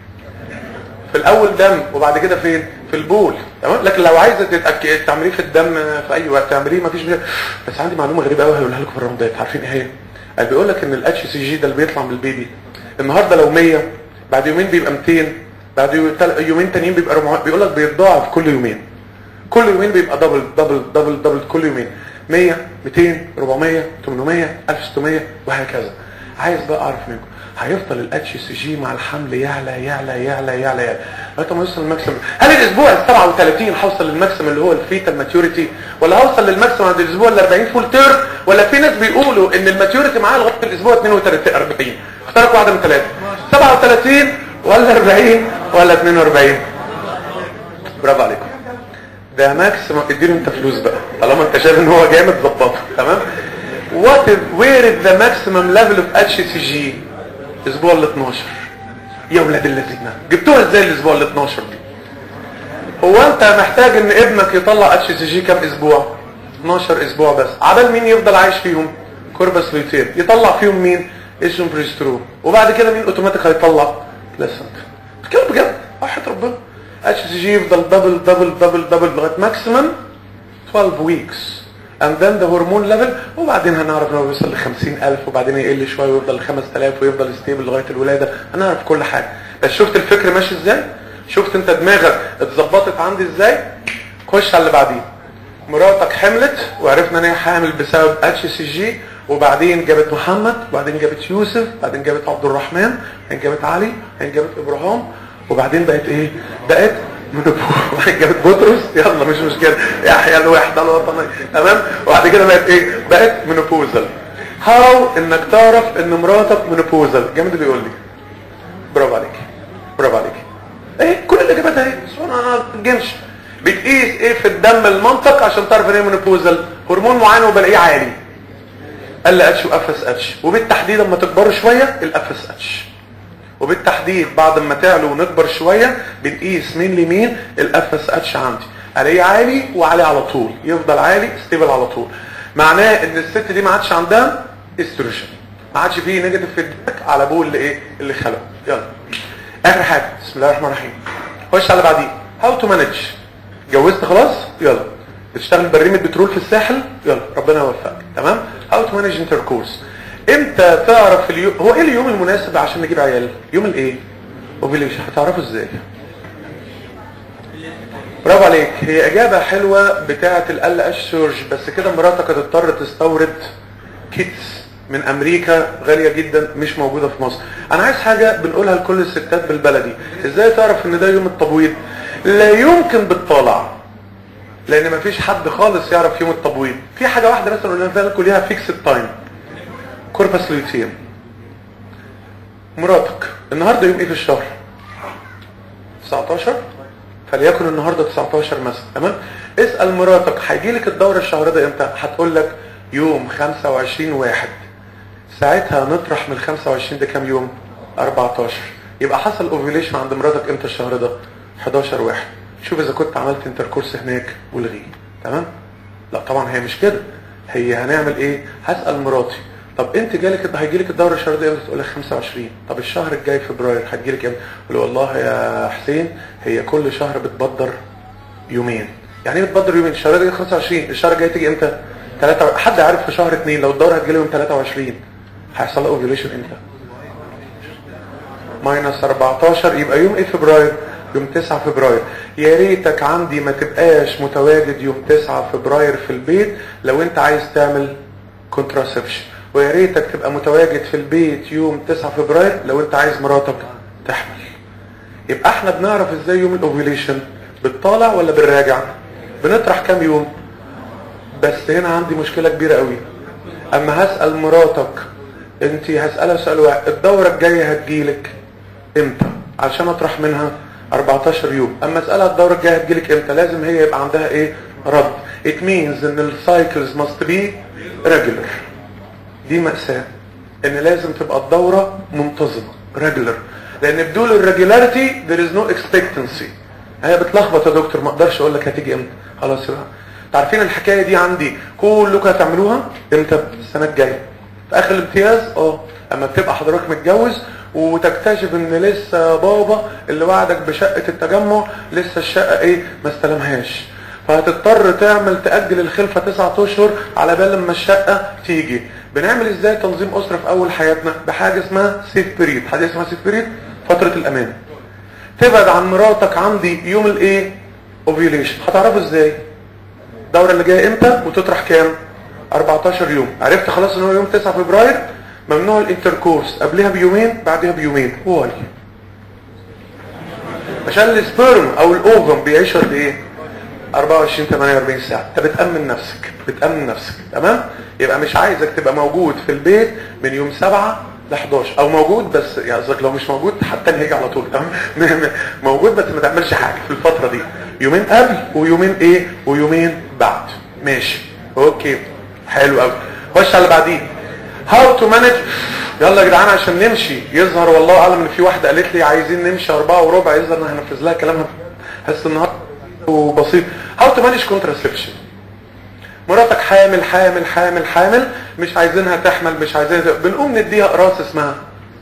في الاول دم وبعد كده فين في البول تمام لكن لو عايزه تتاكد تعمليه في الدم في اي وقت تعمليه مفيش مشكله بس عندي معلومه غريبه قوي هقولها لكم في الراوندات عارفين ايه هي قال بيقول لك ان الاتش سي جي ده اللي بيطلع من البيبي النهارده لو 100 بعد يومين بيبقى 200 بعد يو- تل- يومين تانيين بيبقى 400 بيقول لك بيتضاعف كل يومين كل يومين بيبقى دبل دبل دبل دبل كل يومين 100 200 400 800 1600 وهكذا عايز بقى اعرف منكم هيفضل الاتش سي جي مع الحمل يعلى يعلى يعلى يعلى يعلى لغايه ما يوصل الماكسيمم هل الاسبوع ال 37 هوصل للماكسيمم اللي هو الفيتال ماتيوريتي ولا هوصل للماكسيمم عند الاسبوع ال 40 فول تيرم ولا في ناس بيقولوا ان الماتيوريتي معاه لغايه الاسبوع 32 40 اختارك واحده من ثلاثه 37 ولا 40 ولا 42 برافو عليكم ده ماكسيمم اديله انت فلوس بقى طالما انت شايف ان هو جامد ظبطه تمام وات وير از ذا ماكسيمم ليفل اوف اتش سي جي الاسبوع ال 12 يا ولاد الذين جبتوها ازاي الاسبوع ال 12 دي هو انت محتاج ان ابنك يطلع اتش سي جي كام اسبوع 12 اسبوع بس عبال مين يفضل عايش فيهم كوربس لوتير يطلع فيهم مين اسم بريسترو وبعد كده مين اوتوماتيك هيطلع بلاسنت كده بجد وحياة ربنا اتش سي جي يفضل دبل دبل دبل دبل لغايه ماكسيمم 12 weeks and then the hormone level وبعدين هنعرف ان هو بيوصل ل 50000 وبعدين يقل شويه ويفضل ل 5000 ويفضل ستيبل لغايه الولاده هنعرف كل حاجه بس شفت الفكر ماشي ازاي شفت انت دماغك اتظبطت عندي ازاي خش على اللي بعديه مراتك حملت وعرفنا ان هي حامل بسبب اتش سي جي وبعدين جابت محمد وبعدين جابت يوسف وبعدين جابت عبد الرحمن وبعدين جابت علي وبعدين جابت ابراهيم وبعدين بقت ايه بقت منوبوز وبعدين جابت بطرس يلا مش مشكله يحيى الوحده الوطنيه تمام وبعد كده بقت ايه بقت منوبوزل هاو انك تعرف ان مراتك منوبوزل جامد اللي يقول لي برافو عليك برافو عليك ايه كل الاجابات اهي سبحان الله ما تجنش بتقيس ايه في الدم المنطق عشان تعرف ان هي منوبوزل هرمون معين وبلاقيه عالي ال اتش واف اس اتش وبالتحديد لما تكبروا شويه الاف اس اتش وبالتحديد بعد ما تعلوا ونكبر شويه بنقيس مين لمين الاف اس اتش عندي عليه عالي وعليه على طول يفضل عالي ستيبل على طول معناه ان الست دي ما عادش عندها استروجين ما عادش فيه نيجاتيف فيدباك على ابوه اللي ايه اللي خلقه يلا اخر حاجه بسم الله الرحمن الرحيم خش على بعديه هاو تو مانج اتجوزت خلاص يلا بتشتغل بريمة بترول في الساحل يلا ربنا يوفقك تمام هاو تو مانج انتركورس امتى تعرف اليوم هو ايه اليوم المناسب عشان نجيب عيال يوم الايه اوفيليشن هتعرفه ازاي برافو عليك هي اجابه حلوه بتاعه ال اتش سيرج بس كده مراتك هتضطر تستورد كيتس من امريكا غاليه جدا مش موجوده في مصر انا عايز حاجه بنقولها لكل الستات بالبلدي ازاي تعرف ان ده يوم التبويض لا يمكن بالطالع لان مفيش حد خالص يعرف يوم التبويض في حاجه واحده مثلا قلنا لكم ليها فيكسد تايم كوربس لوتيم مراتك النهارده يوم ايه في الشهر 19 فليكن النهارده 19 مثلا تمام اسال مراتك هيجي لك الدوره الشهر ده امتى هتقول لك يوم 25 واحد ساعتها نطرح من 25 ده كام يوم 14 يبقى حصل اوفيليشن عند مراتك امتى الشهر ده 11 واحد شوف اذا كنت عملت انتركورس هناك والغيه تمام لا طبعا هي مش كده هي هنعمل ايه هسال مراتي طب انت جالك هيجي لك الدوره الشهر ده امتى تقول لك 25 طب الشهر الجاي فبراير هتجي لك امتى تقول له والله يا حسين هي كل شهر بتبدر يومين يعني ايه بتبدر يومين الشهر ده 25 الشهر الجاي تيجي امتى 3 حد عارف في شهر 2 لو الدوره هتجي له يوم 23 هيحصل له اوفيوليشن امتى ماينس 14 يبقى يوم ايه فبراير يوم 9 فبراير يا ريتك عندي ما تبقاش متواجد يوم 9 فبراير في البيت لو انت عايز تعمل كونتراسبشن ويا ريتك تبقى متواجد في البيت يوم 9 فبراير لو انت عايز مراتك تحمل يبقى احنا بنعرف ازاي يوم الاوفيليشن بالطالع ولا بالراجع بنطرح كام يوم بس هنا عندي مشكلة كبيرة قوي اما هسأل مراتك انت هسألها سؤال واحد الدورة الجاية هتجيلك امتى عشان اطرح منها 14 يوم اما اسألها الدورة الجاية هتجيلك امتى لازم هي يبقى عندها ايه رد it means ان السايكلز must be regular دي مأساة ان لازم تبقى الدورة منتظمة regular لان بدون الريجولاريتي there is no expectancy هي بتلخبط يا دكتور ما اقدرش اقول لك هتيجي امتى خلاص يبقى عارفين الحكايه دي عندي كلكم هتعملوها امتى السنه الجايه في اخر الامتياز اه اما بتبقى حضرتك متجوز وتكتشف ان لسه بابا اللي وعدك بشقه التجمع لسه الشقه ايه ما استلمهاش فهتضطر تعمل تأجل الخلفة تسعة اشهر على بال لما الشقة تيجي بنعمل ازاي تنظيم اسره في اول حياتنا بحاجه اسمها سيف بريد حاجه اسمها سيف بريد فتره الامان تبعد عن مراتك عندي يوم الايه اوفيوليشن هتعرفوا ازاي الدوره اللي جايه امتى وتطرح كام 14 يوم عرفت خلاص ان هو يوم 9 فبراير ممنوع الانتركورس قبلها بيومين بعدها بيومين واي عشان السبرم او الاوفم بيعيشوا قد ايه 24 48 ساعه انت بتامن نفسك بتامن نفسك تمام يبقى مش عايزك تبقى موجود في البيت من يوم 7 ل 11 او موجود بس يعني قصدك لو مش موجود حتى نهيج على طول تمام موجود بس ما تعملش حاجه في الفتره دي يومين قبل ويومين ايه ويومين بعد ماشي اوكي حلو قوي خش على اللي بعديه هاو تو مانج يلا يا جدعان عشان نمشي يظهر والله اعلم ان في واحده قالت لي عايزين نمشي أربعة وربع يظهر ان هنفذ لها كلامها حس النهارده وبسيط هاو تو مانج كونتراسبشن مراتك حامل حامل حامل حامل مش عايزينها تحمل مش عايزينها ت... بنقوم نديها قراص اسمها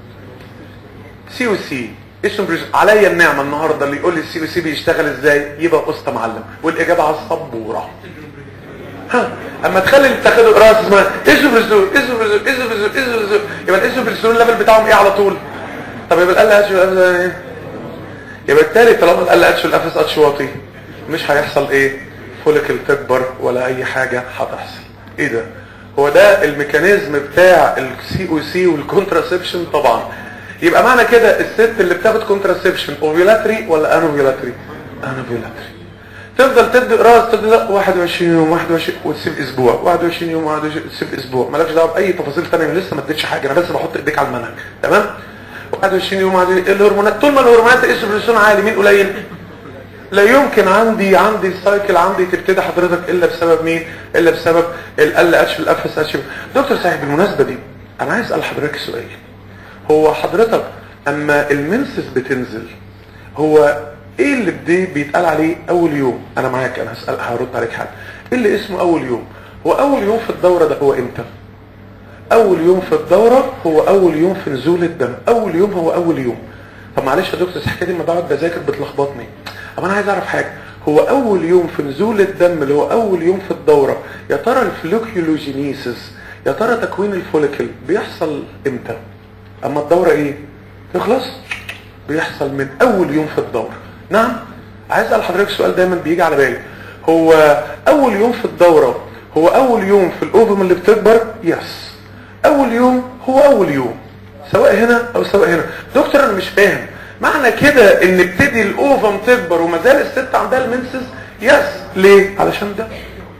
سي او سي اسم بريز عليا النعمه النهارده اللي يقول لي السي او سي بيشتغل ازاي يبقى قسط معلم والاجابه على السبوره ها اما تخلي اللي بتاخده قراص اسمها ايزوبريزول ايزوبريزول ايزوبريزول ايزوبريزول يبقى الايزوبريزول الليفل بتاعهم ايه على طول طب يبقى ال اتش ايه يبقى بالتالي طالما ال اتش والافس اتش واطي مش هيحصل ايه فوليكل تكبر ولا اي حاجه هتحصل ايه ده هو ده الميكانيزم بتاع السي او سي والكونتراسبشن طبعا يبقى معنى كده الست اللي بتاخد كونتراسبشن اوفيلاتري ولا انوفيلاتري انوفيلاتري تفضل تدي قراص تدي 21 يوم 21 وتسيب اسبوع 21 يوم 21 تسيب اسبوع مالكش دعوه باي تفاصيل ثانيه انا لسه ما اديتش حاجه انا بس بحط ايديك على المنهج تمام 21 يوم 21 الهرمونات طول ما الهرمونات الاستروجين عالي مين قليل لا يمكن عندي عندي السايكل عندي تبتدي حضرتك الا بسبب مين الا بسبب ال اتش والاف اس اتش دكتور صاحب بالمناسبه دي انا عايز اسال حضرتك سؤال هو حضرتك اما المنسس بتنزل هو ايه اللي بدي بيتقال عليه اول يوم انا معاك انا هسال هرد عليك حاجه ايه اللي اسمه اول يوم هو اول يوم في الدوره ده هو امتى اول يوم في الدوره هو اول يوم في نزول الدم اول يوم هو اول يوم طب معلش يا دكتور الحكايه دي لما بقعد بذاكر بتلخبطني طب انا عايز اعرف حاجه هو اول يوم في نزول الدم اللي هو اول يوم في الدوره يا ترى الفلوكيولوجينيسيس يا ترى تكوين الفوليكل بيحصل امتى اما الدوره ايه تخلص بيحصل من اول يوم في الدوره نعم عايز اسال حضرتك سؤال دايما بيجي على بالي هو اول يوم في الدوره هو اول يوم في الاوفم اللي بتكبر يس اول يوم هو اول يوم سواء هنا او سواء هنا دكتور انا مش فاهم معنى كده ان ابتدي الاوفم تكبر وما زال الست عندها المنسس يس ليه علشان ده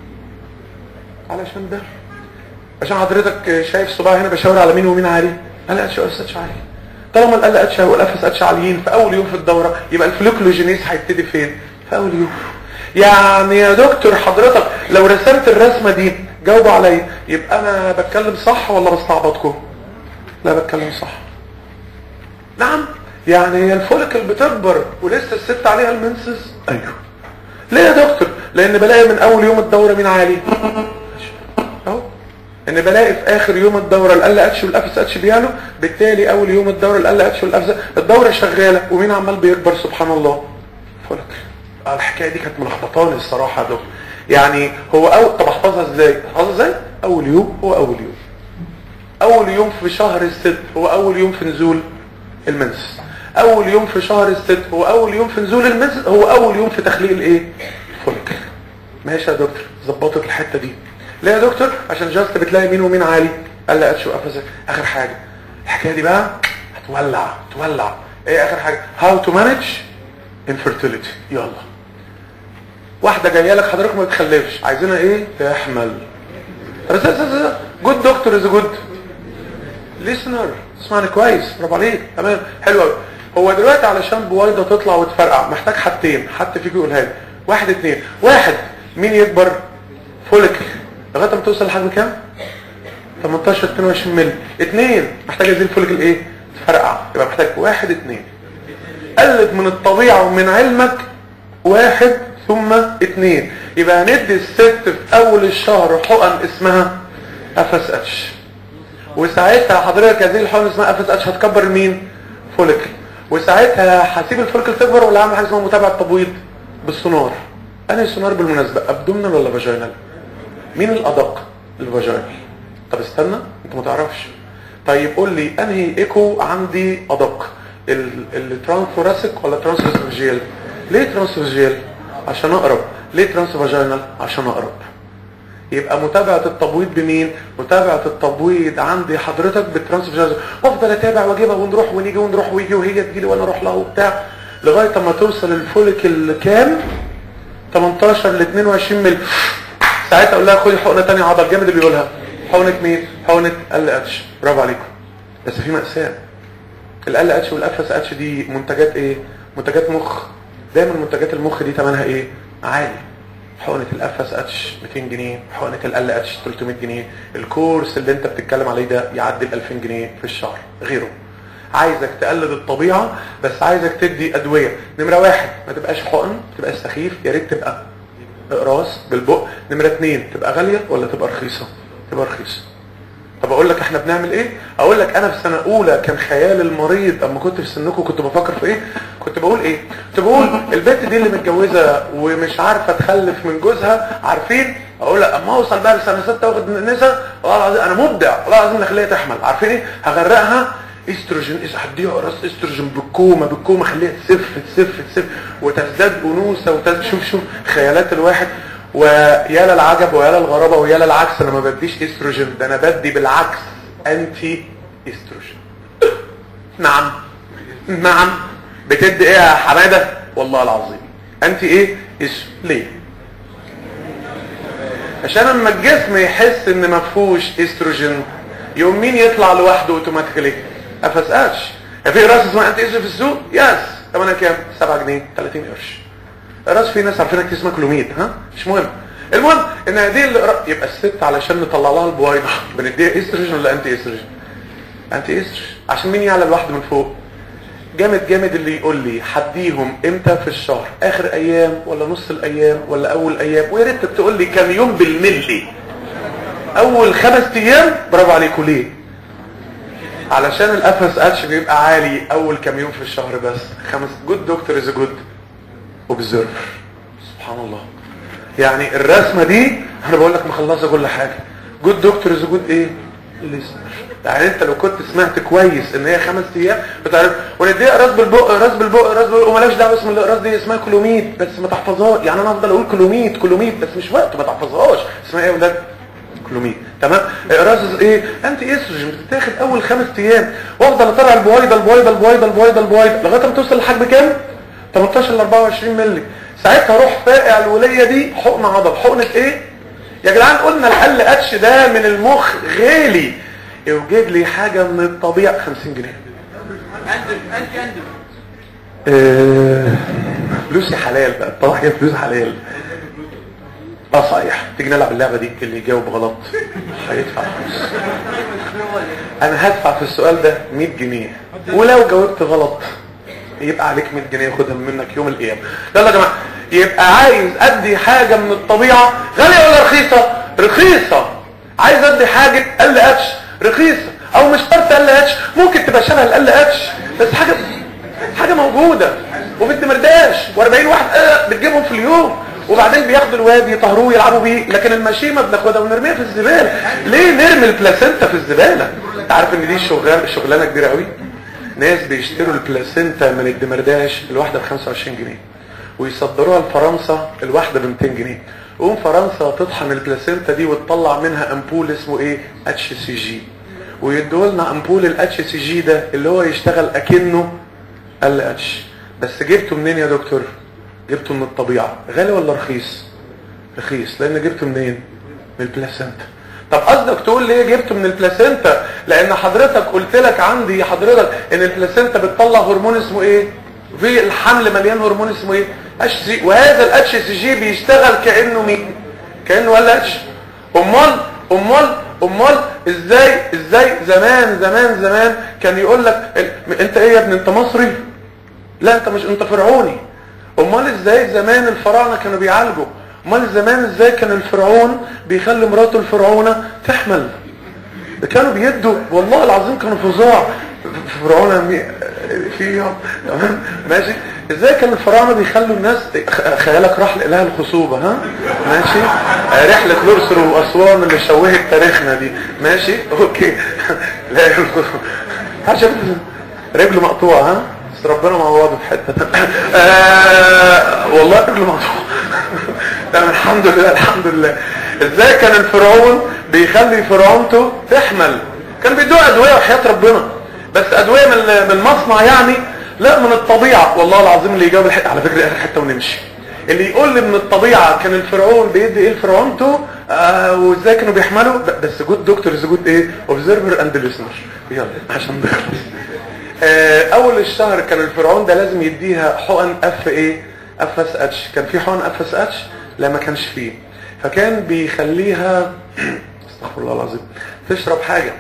علشان ده عشان حضرتك شايف صباعي هنا بشاور على مين ومين عالي انا اتش اس اتش عالي طالما ال اتش والافس اتش عاليين في اول يوم في الدوره يبقى الفلوكلوجينيز هيبتدي فين في اول يوم يعني يا دكتور حضرتك لو رسمت الرسمه دي جاوبوا عليا يبقى انا بتكلم صح ولا بستعبطكم لا بتكلم صح نعم يعني هي الفوليكل بتكبر ولسه الست عليها المنسس ايوه ليه يا دكتور لان بلاقي من اول يوم الدوره مين عالي اهو ان بلاقي في اخر يوم الدوره ال اتش والافس اتش بيعلوا بالتالي اول يوم الدوره ال اتش والافس الدوره شغاله ومين عمال بيكبر سبحان الله فوليكل الحكايه دي كانت ملخبطاني الصراحه يا دكتور يعني هو أو... طب احفظها ازاي احفظها ازاي اول يوم هو اول يوم اول يوم في شهر الست هو اول يوم في نزول المنس اول يوم في شهر الست هو اول يوم في نزول المنس هو اول يوم في تخليق الايه فوليكل ماشي يا دكتور ظبطت الحته دي ليه يا دكتور عشان جاست بتلاقي مين ومين عالي قال لي اتش وقفز اخر حاجه الحكايه دي بقى هتولع تولع ايه اخر حاجه هاو تو مانج انفيرتيليتي يلا واحده جايه لك حضرتك ما بتخلفش عايزينها ايه تحمل جود دكتور از جود ليسنر اسمعني كويس برافو عليك تمام حلو قوي هو دلوقتي علشان بويضه تطلع وتفرقع محتاج حاجتين حد فيكم يقولها لي واحد اتنين واحد مين يكبر فوليكل لغايه ما توصل لحجم كام 18 22 مللي اثنين محتاج ازيل فوليكل ايه تفرقع يبقى محتاج واحد اثنين قلت من الطبيعه ومن علمك واحد ثم اثنين يبقى هندي الست في اول الشهر حقن اسمها افس اتش وساعتها حضرتك هذه الحقن اسمها افس اتش هتكبر مين فوليكل وساعتها هسيب الفوليكل تكبر ولا اعمل حاجه اسمها متابعه تبويض بالسونار انهي سونار بالمناسبه ابدومينال ولا فاجينال مين الادق الفاجينال طب استنى انت ما تعرفش طيب قول لي انهي ايكو عندي ادق الترانثوراسيك ولا ترانسفيجيال ليه ترانسفيجيال عشان اقرب ليه ترانسفاجينال عشان اقرب يبقى متابعة التبويض بمين متابعة التبويض عندي حضرتك بالترانسفيجيال افضل اتابع واجيبها ونروح ونيجي ونروح ويجي وهي تجيلي وانا اروح لها وبتاع لغايه اما توصل الفوليك الكام 18 ل 22 مللي ساعتها اقول لها خدي حقنه ثانيه عضل جامد اللي بيقولها حقنه مين حقنه ال اتش برافو عليكم بس في مأساة ال اتش والاف اتش دي منتجات ايه منتجات مخ دايما منتجات المخ دي ثمنها ايه عالي حقنه الاف اس اتش 200 جنيه حقنه ال اتش 300 جنيه الكورس اللي انت بتتكلم عليه ده يعدي ال 2000 جنيه في الشهر غيره عايزك تقلد الطبيعة بس عايزك تدي ادوية نمرة واحد ما تبقاش حقن ما تبقاش سخيف يا ريت تبقى اقراص بالبق نمرة اتنين تبقى غالية ولا تبقى رخيصة تبقى رخيصة طب اقول لك احنا بنعمل ايه اقول لك انا في سنة اولى كان خيال المريض اما كنت في سنكم كنت بفكر في ايه كنت بقول ايه كنت بقول البنت دي اللي متجوزة ومش عارفة تخلف من جوزها عارفين اقول لك اما اوصل بقى لسنة ستة واخد نسا والله العظيم انا مبدع والله العظيم اخليها تحمل عارفين ايه هغرقها استروجين إذا هديها قراص استروجين بالكومه بالكومه خليها تسف تسف تسف وتزداد انوثه وتزداد شوف شوف خيالات الواحد ويا للعجب ويا للغرابه ويا للعكس انا ما بديش استروجين ده انا بدي بالعكس انتي استروجين نعم نعم بتدي ايه يا حماده والله العظيم انتي ايه اس ليه عشان اما الجسم يحس ان ما فيهوش استروجين يقوم مين يطلع لوحده اوتوماتيكلي افسقاش في راس اسمها انت اسم في السوق يس ثمنها كام 7 جنيه 30 قرش راس في ناس عارفينها كتير اسمها كلوميد ها مش مهم المهم ان هذه اللي يبقى الست علشان نطلع لها البويضه بنديها استروجين ولا انتي استروجين انتي استروجين عشان مين يعلى لوحده من فوق جامد جامد اللي يقول لي حديهم امتى في الشهر اخر ايام ولا نص الايام ولا اول ايام ويا ريت تقول لي كام يوم بالملي اول خمس ايام برافو عليكم ليه علشان الافس اتش بيبقى عالي اول كام يوم في الشهر بس خمس جود دكتور از جود اوبزرف سبحان الله يعني الرسمه دي انا بقول لك مخلصه كل حاجه جود دكتور از جود ايه listener. يعني انت لو كنت سمعت كويس ان هي خمس ايام بتعرف ونديها راس بالبق راس بالبق راس بالبق ومالهاش دعوه اسم الاقراص دي اسمها كلوميد بس ما تحفظهاش يعني انا افضل اقول كلوميد كلوميد بس مش وقت ما تحفظهاش اسمها ايه يا ولاد كلوميد تمام اقراص ايه انت استروجين بتتاخد اول خمس ايام وافضل اطلع البويضه البويضه البويضه البويضه البويضه لغايه ما توصل لحجم كام 18 ل 24 مللي ساعتها اروح فاقع الوليه دي حقن عضل حقنه ايه يا جدعان قلنا ال اتش ده من المخ غالي يوجد لي حاجه من الطبيعه 50 جنيه اندم انت اندم آه، فلوسي حلال بقى طبعا هي فلوس حلال اه صحيح تيجي نلعب اللعبه دي اللي يجاوب غلط هيدفع فلوس انا هدفع في السؤال ده 100 جنيه ولو جاوبت غلط يبقى عليك 100 جنيه ياخدها منك يوم القيامه يلا يا جماعه يبقى عايز ادي حاجه من الطبيعه غاليه ولا رخيصه رخيصه عايز ادي حاجه ال اتش رخيصه او مش شرط ال اتش ممكن تبقى شبه ال اتش بس حاجه حاجه موجوده وبنت مرداش و40 واحد آه بتجيبهم في اليوم وبعدين بياخدوا الواد يطهروه يلعبوا بيه لكن المشيمه بناخدها ونرميها في الزباله ليه نرمي البلاسينتا في الزباله انت عارف ان دي شغلانه شغلانه كبيره قوي ناس بيشتروا البلاسينتا من الدمرداش الواحده ب 25 جنيه ويصدروها لفرنسا الواحده ب 200 جنيه قوم فرنسا تطحن البلاسينتا دي وتطلع منها امبول اسمه ايه اتش سي جي ويدوا لنا امبول الاتش سي جي ده اللي هو يشتغل اكنه ال اتش بس جبته منين يا دكتور جبته من الطبيعه غالي ولا رخيص رخيص لان جبته منين من البلاسينتا طب قصدك تقول ليه جبته من البلاسينتا لان حضرتك قلت لك عندي حضرتك ان البلاسينتا بتطلع هرمون اسمه ايه في الحمل مليان هرمون اسمه ايه اتش سي وهذا الاتش سي جي بيشتغل كانه مين كانه ال اتش امال امال امال ازاي ازاي زمان زمان زمان كان يقول لك ال- انت ايه يا ابني انت مصري لا انت مش انت فرعوني امال ازاي زمان الفراعنه كانوا بيعالجوا امال زمان ازاي كان الفرعون بيخلي مراته الفرعونه تحمل ده كانوا بيدوا والله العظيم كانوا فظاع فرعون مي- فيهم تمام ماشي ازاي كان الفراعنه بيخلوا الناس خ- خيالك راح لاله الخصوبه ها ماشي آه، رحله الاقصر واسوان اللي شوهت تاريخنا دي ماشي اوكي لا عشان رجله مقطوعه ها بس ربنا معوضه في حته آه والله رجله مقطوعه تمام الحمد لله الحمد لله ازاي كان الفرعون بيخلي فرعونته تحمل كان بيدوها ادويه وحياه ربنا بس ادويه من من المصنع يعني لا من الطبيعه والله العظيم اللي يجاوب الحته على فكره اخر حته ونمشي اللي يقول لي من الطبيعه كان الفرعون بيدي ايه لفرعونته آه وازاي كانوا بيحملوا ب- بس جود دكتور جود ايه اوبزرفر اند listener يلا عشان نخلص آه، اول الشهر كان الفرعون ده لازم يديها حقن اف ايه اف اس اتش كان في حقن اف اس اتش لا ما كانش فيه فكان بيخليها استغفر الله العظيم تشرب حاجه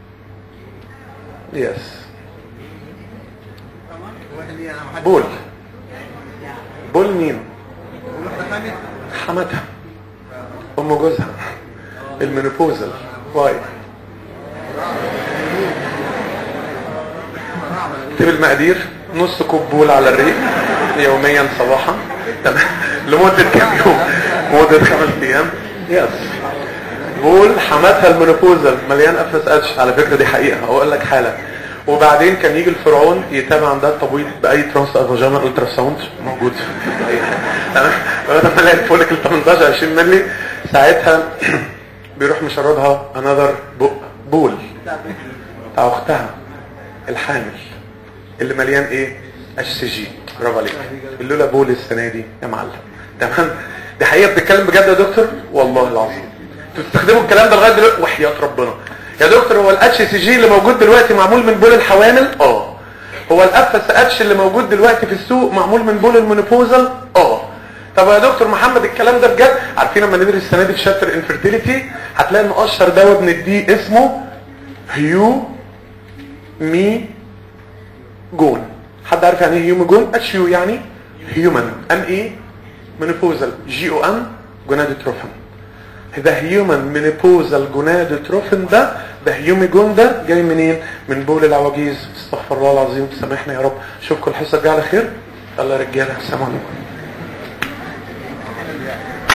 يس بول بول مين حماتها ام جوزها المينوبوزل واي اكتب المقادير نص كوب بول على الريق يوميا صباحا تمام لمدة كام يوم مدة خمس ايام يس بول حماتها المينوبوزل مليان اف اس اتش على فكرة دي حقيقة هقول لك حالا وبعدين كان يجي الفرعون يتابع عندها التبويض باي ترانس فاجانا الترا ساوند موجود تمام لغايه ما الاقي الفوليكل 18 20 مللي ساعتها بيروح مشردها انذر بول بتاع اختها الحامل اللي مليان ايه اتش سي جي برافو عليك اللولا بول السنه دي يا معلم تمام دي حقيقه بتتكلم بجد يا دكتور والله العظيم انتوا بتستخدموا الكلام ده لغايه دلوقتي وحياه ربنا يا دكتور هو الاتش سي جي اللي موجود دلوقتي معمول من بول الحوامل اه هو الاف اس اتش اللي موجود دلوقتي في السوق معمول من بول المونوبوزال اه طب يا دكتور محمد الكلام ده بجد عارفين لما ندرس السنه دي في شابتر انفيرتيليتي هتلاقي ان اشهر دواء بنديه اسمه هيو مي جون حد عارف يعني ايه هيومن جون اتش يو يعني هيومن ام ايه منوبوزال جي او ان جونادوتروفين ده هيومن منوبوزال جونادوتروفين ده ده هيوميجون ده جاي منين من بول العواجيز استغفر الله العظيم سامحنا يا رب اشوفكم الحصه الجايه على خير يلا يا رجاله السلام عليكم